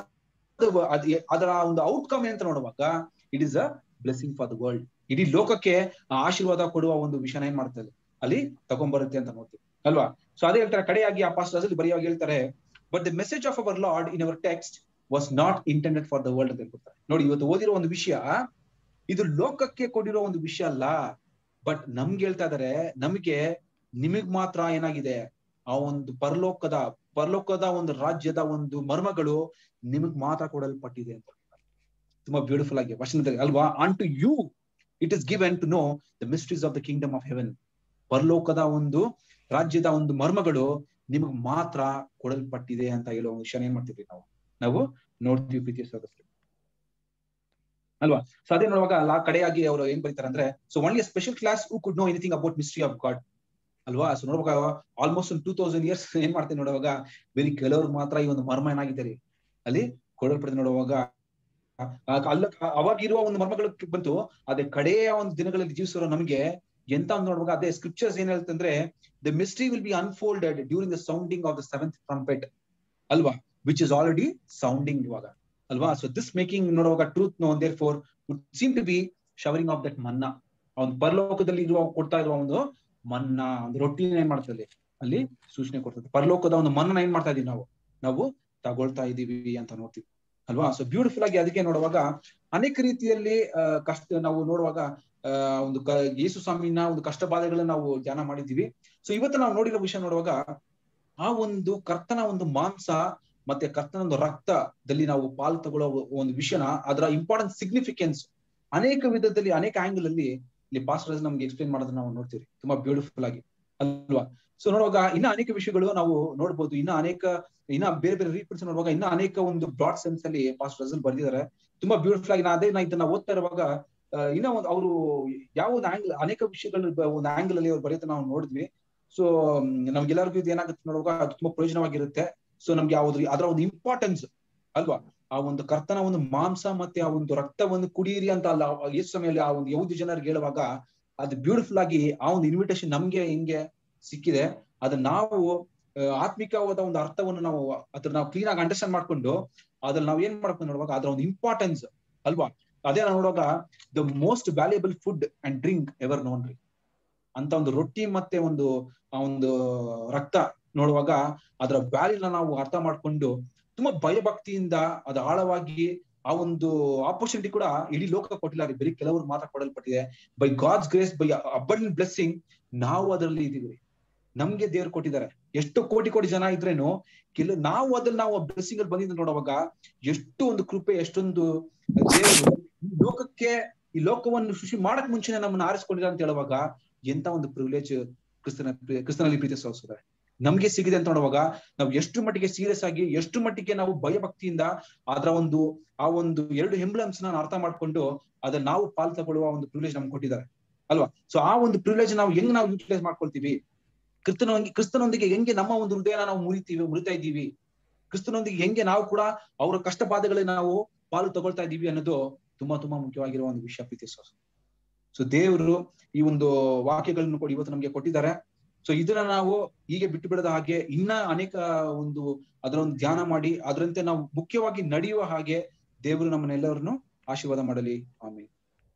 ಅದರ ಒಂದು ಔಟ್ಕಮ್ ಅಂತ ನೋಡುವಾಗ it is a blessing for the world ಇಡೀ ಲೋಕಕ್ಕೆ ಆಶೀರ್ವಾದ ಕೊಡುವ ಒಂದು ವಿಷಯನ ಏನ್ ಮಾಡ್ತಾರೆ ಅಲ್ಲಿ ತಗೊಂಡ್ಬರುತ್ತೆ ಅಂತ ನೋಡ್ತೀವಿ ಅಲ್ವಾ ಸೊ ಅದೇ ಹೇಳ್ತಾರೆ ಕಡೆಯಾಗಿ ಆ ಪಾಸ್ಟ್ ಅಲ್ಲಿ ಬರೆಯುವಾಗ ಹೇಳ್ತಾರೆ but the message of our lord in our text was not intended for the world ಅಂತ ಹೇಳ್ಕೊಡ್ತಾರೆ ನೋಡಿ ಇವತ್ತು ಓದಿರೋ ಒಂದು ವಿಷಯ ಇದು ಲೋಕಕ್ಕೆ ಕೊಟ್ಟಿರೋ ಒಂದು ವಿಷಯ ಅಲ್ಲ ಬಟ್ ನಮ್ಗೆ ಹೇಳ್ತಾ ಇದಾರೆ ನಮಗೆ ನಿಮಗ್ ಮಾತ್ರ ಏನಾಗಿದೆ ಆ ಒಂದು ಪರಲೋಕದ ಪರಲೋಕದ ಒಂದು ರಾಜ್ಯದ ಒಂದು ಮರ್ಮಗಳು ನಿಮಗ್ ಮಾತ್ರ ಕೊಡಲ್ಪಟ್ಟಿದೆ ಅಂತ ತುಂಬಾ ಬ್ಯೂಟಿಫುಲ್ ಆಗಿ ವಚನದಲ್ಲಿ ಅಲ್ವಾ unto you it is given to know the mysteries of the kingdom of heaven ಪರಲೋಕದ ಒಂದು ರಾಜ್ಯದ ಒಂದು ಮರ್ಮಗಳು ನಿಮಗ್ ಮಾತ್ರ ಕೊಡಲ್ಪಟ್ಟಿದೆ ಅಂತ ಹೇಳೋ ವಿಷಯ ಏನ್ ಮಾಡ್ತೀವಿ ನಾವು ನಾವು ನೋಡ್ತೀವಿ ಪ್ರೀತಿಯ ಸದಸ್ಯರು ಅಲ್ವಾ ಸೊ ಅದೇ ನೋಡುವಾಗ ಅಲ್ಲ ಕಡೆಯಾಗಿ ಅವರು ಏನ್ ಬರೀತಾರೆ ಅಂದ್ರೆ so only special class who could know anything about mystery of God ಅಲ್ವಾ ಸೊ ನೋಡುವಾಗ ಆಲ್ಮೋಸ್ಟ್ ಒಂದು ಟೂ ತೌಸಂಡ್ ಇಯರ್ಸ್ ಏನ್ ಮಾಡ್ತೀನಿ ನೋಡುವಾಗ ಬರೀ ಕೆಲವರು ಮಾತ್ರ ಈ ಒಂದು ಮರ್ಮ ಏನಾಗಿದ್ದಾರೆ ಅಲ್ಲಿ ಕೊಡಲ್ಪಡಿದ ನೋಡುವಾಗ ಅಲ್ಲ ಅವಾಗಿರುವ ಒಂದು ಮರ್ಮಗಳು ಬಂತು ಅದೇ ಕಡೆಯ ಒಂದು ದಿನಗಳಲ್ಲಿ ಜೀವಿಸಿರೋ ನಮಗೆ ಎಂತ ಒಂದು ನೋಡುವಾಗ ಅದೇ ಸ್ಕ್ರಿಪ್ಚರ್ಸ್ ಏನ್ ಹೇಳ್ತಂದ್ರೆ the mystery will be unfolded during the sounding of the seventh trumpet ಅಲ್ವಾ ವಿಚ್ ಇಸ್ ಆಲ್ರೆಡಿ ಸೌಂಡಿಂಗ್ ಇವಾಗ ಅಲ್ವಾ ಸೊ ದಿಸ್ ಮೇಕಿಂಗ್ ನೋಡುವಾಗ truth no therefore would seem to be showering of that manna ಒಂದು ಪರಲೋಕದಲ್ಲಿ ಇರುವ ಕೊಡ್ತಾ ಇರುವ ಒಂದು ಮನ್ನಾ ಒಂದು ರೊಟ್ಟಿನ ಏನ್ ಮಾಡ್ತದೆ ಅಲ್ಲಿ ಸೂಚನೆ ಕೊಡ್ತದೆ ಪರಲೋಕದ ಒಂದು ಮನ್ನನ ಏನ್ ಮಾಡ್ತಾ ಇದೀವಿ ನಾವು ನಾವು ತಗೊಳ್ತಾ ಇದೀವಿ ಅಂತ ನೋಡ್ತೀವಿ ಅಲ್ವಾ ಸೊ ಬ್ಯೂಟಿಫುಲ್ ಆಗಿ ಅದಕ್ಕೆ ನೋಡುವಾಗ ಅನೇಕ ರೀತಿಯಲ್ಲಿ ಅಹ್ ಕಷ್ಟ ನಾವು ನೋಡುವಾಗ ಅಹ್ ಒಂದು ಯೇಸು ಸ್ವಾಮಿನ ಒಂದು ಕಷ್ಟ ಬಾಧೆಗಳನ್ನ ನಾವು ಧ್ಯಾನ ಮಾಡಿದೀವಿ ಸೊ ಇವತ್ತು ನಾವು ನೋಡಿರೋ ವಿಷಯ ನೋಡುವಾಗ ಆ ಒಂದು ಕರ್ತನ ಒಂದು ಮಾಂಸ ಮತ್ತೆ ಕರ್ತನ ಒಂದು ರಕ್ತದಲ್ಲಿ ನಾವು ಪಾಲು ತಗೊಳ್ಳೋ ಒಂದು ವಿಷಯನ ಅದರ ಇಂಪಾರ್ಟೆಂಟ್ ಸಿಗ್ನಿಫಿಕೆನ್ಸ್ ಅನೇಕ ವಿಧದಲ್ಲಿ ಅನೇಕ ಆಂಗಲ್ ಅಲ್ಲಿ ಇಲ್ಲಿ ಪಾಸ್ಟರ್ಸ್ ನಮ್ಗೆ ಎಕ್ಸ್ಪ್ಲೇನ್ ಮಾಡೋದನ್ನ ನಾವು ನೋಡ್ತೀವಿ ತುಂಬಾ ಬ್ಯೂಟಿಫುಲ್ ಆಗಿ ಅಲ್ವಾ ಸೊ ನೋಡುವಾಗ ಇನ್ನ ಅನೇಕ ವಿಷಯಗಳು ನಾವು ನೋಡ್ಬೋದು ಇನ್ನ ಅನೇಕ ಇನ್ನ ಬೇರೆ ಬೇರೆ ರೀಪರ್ಸ್ ನೋಡುವಾಗ ಇನ್ನ ಅನೇಕ ಒಂದು ಬ್ರಾಡ್ ಸೆನ್ಸ್ ಅಲ್ಲಿ ಪಾಸ್ಟ್ ರಸಲ್ ಬರ್ದಿದ್ದಾರೆ ತುಂಬಾ ಬ್ಯೂಟಿಫುಲ್ ಆಗಿ ನಾ ಅದೇ ನಾ ಇದನ್ನ ಓದ್ತಾ ಇರುವಾಗ ಇನ್ನ ಒಂದು ಅವರು ಯಾವ ಒಂದು ಆಂಗಲ್ ಅನೇಕ ವಿಷಯಗಳು ಒಂದು ಆಂಗಲ್ ಅಲ್ಲಿ ಅವ್ರು ಬರೆಯೋದನ್ನ ನಾವು ನೋಡಿದ್ವಿ ಸೊ ನಮ್ಗೆಲ್ಲರಿಗೂ ಇದು ಏನಾಗುತ್ತೆ ನೋಡುವಾಗ ಅದು ತುಂಬಾ ಪ್ರಯೋಜನವಾಗಿರುತ್ತೆ ಸೊ ನಮ್ಗೆ ಯಾವ್ದು ಅದರ ಒಂದು ಇಂಪಾರ್ಟೆನ್ಸ್ ಅಲ್ವಾ ಆ ಒಂದು ಕರ್ತನ ಒಂದು ಮಾಂಸ ಮತ್ತೆ ಆ ಒಂದು ರಕ್ತವನ್ನು ಕುಡಿಯಿರಿ ಅಂತ ಅಲ್ಲ ಯೇಸು ಸಮಯದಲ್ಲಿ ಆ ಒಂದು ಯೌದು ಜನರಿಗೆ ಹೇಳುವಾಗ ಅದು ಬ್ಯೂಟಿಫುಲ್ ಆಗಿ ಆ ಒಂದು ಇನ್ವಿಟೇಷನ್ ನಮ್ಗೆ ಹಿಂಗೆ ಸಿಕ್ಕಿದೆ ಅದನ್ನ ನಾವು ಆತ್ಮಿಕವಾದ ಒಂದು ಅರ್ಥವನ್ನು ನಾವು ಅದ್ರ ನಾವು ಕ್ಲೀನ್ ಆಗಿ ಅಂಡರ್ಸ್ಟ್ಯಾಂಡ್ ಮಾಡ್ಕೊಂಡು ಅದ್ರಲ್ಲಿ ನಾವ್ ಏನ್ ಮಾಡ್ಕೊಂಡು ನೋಡುವಾಗ ಅದ್ರ ಒಂದು ಇಂಪಾರ್ಟೆನ್ಸ್ ಅಲ್ವಾ ಅದೇ ನಾವು ನೋಡುವಾಗ the most valuable food and drink ever ನೋನ್ರಿ ಅಂತ ಒಂದು ರೊಟ್ಟಿ ಮತ್ತೆ ಒಂದು ಆ ಒಂದು ರಕ್ತ ನೋಡುವಾಗ ಅದರ ವ್ಯಾಲ್ಯೂನ ನಾವು ಅರ್ಥ ಮಾಡ್ಕೊಂಡು ತುಂಬಾ ಭಯಭಕ್ತಿಯಿಂದ ಅದು ಆಳವಾಗಿ ಆ ಒಂದು ಆಪರ್ಚುನಿಟಿ ಕೂಡ ಇಡೀ ಲೋಕ ಕೊಟ್ಟಿಲ್ಲ ರೀ ಬರೀ ಕೆಲವರು ಮಾತ್ರ ಕೊಡಲ್ಪಟ್ಟಿದೆ by God's grace by abundant blessing ನಾವು ಅದರಲ್ಲಿ ಇದೀವಿ ನಮ್ಗೆ ದೇವ್ರು ಕೊಟ್ಟಿದ್ದಾರೆ ಎಷ್ಟು ಕೋಟಿ ಕೋಟಿ ಜನ ಇದ್ರೇನು ಕೆಲ ನಾವು ಅದ್ರಲ್ಲಿ ನಾವು ಬ್ಲೆಸ್ಸಿಂಗ್ ಅಲ್ಲಿ ಬಂದಿದ್ದು ನೋಡುವಾಗ ಎಷ್ಟು ಒಂದು ಕೃಪೆ ಎಷ್ಟೊಂದು ದೇವರು ಈ ಲೋಕಕ್ಕೆ ಈ ಲೋಕವನ್ನು ಸೃಷ್ಟಿ ಮಾಡಕ್ ಮುಂಚೆನೆ ನಮ್ಮನ್ನ ಆರಿಸ್ಕೊಂಡಿಲ್ಲ ಅಂತ ಹೇಳುವಾಗ ಎಂತ ಒಂದು ಪ್ರಿವಿಲೇಜ್ ಕ್ರಿಸ್ತನ ಕ್ರಿಸ್ತನಲ್ಲಿ ಪ್ರೀತಿ ಸೋಸಿದ್ದಾರೆ ನಮ್ಗೆ ಸಿಗಿದೆ ಅಂತ ನೋಡುವಾಗ ನಾವು ಎಷ್ಟು ಮಟ್ಟಿಗೆ ಸೀರಿಯಸ್ ಆಗಿ ಎಷ್ಟು ಮಟ್ಟಿಗೆ ನಾವು ಭಯಭಕ್ತಿಯಿಂದ ಅದರ ಒಂದು ಆ ಒಂದು ಎರಡು ಎಂಬ್ಲಮ್ಸ್ ನಾನು ಅರ್ಥ ಮಾಡ್ಕೊಂಡು ಅದನ್ನ ನಾವು ಪಾಲ್ ತಗೊಳ್ಳುವ ಒಂದು ಪ್ರಿವಿಲೇಜ್ ನಮ್ಗೆ ಕೊಟ್ಟಿದ್ದಾರೆ ಅಲ್ವಾ ಸೊ ಆ ಒಂದು ಪ್ರಿವಿಲೇಜ್ ನಾವು ಹೆಂಗ್ ನಾವು ಯೂಟಿಲೈಸ್ ಮಾಡ್ಕೊಳ್ತೀವಿ ಕ್ರಿಸ್ತನೊಂದಿಗೆ ಕ್ರಿಸ್ತನೊಂದಿಗೆ ಹೆಂಗೆ ನಮ್ಮ ಒಂದು ಹೃದಯನ ನಾವು ಮುರಿತೀವಿ ಮುರಿತಾ ಇದ್ದೀವಿ ಕ್ರಿಸ್ತನೊಂದಿಗೆ ಹೆಂಗೆ ನಾವು ಕೂಡ ಅವರ ಕಷ್ಟ ಬಾಧೆಗಳಲ್ಲಿ ನಾವು ಪಾಲು ತಗೊಳ್ತಾ ಇದ್ದೀವಿ ಅನ್ನೋದು ತುಂಬಾ ತುಂಬಾ ಮುಖ್ಯವಾಗಿರುವ ಒಂದು ವಿಷಯ ಪ್ರೀತಿ ಸರ್ ಸೊ ದೇವರು ಈ ಒಂದು ವಾಕ್ಯಗಳನ್ನು ಕೂಡ ಇವತ್ತು ನಮ್ಗೆ ಕೊಟ್ಟಿದ್ದಾರೆ ಸೊ ಇದನ್ನ ನಾವು ಹೀಗೆ ಬಿಟ್ಟು ಬಿಡದ ಹಾಗೆ ಇನ್ನ ಅನೇಕ ಒಂದು ಅದರ ಒಂದು ಧ್ಯಾನ ಮಾಡಿ ಅದರಂತೆ ನಾವು ಮುಖ್ಯವಾಗಿ ನಡೆಯುವ ಹಾಗೆ ದೇವರು ನಮ್ಮನ್ನೆಲ್ಲರನ್ನು ಆಶೀರ್ವಾದ ಮಾಡಲಿ ಆಮೇಲೆ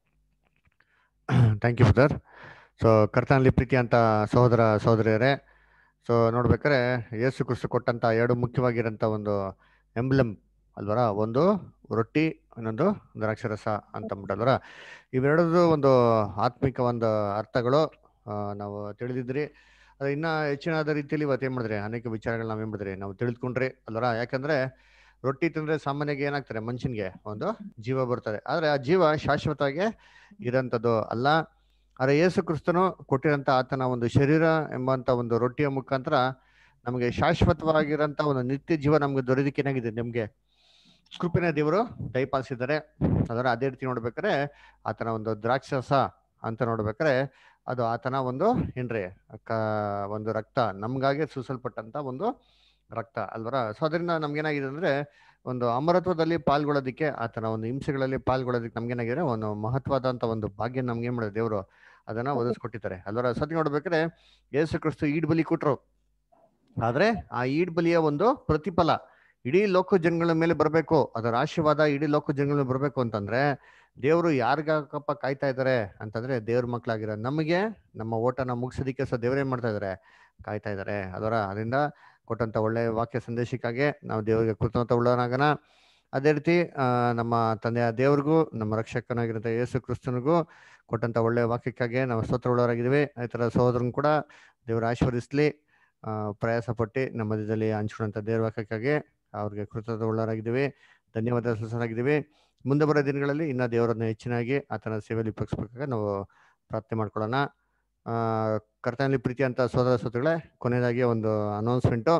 ಥ್ಯಾಂಕ್ ಯು ಬ್ರದರ್ ಸೊ ಕರ್ತನಲ್ಲಿ ಪ್ರೀತಿ ಅಂತ ಸಹೋದರ ಸಹೋದರಿಯರೇ ಸೊ ನೋಡ್ಬೇಕಾದ್ರೆ ಯೇಸು ಕ್ರಿಸ್ತು ಕೊಟ್ಟಂತ ಎರಡು ಮುಖ್ಯವಾಗಿರೋಂಥ ಒಂದು ಎಂಬ್ಲಮ್ ಅಲ್ವರ ಒಂದು ರೊಟ್ಟಿ ಇನ್ನೊಂದು ದ್ರಾಕ್ಷರಸ ಅಂತ ಅಂದ್ಬಿಟ್ಟಲ್ವರ ಇವೆರಡದು ಒಂದು ಆತ್ಮಿಕ ಒಂದು ಅರ್ಥಗಳು ಆ, ನಾವು ತಿಳಿದಿದ್ರಿ ಅದು ಇನ್ನ ಹೆಚ್ಚಿನಾದ ರೀತಿಯಲ್ಲಿ ಇವತ್ತು ಏನ್ ಮಾಡಿದ್ರೆ ಅನೇಕ ವಿಚಾರಗಳು ನಾವ್ ಏನ್ ಮಾಡಿದ್ರಿ ನಾವು ತಿಳಿದುಕೊಂಡ್ರಿ ಅಲ್ವರ ಯಾಕಂದ್ರೆ ರೊಟ್ಟಿ ತಿಂದ್ರೆ ಸಾಮಾನ್ಯವಾಗಿ ಏನಾಗ್ತಾರೆ ಮನುಷ್ಯನ್ಗೆ ಒಂದು ಜೀವ ಬರ್ತದೆ ಆದ್ರೆ ಆ ಜೀವ ಶಾಶ್ವತವಾಗಿ ಇರೋಂಥದ್ದು ಅಲ್ಲ ಆದ್ರೆ ಯೇಸು ಕ್ರಿಸ್ತನು ಕೊಟ್ಟಿರೋಂಥ ಆತನ ಒಂದು ಶರೀರ ಎಂಬಂತ ಒಂದು ರೊಟ್ಟಿಯ ಮುಖಾಂತರ ನಮಗೆ ಶಾಶ್ವತವಾಗಿರೋಂಥ ಒಂದು ನಿತ್ಯ ಜೀವ ನಮ್ಗೆ ದೊರೆದಕ್ಕೆ ಏನಾಗಿದೆ ನಿಮ್ಗೆ ಕೃಪೆನ ದೇವರು ದಯಪಾಲಿಸಿದ್ದಾರೆ ಅದರ ಅದೇ ರೀತಿ ನೋಡ್ಬೇಕಾದ್ರೆ ಆತನ ಒಂದು ದ್ರಾಕ್ಷಸ ಅಂತ ನೋಡ್ಬೇಕಾದ್ರೆ ಅದು ಆತನ ಒಂದು ಏನ್ರಿ ಕ ಒಂದು ರಕ್ತ ನಮ್ಗಾಗಿ ಸೂಸಲ್ಪಟ್ಟಂತ ಒಂದು ರಕ್ತ ಅಲ್ವರ ಸೊ ಅದರಿಂದ ನಮ್ಗೇನಾಗಿದೆ ಅಂದ್ರೆ ಒಂದು ಅಮರತ್ವದಲ್ಲಿ ಪಾಲ್ಗೊಳ್ಳೋದಕ್ಕೆ ಆತನ ಒಂದು ಹಿಂಸೆಗಳಲ್ಲಿ ಪಾಲ್ಗೊಳ್ಳೋದಕ್ಕೆ ನಮ್ಗೇನಾಗಿದೆ ಒಂದು ಮಹತ್ವದಂತ ಒಂದು ಭಾಗ್ಯ ನಮ್ಗೆ ಏನ್ ಮಾಡಿದ್ರು ದೇವರು ಅದನ್ನ ಒದಗಿಸ್ಕೊಟ್ಟಿದ್ದಾರೆ ಅಲ್ವರ ಸತಿ ನೋಡ್ಬೇಕಾದ್ರೆ ಯೇಸು ಕ್ರಿಸ್ತು ಈಡ್ ಬಲಿ ಕೊಟ್ರು ಆದ್ರೆ ಆ ಈಡ್ ಬಲಿಯ ಒಂದು ಪ್ರತಿಫಲ ಇಡೀ ಲೋಕ ಜನಗಳ ಮೇಲೆ ಬರಬೇಕು ಅದರ ಆಶೀರ್ವಾದ ಇಡೀ ಲೋಕ ಜನಗಳ ಮೇಲೆ ಬರಬೇಕು ಅಂತಂದ್ರೆ ದೇವರು ಯಾರಿಗಪ್ಪ ಕಾಯ್ತಾ ಇದ್ದಾರೆ ಅಂತಂದ್ರೆ ದೇವ್ರ ಮಕ್ಕಳಾಗಿರೋ ನಮಗೆ ನಮ್ಮ ಓಟನ ಮುಗಿಸೋದಿಕ್ಕೆ ಸಹ ದೇವರೇ ಮಾಡ್ತಾ ಇದ್ದಾರೆ ಕಾಯ್ತಾ ಇದ್ದಾರೆ ಅದರ ಅದರಿಂದ ಕೊಟ್ಟಂತ ಒಳ್ಳೆ ವಾಕ್ಯ ಸಂದೇಶಕ್ಕಾಗಿ ನಾವು ದೇವರಿಗೆ ಕೃತಜ್ಞತ ಉಳ್ಳವನಾಗನ ಅದೇ ರೀತಿ ಆ, ನಮ್ಮ ತಂದೆಯ ದೇವ್ರಿಗೂ ನಮ್ಮ ರಕ್ಷಕನಾಗಿರಂತ ಯೇಸು ಕ್ರಿಸ್ತನಿಗೂ ಕೊಟ್ಟಂತ ಒಳ್ಳೆ ವಾಕ್ಯಕ್ಕಾಗಿ ನಾವು ಸ್ತೋತ್ರ ಉಳ್ಳವರಾಗಿದ್ದೀವಿ ಈ ಥರ ಸಹೋದರನ್ ಕೂಡ ದೇವರು ಆಶೀರ್ವದಿಸ್ಲಿ ಆ, ಪ್ರಯಾಸ ಪಟ್ಟು ನಮ್ಮ ಮಧ್ಯದಲ್ಲಿ ಹಂಚ್ಕೊಂಡಂತ ದೇವ್ರ ವಾಕ್ಯಕ್ಕಾಗಿ ಅವ್ರಿಗೆ ಕೃತಜ್ಞತ ಉಳ್ಳವರಾಗಿದ್ದೀವಿ ಧನ್ಯವಾದ ಸಲ್ಲಿಸಲಾಗಿದ್ದೀವಿ ಮುಂದೆ ಬರೋ ದಿನಗಳಲ್ಲಿ ಇನ್ನ ದೇವರನ್ನ ಹೆಚ್ಚಿನಾಗಿ ಆತನ ಸೇವೆಯಲ್ಲಿ ಉಪಯೋಗಿಸ್ಬೇಕಾಗ ನಾವು ಪ್ರಾರ್ಥನೆ ಮಾಡ್ಕೊಳ್ಳೋಣ ಆ, ಕರ್ತನಲ್ಲಿ ಪ್ರೀತಿ ಅಂತ ಸೋದರ ಸೋದರಿಗಳೇ ಕೊನೆಯದಾಗಿ ಒಂದು ಅನೌನ್ಸ್ಮೆಂಟು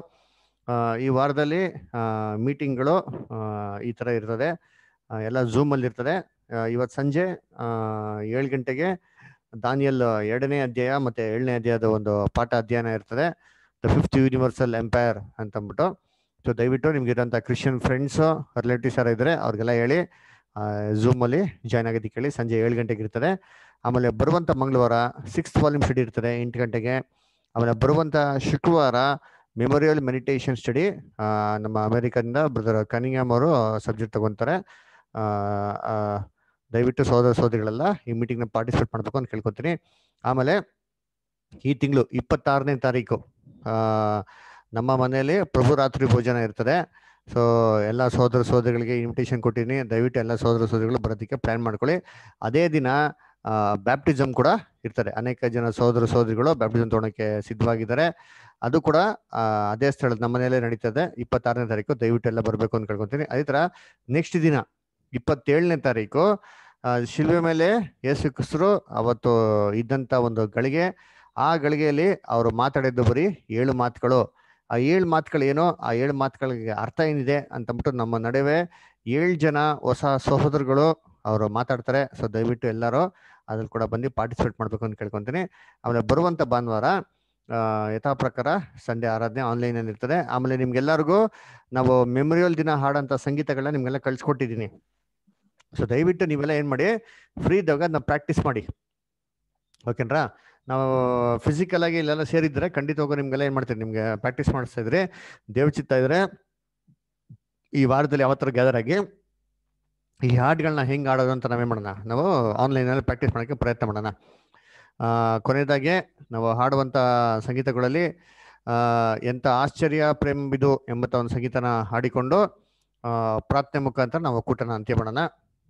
ಈ ವಾರದಲ್ಲಿ ಮೀಟಿಂಗ್ಗಳು ಈ ಥರ ಇರ್ತದೆ ಆ, ಎಲ್ಲ ಝೂಮಲ್ಲಿ ಇರ್ತದೆ ಆ, ಇವತ್ತು ಸಂಜೆ ಆ, ಏಳು ಗಂಟೆಗೆ ದಾನಿಯಲ್ ಎರಡನೇ ಅಧ್ಯಾಯ ಮತ್ತೆ ಏಳನೇ ಅಧ್ಯಾಯದ ಒಂದು ಪಾಠ ಅಧ್ಯಯನ ಇರ್ತದೆ ದ ಫಿಫ್ತ್ ಯೂನಿವರ್ಸಲ್ ಎಂಪೈರ್ ಅಂತ ಅಂದ್ಬಿಟ್ಟು ಸೊ ದಯವಿಟ್ಟು ನಿಮ್ಗೆ ಇರೋಂಥ ಕ್ರಿಶ್ಚಿಯನ್ ಫ್ರೆಂಡ್ಸು ರಿಲೇಟಿವ್ಸ್ ಯಾರು ಇದ್ದಾರೆ ಅವ್ರಿಗೆಲ್ಲ ಹೇಳಿ ಝೂಮಲ್ಲಿ ಜಾಯ್ನ್ ಆಗೋದಕ್ಕೆ ಹೇಳಿ ಸಂಜೆ ಏಳು ಗಂಟೆಗೆ ಇರ್ತದೆ ಆಮೇಲೆ ಬರುವಂಥ ಮಂಗಳವಾರ ಸಿಕ್ಸ್ತ್ ವಾಲ್ಯೂಮ್ ಸ್ಟಡಿ ಇರ್ತದೆ ಎಂಟು ಗಂಟೆಗೆ ಆಮೇಲೆ ಬರುವಂಥ ಶುಕ್ರವಾರ ಮೆಮೊರಿಯಲ್ ಮೆಡಿಟೇಷನ್ ಸ್ಟಡಿ ನಮ್ಮ ಅಮೆರಿಕದಿಂದ ಬ್ರದರ್ ಕನಿಂಗ್ಯಾಮ್ ಅವರು ಸಬ್ಜೆಕ್ಟ್ ತಗೊಂತಾರೆ ಆ, ಆ, ದಯವಿಟ್ಟು ಸೋದರ ಸೋದರಿಗಳೆಲ್ಲ ಈ ಮೀಟಿಂಗ್ನ ಪಾರ್ಟಿಸಿಪೇಟ್ ಮಾಡಬೇಕು ಅಂತ ಕೇಳ್ಕೊತೀನಿ ಆಮೇಲೆ ಈ ತಿಂಗಳು ಇಪ್ಪತ್ತಾರನೇ ತಾರೀಕು ಆ, ನಮ್ಮ ಮನೆಯಲ್ಲಿ ಪ್ರಭು ರಾತ್ರಿ ಭೋಜನ ಇರ್ತದೆ ಸೊ ಎಲ್ಲ ಸೋದರ ಸೋದರಿಗಳಿಗೆ ಇನ್ವಿಟೇಷನ್ ಕೊಟ್ಟಿದ್ದೀನಿ ದಯವಿಟ್ಟು ಎಲ್ಲ ಸೋದರ ಸೋದರಿಗಳು ಬರೋದಕ್ಕೆ ಪ್ಲಾನ್ ಮಾಡ್ಕೊಳ್ಳಿ ಅದೇ ದಿನ ಬ್ಯಾಪ್ಟಿಸಮ್ ಕೂಡ ಇರ್ತದೆ ಅನೇಕ ಜನ ಸೋದರ ಸೋದರಿಗಳು ಬ್ಯಾಪ್ಟಿಸಮ್ ತೊಗೊಳಕ್ಕೆ ಸಿದ್ಧವಾಗಿದ್ದಾರೆ ಅದು ಕೂಡ ಆ, ಅದೇ ಸ್ಥಳದ ನಮ್ಮ ಮನೆಯಲ್ಲೇ ನಡೀತದೆ ಇಪ್ಪತ್ತಾರನೇ ತಾರೀಕು ದಯವಿಟ್ಟು ಎಲ್ಲ ಬರಬೇಕು ಅಂತ ಕೇಳ್ಕೊತೀನಿ ಅದೇ ಥರ ನೆಕ್ಸ್ಟ್ ದಿನ ಇಪ್ಪತ್ತೇಳನೇ ತಾರೀಕು ಆ, ಶಿಲ್ವೆ ಮೇಲೆ ಯೇಸು ಕ್ರಿಸ್ತರು ಅವತ್ತು ಇದ್ದಂಥ ಒಂದು ಗಳಿಗೆ ಆ ಗಳಿಗೆಯಲ್ಲಿ ಅವರು ಮಾತಾಡಿದ್ದು ಬರೀ ಏಳು ಮಾತುಗಳು ಆ ಏಳು ಮಾತುಗಳು ಏನೋ ಆ ಏಳು ಮಾತುಗಳಿಗೆ ಅರ್ಥ ಏನಿದೆ ಅಂತಂದ್ಬಿಟ್ಟು ನಮ್ಮ ನಡುವೆ ಏಳು ಜನ ಹೊಸ ಸಹೋದರಗಳು ಅವರು ಮಾತಾಡ್ತಾರೆ ಸೊ ದಯವಿಟ್ಟು ಎಲ್ಲರೂ ಅದ್ರಲ್ಲಿ ಕೂಡ ಬಂದು ಪಾರ್ಟಿಸಿಪೇಟ್ ಮಾಡಬೇಕು ಅಂತ ಕೇಳ್ಕೊತೀನಿ ಆಮೇಲೆ ಬರುವಂಥ ಭಾನುವಾರ ಆ, ಯಥಾ ಪ್ರಕಾರ ಸಂಡೇ ಆರಾಧನೆ ಆನ್ಲೈನ್ ಅಲ್ಲಿ ಇರ್ತದೆ ಆಮೇಲೆ ನಿಮ್ಗೆಲ್ಲರಿಗೂ ನಾವು ಮೆಮೊರಿಯಲ್ ದಿನ ಹಾಡಂತ ಸಂಗೀತಗಳನ್ನ ನಿಮ್ಗೆಲ್ಲ ಕಳ್ಸಿಕೊಟ್ಟಿದ್ದೀನಿ ಸೊ ದಯವಿಟ್ಟು ನೀವೆಲ್ಲ ಏನು ಮಾಡಿ ಫ್ರೀ ಇದ್ದಾಗ ನಾವು ಪ್ರಾಕ್ಟೀಸ್ ಮಾಡಿ ಓಕೆನ್ರಾ ನಾವು ಫಿಸಿಕಲ್ ಆಗಿ ಇಲ್ಲೆಲ್ಲ ಸೇರಿದ್ರೆ ಖಂಡಿತವಾಗೂ ನಿಮ್ಗೆಲ್ಲ ಏನು ಮಾಡ್ತೀರಿ ನಿಮ್ಗೆ ಪ್ರಾಕ್ಟೀಸ್ ಮಾಡಿಸ್ತಾ ಇದ್ರೆ ದೇವಚಿತ್ತ ಇದ್ರೆ ಈ ವಾರದಲ್ಲಿ ಯಾವತ್ತರ ಗ್ಯಾದರ್ ಆಗಿ ಈ ಹಾಡುಗಳನ್ನ ಹೆಂಗೆ ಆಡೋದು ಅಂತ ನಾವೇನು ಮಾಡೋಣ ನಾವು ಆನ್ಲೈನಲ್ಲಿ ಪ್ರಾಕ್ಟೀಸ್ ಮಾಡೋಕ್ಕೆ ಪ್ರಯತ್ನ ಮಾಡೋಣ ಆ, ಕೊನೆಯದಾಗಿ ನಾವು ಹಾಡುವಂಥ ಸಂಗೀತಗಳಲ್ಲಿ ಆ, ಎಂಥ ಆಶ್ಚರ್ಯ ಪ್ರೇಮ್ ಬಿದು ಎಂಬಂಥ ಒಂದು ಸಂಗೀತನ ಹಾಡಿಕೊಂಡು ಆ, ಪ್ರಾರ್ಥನೆ ಮುಖಾಂತರ ನಾವು ಕೂಟನ ಅಂತ್ಯ ಮಾಡೋಣ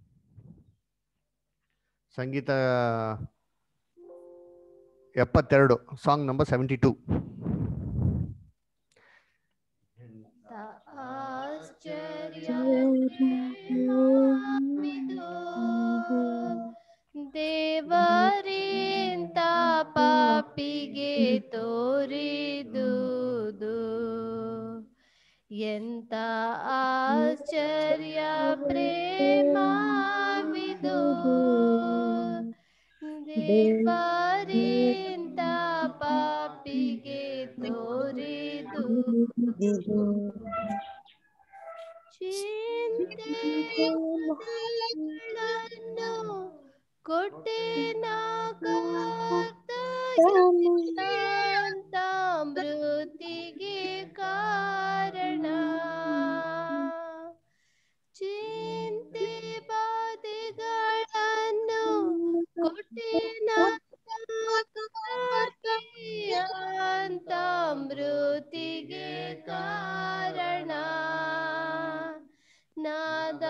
ಸಂಗೀತ ಎಪ್ಪತ್ತೆರಡು ಸಾಂಗ್ ನಂಬರ್ ಸೆವೆಂಟಿ ಟೂ ದೇವರಿಂದ ಪಾಪಿಗೆ ತೋರಿದುದು ಎಂತ ಆಶ್ಚರ್ಯ ಪ್ರೇಮವಿದು ದೇವರಿಂದ ಪಾಪಿಗೆ ಚಿಂತೆಗಳನ್ನು ಕೊಟ್ಟಿನ ಅಂತ ಮೃತಿಗೆ ಕಾರಣ ಚಿಂತೆ ಬಾಧೆಗಳನ್ನು ಕೊಟ್ಟಿನ ಅಂತ ಮೃತಿಗೆ ಕಾರಣ ನಾದ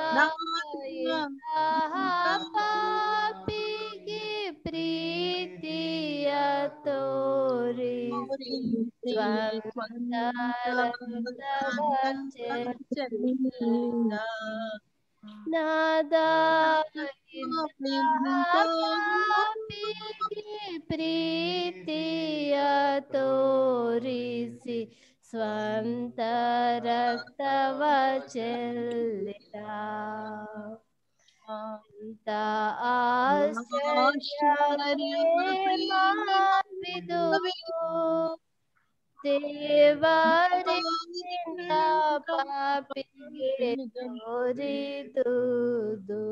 ಪಾಪಿಗೆ ಪ್ರೀತಿಯ ತೋರಿಸಿ ಸ್ವಂತ ರಕ್ತವ ಚೆಲ್ಲಿದ. ನಾದ ಪಾಪಿಗೆ ಪ್ರೀತಿಯ ತೋರಿಸಿ ಸ್ವಂತ ರಕ್ತವ ಚೆಲ್ಲಿದ ಅಂತ ಆಶ್ಚರ್ಯವಿದು ದೇವರಿಂದ ಪಾಪಿಗೆ ತೋರಿದುದು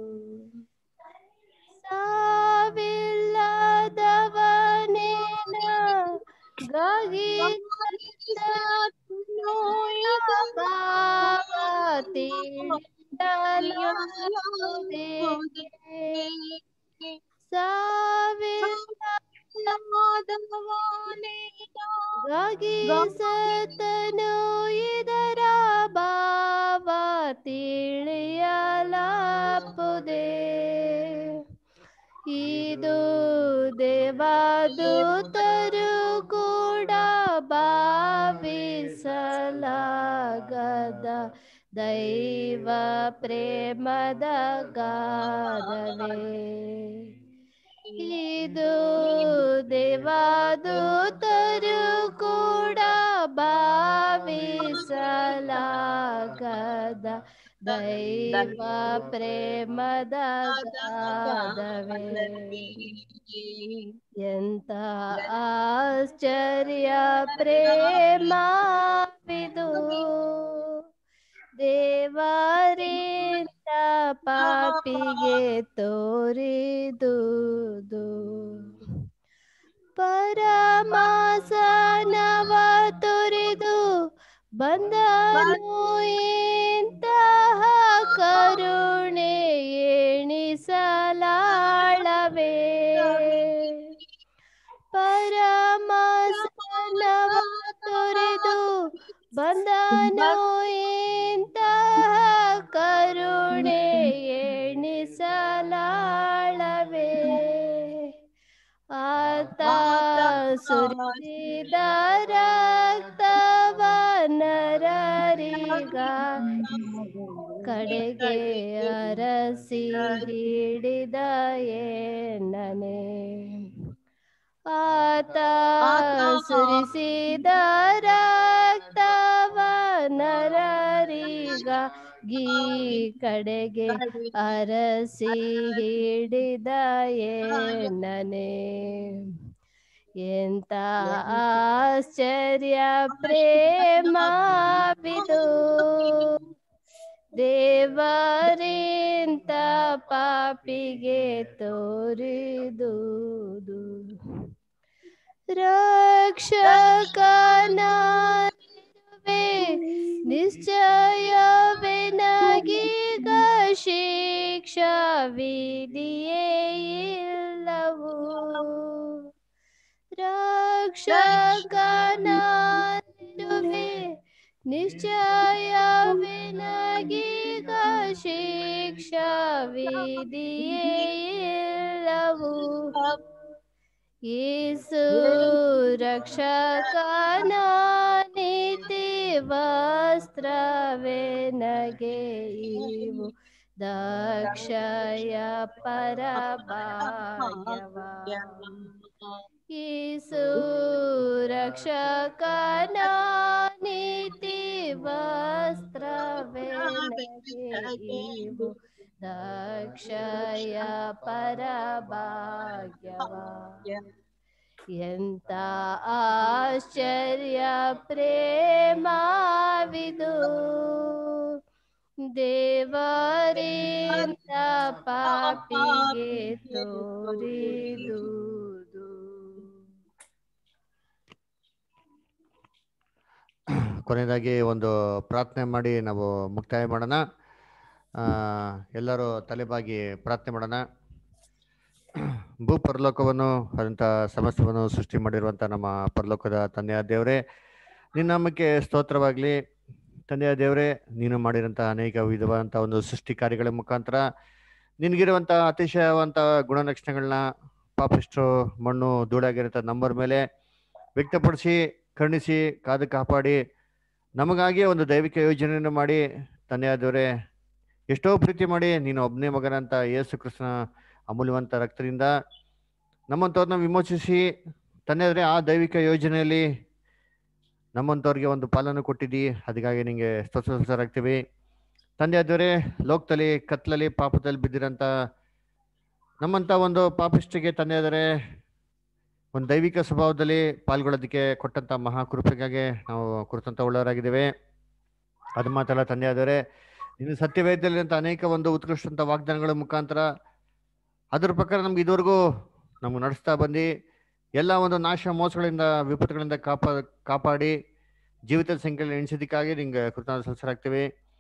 ಸಾವಿಲ್ಲದವನೇನ ಗಾಗಿ ಗಾಗಿ ಸತನು ಇದರ ಭಾವ ತಿಳಿಯಲಾಪುದೆ ಇದು ದೇವದೂತರು ಕೂಡ ಭಾವಿಸಲಾಗದ ದೈವ ಪ್ರೇಮದ ಗಾರವೇ ಇದು ದೇವದೂತರು ಕೂಡ ಭಾವಿಸಲಾಗದ ದೈವ ಪ್ರೇಮದ ಗಾದವೇ ಎಂತ ಆಶ್ಚರ್ಯ ಪ್ರೇಮವಿದು ದೇವರಿಂದ ಪಾಪಿಗೆ ತೋರಿದುದು ಪರಮಾಸನವ ತೊರೆದು ಬಂದನು ಇಂತಹ ಕರುಣೆ ಎಣಿಸಲಾಳವೇ ಪರಮಾಸನವ ತೊರೆದು ಬಂದನು ಇಂತಹ ಕರುಣೆ ಎಣಿಸಲಾಳವೇ ಆತ ಸುರಿದ ರಕ್ತವ ನರರಿಗ ಕಡೆಗೆ ಅರಸಿ ಹಿಡಿದ ಏನನೆ ಆತ ಸುರಿಸಿದ ರಕ್ತವ ನರರಿಗ ಗೀ ಕಡೆಗೆ ಅರಸಿ ಹಿಡಿದ ಏನನೆ ಎಂತ ಆಶ್ಚರ್ಯ ಪ್ರೇಮವಿದು ದೇವರಿಂತ ಪಾಪಿಗೆ ತೋರಿದುದು ರಕ್ಷಕನಿರುವೆ ನಿಶ್ಚಯವೇ ನಗೀಗ ಶಿಕ್ಷಾ ವಿಧಿಯೇ ಇಲ್ಲವು ರಕ್ಷಕನಿರುವೆ ನಿಶ್ಚಯವೇ ನಗೀಗ ಶಿಕ್ಷಾ ವಿಧಿಯೇ ಇಲ್ಲವು ಯೇಸು ರಕ್ಷಕನ ನೀತಿ ವಸ್ತ್ರವೇ ನಗೆ ಇವು ದಕ್ಷಯ ಪರಭಾಗ್ಯವ ಯೇಸು ರಕ್ಷಕನ ನೀತಿ ವಸ್ತ್ರವೇ ನಗೆ ಇವು ದಕ್ಷಯ ಪರಭಾಗ್ಯವ ಎಂತ ಆಶ್ಚರ್ಯ ಪ್ರೇಮವಿದು ದೇವರಿಂದ ಪಾಪಿಗೆ ತೋರಿದುದು ಕೊನೆಯದಾಗಿ ಒಂದು ಪ್ರಾರ್ಥನೆ ಮಾಡಿ ನಾವು ಮುಕ್ತಾಯ ಮಾಡೋಣ ಆ, ಎಲ್ಲರೂ ತಲೆಬಾಗಿ ಪ್ರಾರ್ಥನೆ ಮಾಡೋಣ ಭೂ ಪರಲೋಕವನ್ನು ಅದಂತ ಸಮಸ್ತವನ್ನು ಸೃಷ್ಟಿ ಮಾಡಿರುವಂಥ ನಮ್ಮ ಪರಲೋಕದ ತಂದೆಯ ದೇವರೇ ನಿನ್ನ ನಾಮಕ್ಕೆ ಸ್ತೋತ್ರವಾಗಲಿ ತಂದೆಯ ದೇವರೇ ನೀನು ಮಾಡಿರೋಂಥ ಅನೇಕ ವಿಧವಾದಂಥ ಒಂದು ಸೃಷ್ಟಿ ಕಾರ್ಯಗಳ ಮುಖಾಂತರ ನಿನಗಿರುವಂಥ ಅತಿಶಯವಂಥ ಗುಣಲಕ್ಷಣಗಳನ್ನ ಪಾಪಿಷ್ಟು ಮಣ್ಣು ಧೂಳಾಗಿರೋಂಥ ನಂಬರ್ ಮೇಲೆ ವ್ಯಕ್ತಪಡಿಸಿ ಕರುಣಿಸಿ ಕಾದು ಕಾಪಾಡಿ ನಮಗಾಗಿ ಒಂದು ದೈವಿಕ ಯೋಜನೆಯನ್ನು ಮಾಡಿ ತಂದೆಯಾದವರೇ ಎಷ್ಟೋ ಪ್ರೀತಿ ಮಾಡಿ ನೀನು ಒಬ್ಬನೇ ಮಗನಂತ ಯೇಸು ಕೃಷ್ಣ ಅಮೂಲ್ಯವಂತ ರಕ್ತದಿಂದ ನಮ್ಮಂಥವ್ರನ್ನ ವಿಮೋಚಿಸಿ ತಂದೆಯಾದರೆ ಆ ದೈವಿಕ ಯೋಜನೆಯಲ್ಲಿ ನಮ್ಮಂಥವ್ರಿಗೆ ಒಂದು ಪಾಲನ್ನು ಕೊಟ್ಟಿದ್ದಿ ಅದಕ್ಕಾಗಿ ನಿಮಗೆ ಸ್ತೋತ್ರಾಗ್ತೀವಿ ತಂದೆಯಾದವರೇ ಲೋಕದಲ್ಲಿ ಕತ್ಲಲ್ಲಿ ಪಾಪದಲ್ಲಿ ಬಿದ್ದಿರೋಂಥ ನಮ್ಮಂಥ ಒಂದು ಪಾಪಿಷ್ಟಿಗೆ ತಂದೆಯಾದರೆ ಒಂದು ದೈವಿಕ ಸ್ವಭಾವದಲ್ಲಿ ಪಾಲ್ಗೊಳ್ಳೋದಕ್ಕೆ ಕೊಟ್ಟಂತ ಮಹಾಕೃಪೆಗಾಗಿ ನಾವು ಕುರಿತಂತ ಒಳ್ಳೆಯವರಾಗಿದ್ದೇವೆ ಅದು ಮಾತಲ್ಲ ತಂದೆ ಆದರೆ ಇನ್ನು ಸತ್ಯವೇದದಲ್ಲಿ ಅಂತ ಅನೇಕ ಒಂದು ಉತ್ಕೃಷ್ಟಂತ ವಾಗ್ದಾನಗಳ ಮುಖಾಂತರ ಅದ್ರ ಪ್ರಕಾರ ನಮ್ಗೆ ಇದುವರೆಗೂ ನಮ್ಗೆ ನಡೆಸ್ತಾ ಬಂದು ಎಲ್ಲ ಒಂದು ನಾಶ ಮೋಸಗಳಿಂದ ವಿಪತ್ತುಗಳಿಂದ ಕಾಪಾ ಕಾಪಾಡಿ ಜೀವಿತ ಸಂಖ್ಯೆಯಲ್ಲಿ ಎಣಿಸೋದಕ್ಕಾಗಿ ನಿಂಗೆ ಕೃತಜ್ಞ ಸಲ್ಲಿಸಲಾಗ್ತೀವಿ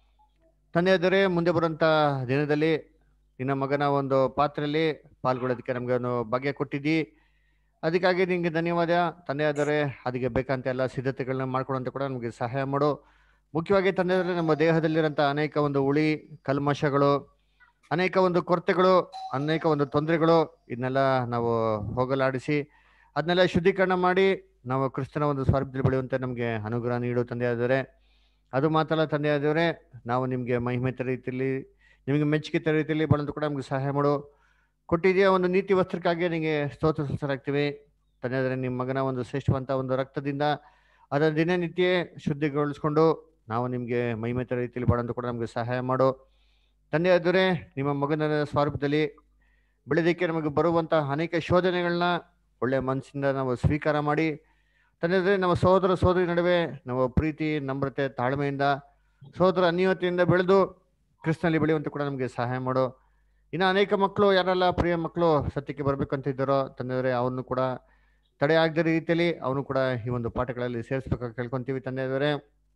ತಂದೆಯಾದರೆ ಮುಂದೆ ಬರುವಂಥ ದಿನದಲ್ಲಿ ನಿನ್ನ ಮಗನ ಒಂದು ಪಾತ್ರೆಯಲ್ಲಿ ಪಾಲ್ಗೊಳ್ಳೋದಕ್ಕೆ ನಮಗೆ ಒಂದು ಭಾಗ್ಯ ಕೊಟ್ಟಿದ್ದಿ ಅದಕ್ಕಾಗಿ ನಿಮಗೆ ಧನ್ಯವಾದ ತಂದೆಯಾದರೆ ಅದಕ್ಕೆ ಬೇಕಂತ ಎಲ್ಲ ಸಿದ್ಧತೆಗಳನ್ನ ಮಾಡ್ಕೊಡಂತ ಕೂಡ ನಮಗೆ ಸಹಾಯ ಮಾಡು ಮುಖ್ಯವಾಗಿ ತಂದೆಯಾದರೆ ನಮ್ಮ ದೇಹದಲ್ಲಿರೋಂಥ ಅನೇಕ ಒಂದು ಉಳಿ ಕಲ್ಮಶಗಳು ಅನೇಕ ಒಂದು ಕೊರತೆಗಳು ಅನೇಕ ಒಂದು ತೊಂದರೆಗಳು ಇದನ್ನೆಲ್ಲ ನಾವು ಹೋಗಲಾಡಿಸಿ ಅದನ್ನೆಲ್ಲ ಶುದ್ಧೀಕರಣ ಮಾಡಿ ನಾವು ಕ್ರಿಸ್ತನ ಒಂದು ಸ್ವರೂಪದಲ್ಲಿ ಬೆಳೆಯುವಂತೆ ನಮಗೆ ಅನುಗ್ರಹ ನೀಡು ತಂದೆಯಾದರೆ ಅದು ಮಾತಲ್ಲ ತಂದೆಯಾದವರೇ ನಾವು ನಿಮಗೆ ಮಹಿಮೆ ತರ ರೀತಿಯಲ್ಲಿ ನಿಮಗೆ ಮೆಚ್ಚುಗೆ ತರ ರೀತಿಯಲ್ಲಿ ಬಳಂದು ಕೂಡ ನಮಗೆ ಸಹಾಯ ಮಾಡು ಕೊಟ್ಟಿದೆಯಾ ಒಂದು ನೀತಿ ವಸ್ತ್ರಕ್ಕಾಗಿ ನಿಮಗೆ ಸ್ತೋತ್ರ ಸಲ್ಲಿಸಲಾಗ್ತೀವಿ ತಂದೆಯಾದರೆ ನಿಮ್ಮ ಮಗನ ಒಂದು ಶ್ರೇಷ್ಠವಂತ ಒಂದು ರಕ್ತದಿಂದ ಅದರ ದಿನನಿತ್ಯ ಶುದ್ಧಿಗೊಳಿಸ್ಕೊಂಡು ನಾವು ನಿಮಗೆ ಮಹಿಮೆತ ರೀತಿಯಲ್ಲಿ ಬಾಳಂದು ಕೂಡ ನಮಗೆ ಸಹಾಯ ಮಾಡು ತಂದೆಯಾದರೆ ನಿಮ್ಮ ಮಗನ ಸ್ವರೂಪದಲ್ಲಿ ಬೆಳೆದಕ್ಕೆ ನಮಗೆ ಬರುವಂಥ ಅನೇಕ ಶೋಧನೆಗಳನ್ನ ಒಳ್ಳೆಯ ಮನಸ್ಸಿಂದ ನಾವು ಸ್ವೀಕಾರ ಮಾಡಿ ತಂದೆಯಾದರೆ ನಮ್ಮ ಸಹೋದರ ಸಹೋದರಿ ನಡುವೆ ನಾವು ಪ್ರೀತಿ ನಮ್ರತೆ ತಾಳ್ಮೆಯಿಂದ ಸಹೋದರ ಅನ್ಯೋನ್ಯತೆಯಿಂದ ಬೆಳೆದು ಕ್ರಿಸ್ತನಲ್ಲಿ ಬೆಳೆಯುವಂತೆ ಕೂಡ ನಮಗೆ ಸಹಾಯ ಮಾಡು ಇನ್ನು ಅನೇಕ ಮಕ್ಕಳು ಯಾರೆಲ್ಲ ಪ್ರಿಯ ಮಕ್ಕಳು ಸತ್ಯಕ್ಕೆ ಬರ್ಬೇಕಂತ ಇದ್ದಾರೋ ತಂದೆಯವರೇ ಅವನು ಕೂಡ ತಡೆ ಆಗದ ರೀತಿಯಲ್ಲಿ ಅವನು ಕೂಡ ಈ ಒಂದು ಪಾಠಗಳಲ್ಲಿ ಸೇರಿಸ್ಬೇಕಾಗಿ ಕೇಳ್ಕೊಂತೀವಿ ತಂದೆಯವರೇ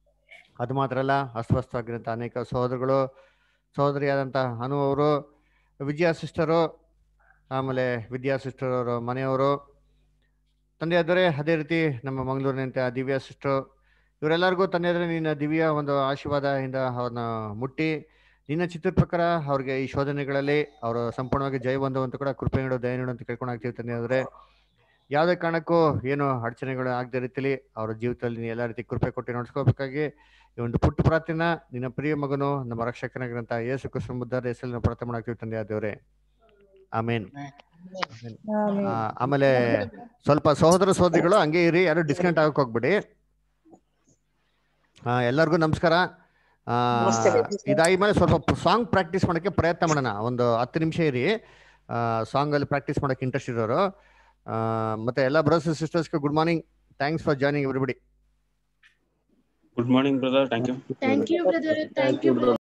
ಅದು ಮಾತ್ರ ಅಲ್ಲ ಅಸ್ವಸ್ಥವಾಗಿರೋಂಥ ಅನೇಕ ಸಹೋದರಗಳು ಸಹೋದರಿಯಾದಂಥ ಅನು ಅವರು ವಿಜಯ ಸಿಸ್ಟರು ಆಮೇಲೆ ವಿದ್ಯಾ ಸಿಸ್ಟರ್ ಅವರು ಮನೆಯವರು ತಂದೆಯಾದರೆ ಅದೇ ರೀತಿ ನಮ್ಮ ಮಂಗಳೂರಿನಂತೆ ದಿವ್ಯಾ ಸಿಸ್ಟರ್ ಇವರೆಲ್ಲರಿಗೂ ತಂದೆಯಾದರೆ ನಿನ್ನ ದಿವ್ಯ ಒಂದು ಆಶೀರ್ವಾದದಿಂದ ಅವ್ರನ್ನ ಮುಟ್ಟಿ ನಿನ್ನ ಚಿತ್ರದ ಪ್ರಕಾರ ಅವ್ರಿಗೆ ಈ ಶೋಧನೆಗಳಲ್ಲಿ ಅವರು ಸಂಪೂರ್ಣವಾಗಿ ಜಯ ಹೊಂದುವಂತ ಕೂಡ ಕೃಪೆ ನೀಡು ದಯ ನೀಡು ಅಂತ ಕೇಳ್ಕೊಂಡು ಆಗ್ತೀವಿ ತಂದೆಯಾದರೆ ಯಾವುದೇ ಕಾರಣಕ್ಕೂ ಏನು ಅಡಚಣೆಗಳು ಆಗದ ರೀತಿಲಿ ಅವರ ಜೀವಿತದಲ್ಲಿ ನೀನು ಎಲ್ಲ ರೀತಿ ಕೃಪೆ ಕೊಟ್ಟು ನಡೆಸ್ಕೋಬೇಕಾಗಿ ಈ ಒಂದು ಪುಟ್ಟ ಪ್ರಾರ್ಥನೆ ನಿನ್ನ ಪ್ರಿಯ ಮಗನು ನಮ್ಮ ರಕ್ಷಕನಾಗಿರಂತ ಯೇಸು ಕೃಷ್ಣ ಬುದ್ಧರ ಹೆಸರಲ್ಲಿ ನಾವು ಪ್ರಾರ್ಥನೆ ಮಾಡ್ತೀವಿ ತಂದೆ ಆದೇವ್ರೆ ಆಮೇನ್ ಆ, ಆಮೇಲೆ ಸ್ವಲ್ಪ ಸಹೋದರ ಸಹೋದರಿಗಳು ಹಂಗೆ ಇರಿ ಯಾರು ಡಿಸ್ಕನೆಕ್ಟ್ ಆಗಕ್ ಹೋಗ್ಬಿಡಿ ಆ, ಎಲ್ಲರಿಗೂ ನಮಸ್ಕಾರ ಆ, ಇದಾಗಿ ಮೇಲೆ ಸ್ವಲ್ಪ ಸಾಂಗ್ ಪ್ರಾಕ್ಟೀಸ್ ಮಾಡಕ್ಕೆ ಪ್ರಯತ್ನ ಮಾಡೋಣ ಒಂದು ಹತ್ತು ನಿಮಿಷ ಇರಿ ಸಾಂಗ್ ಅಲ್ಲಿ ಪ್ರಾಕ್ಟೀಸ್ ಮಾಡಕ್ಕೆ ಇಂಟ್ರೆಸ್ಟ್ ಇರೋರು ಆ, ಮತ್ತೆ ಎಲ್ಲ ಬ್ರದರ್ಸ್ ಸಿಸ್ಟರ್ಸ್ಗೆ good morning thanks for joining everybody Good morning, brother. Thank you. Thank you, brother. Thank you, brother.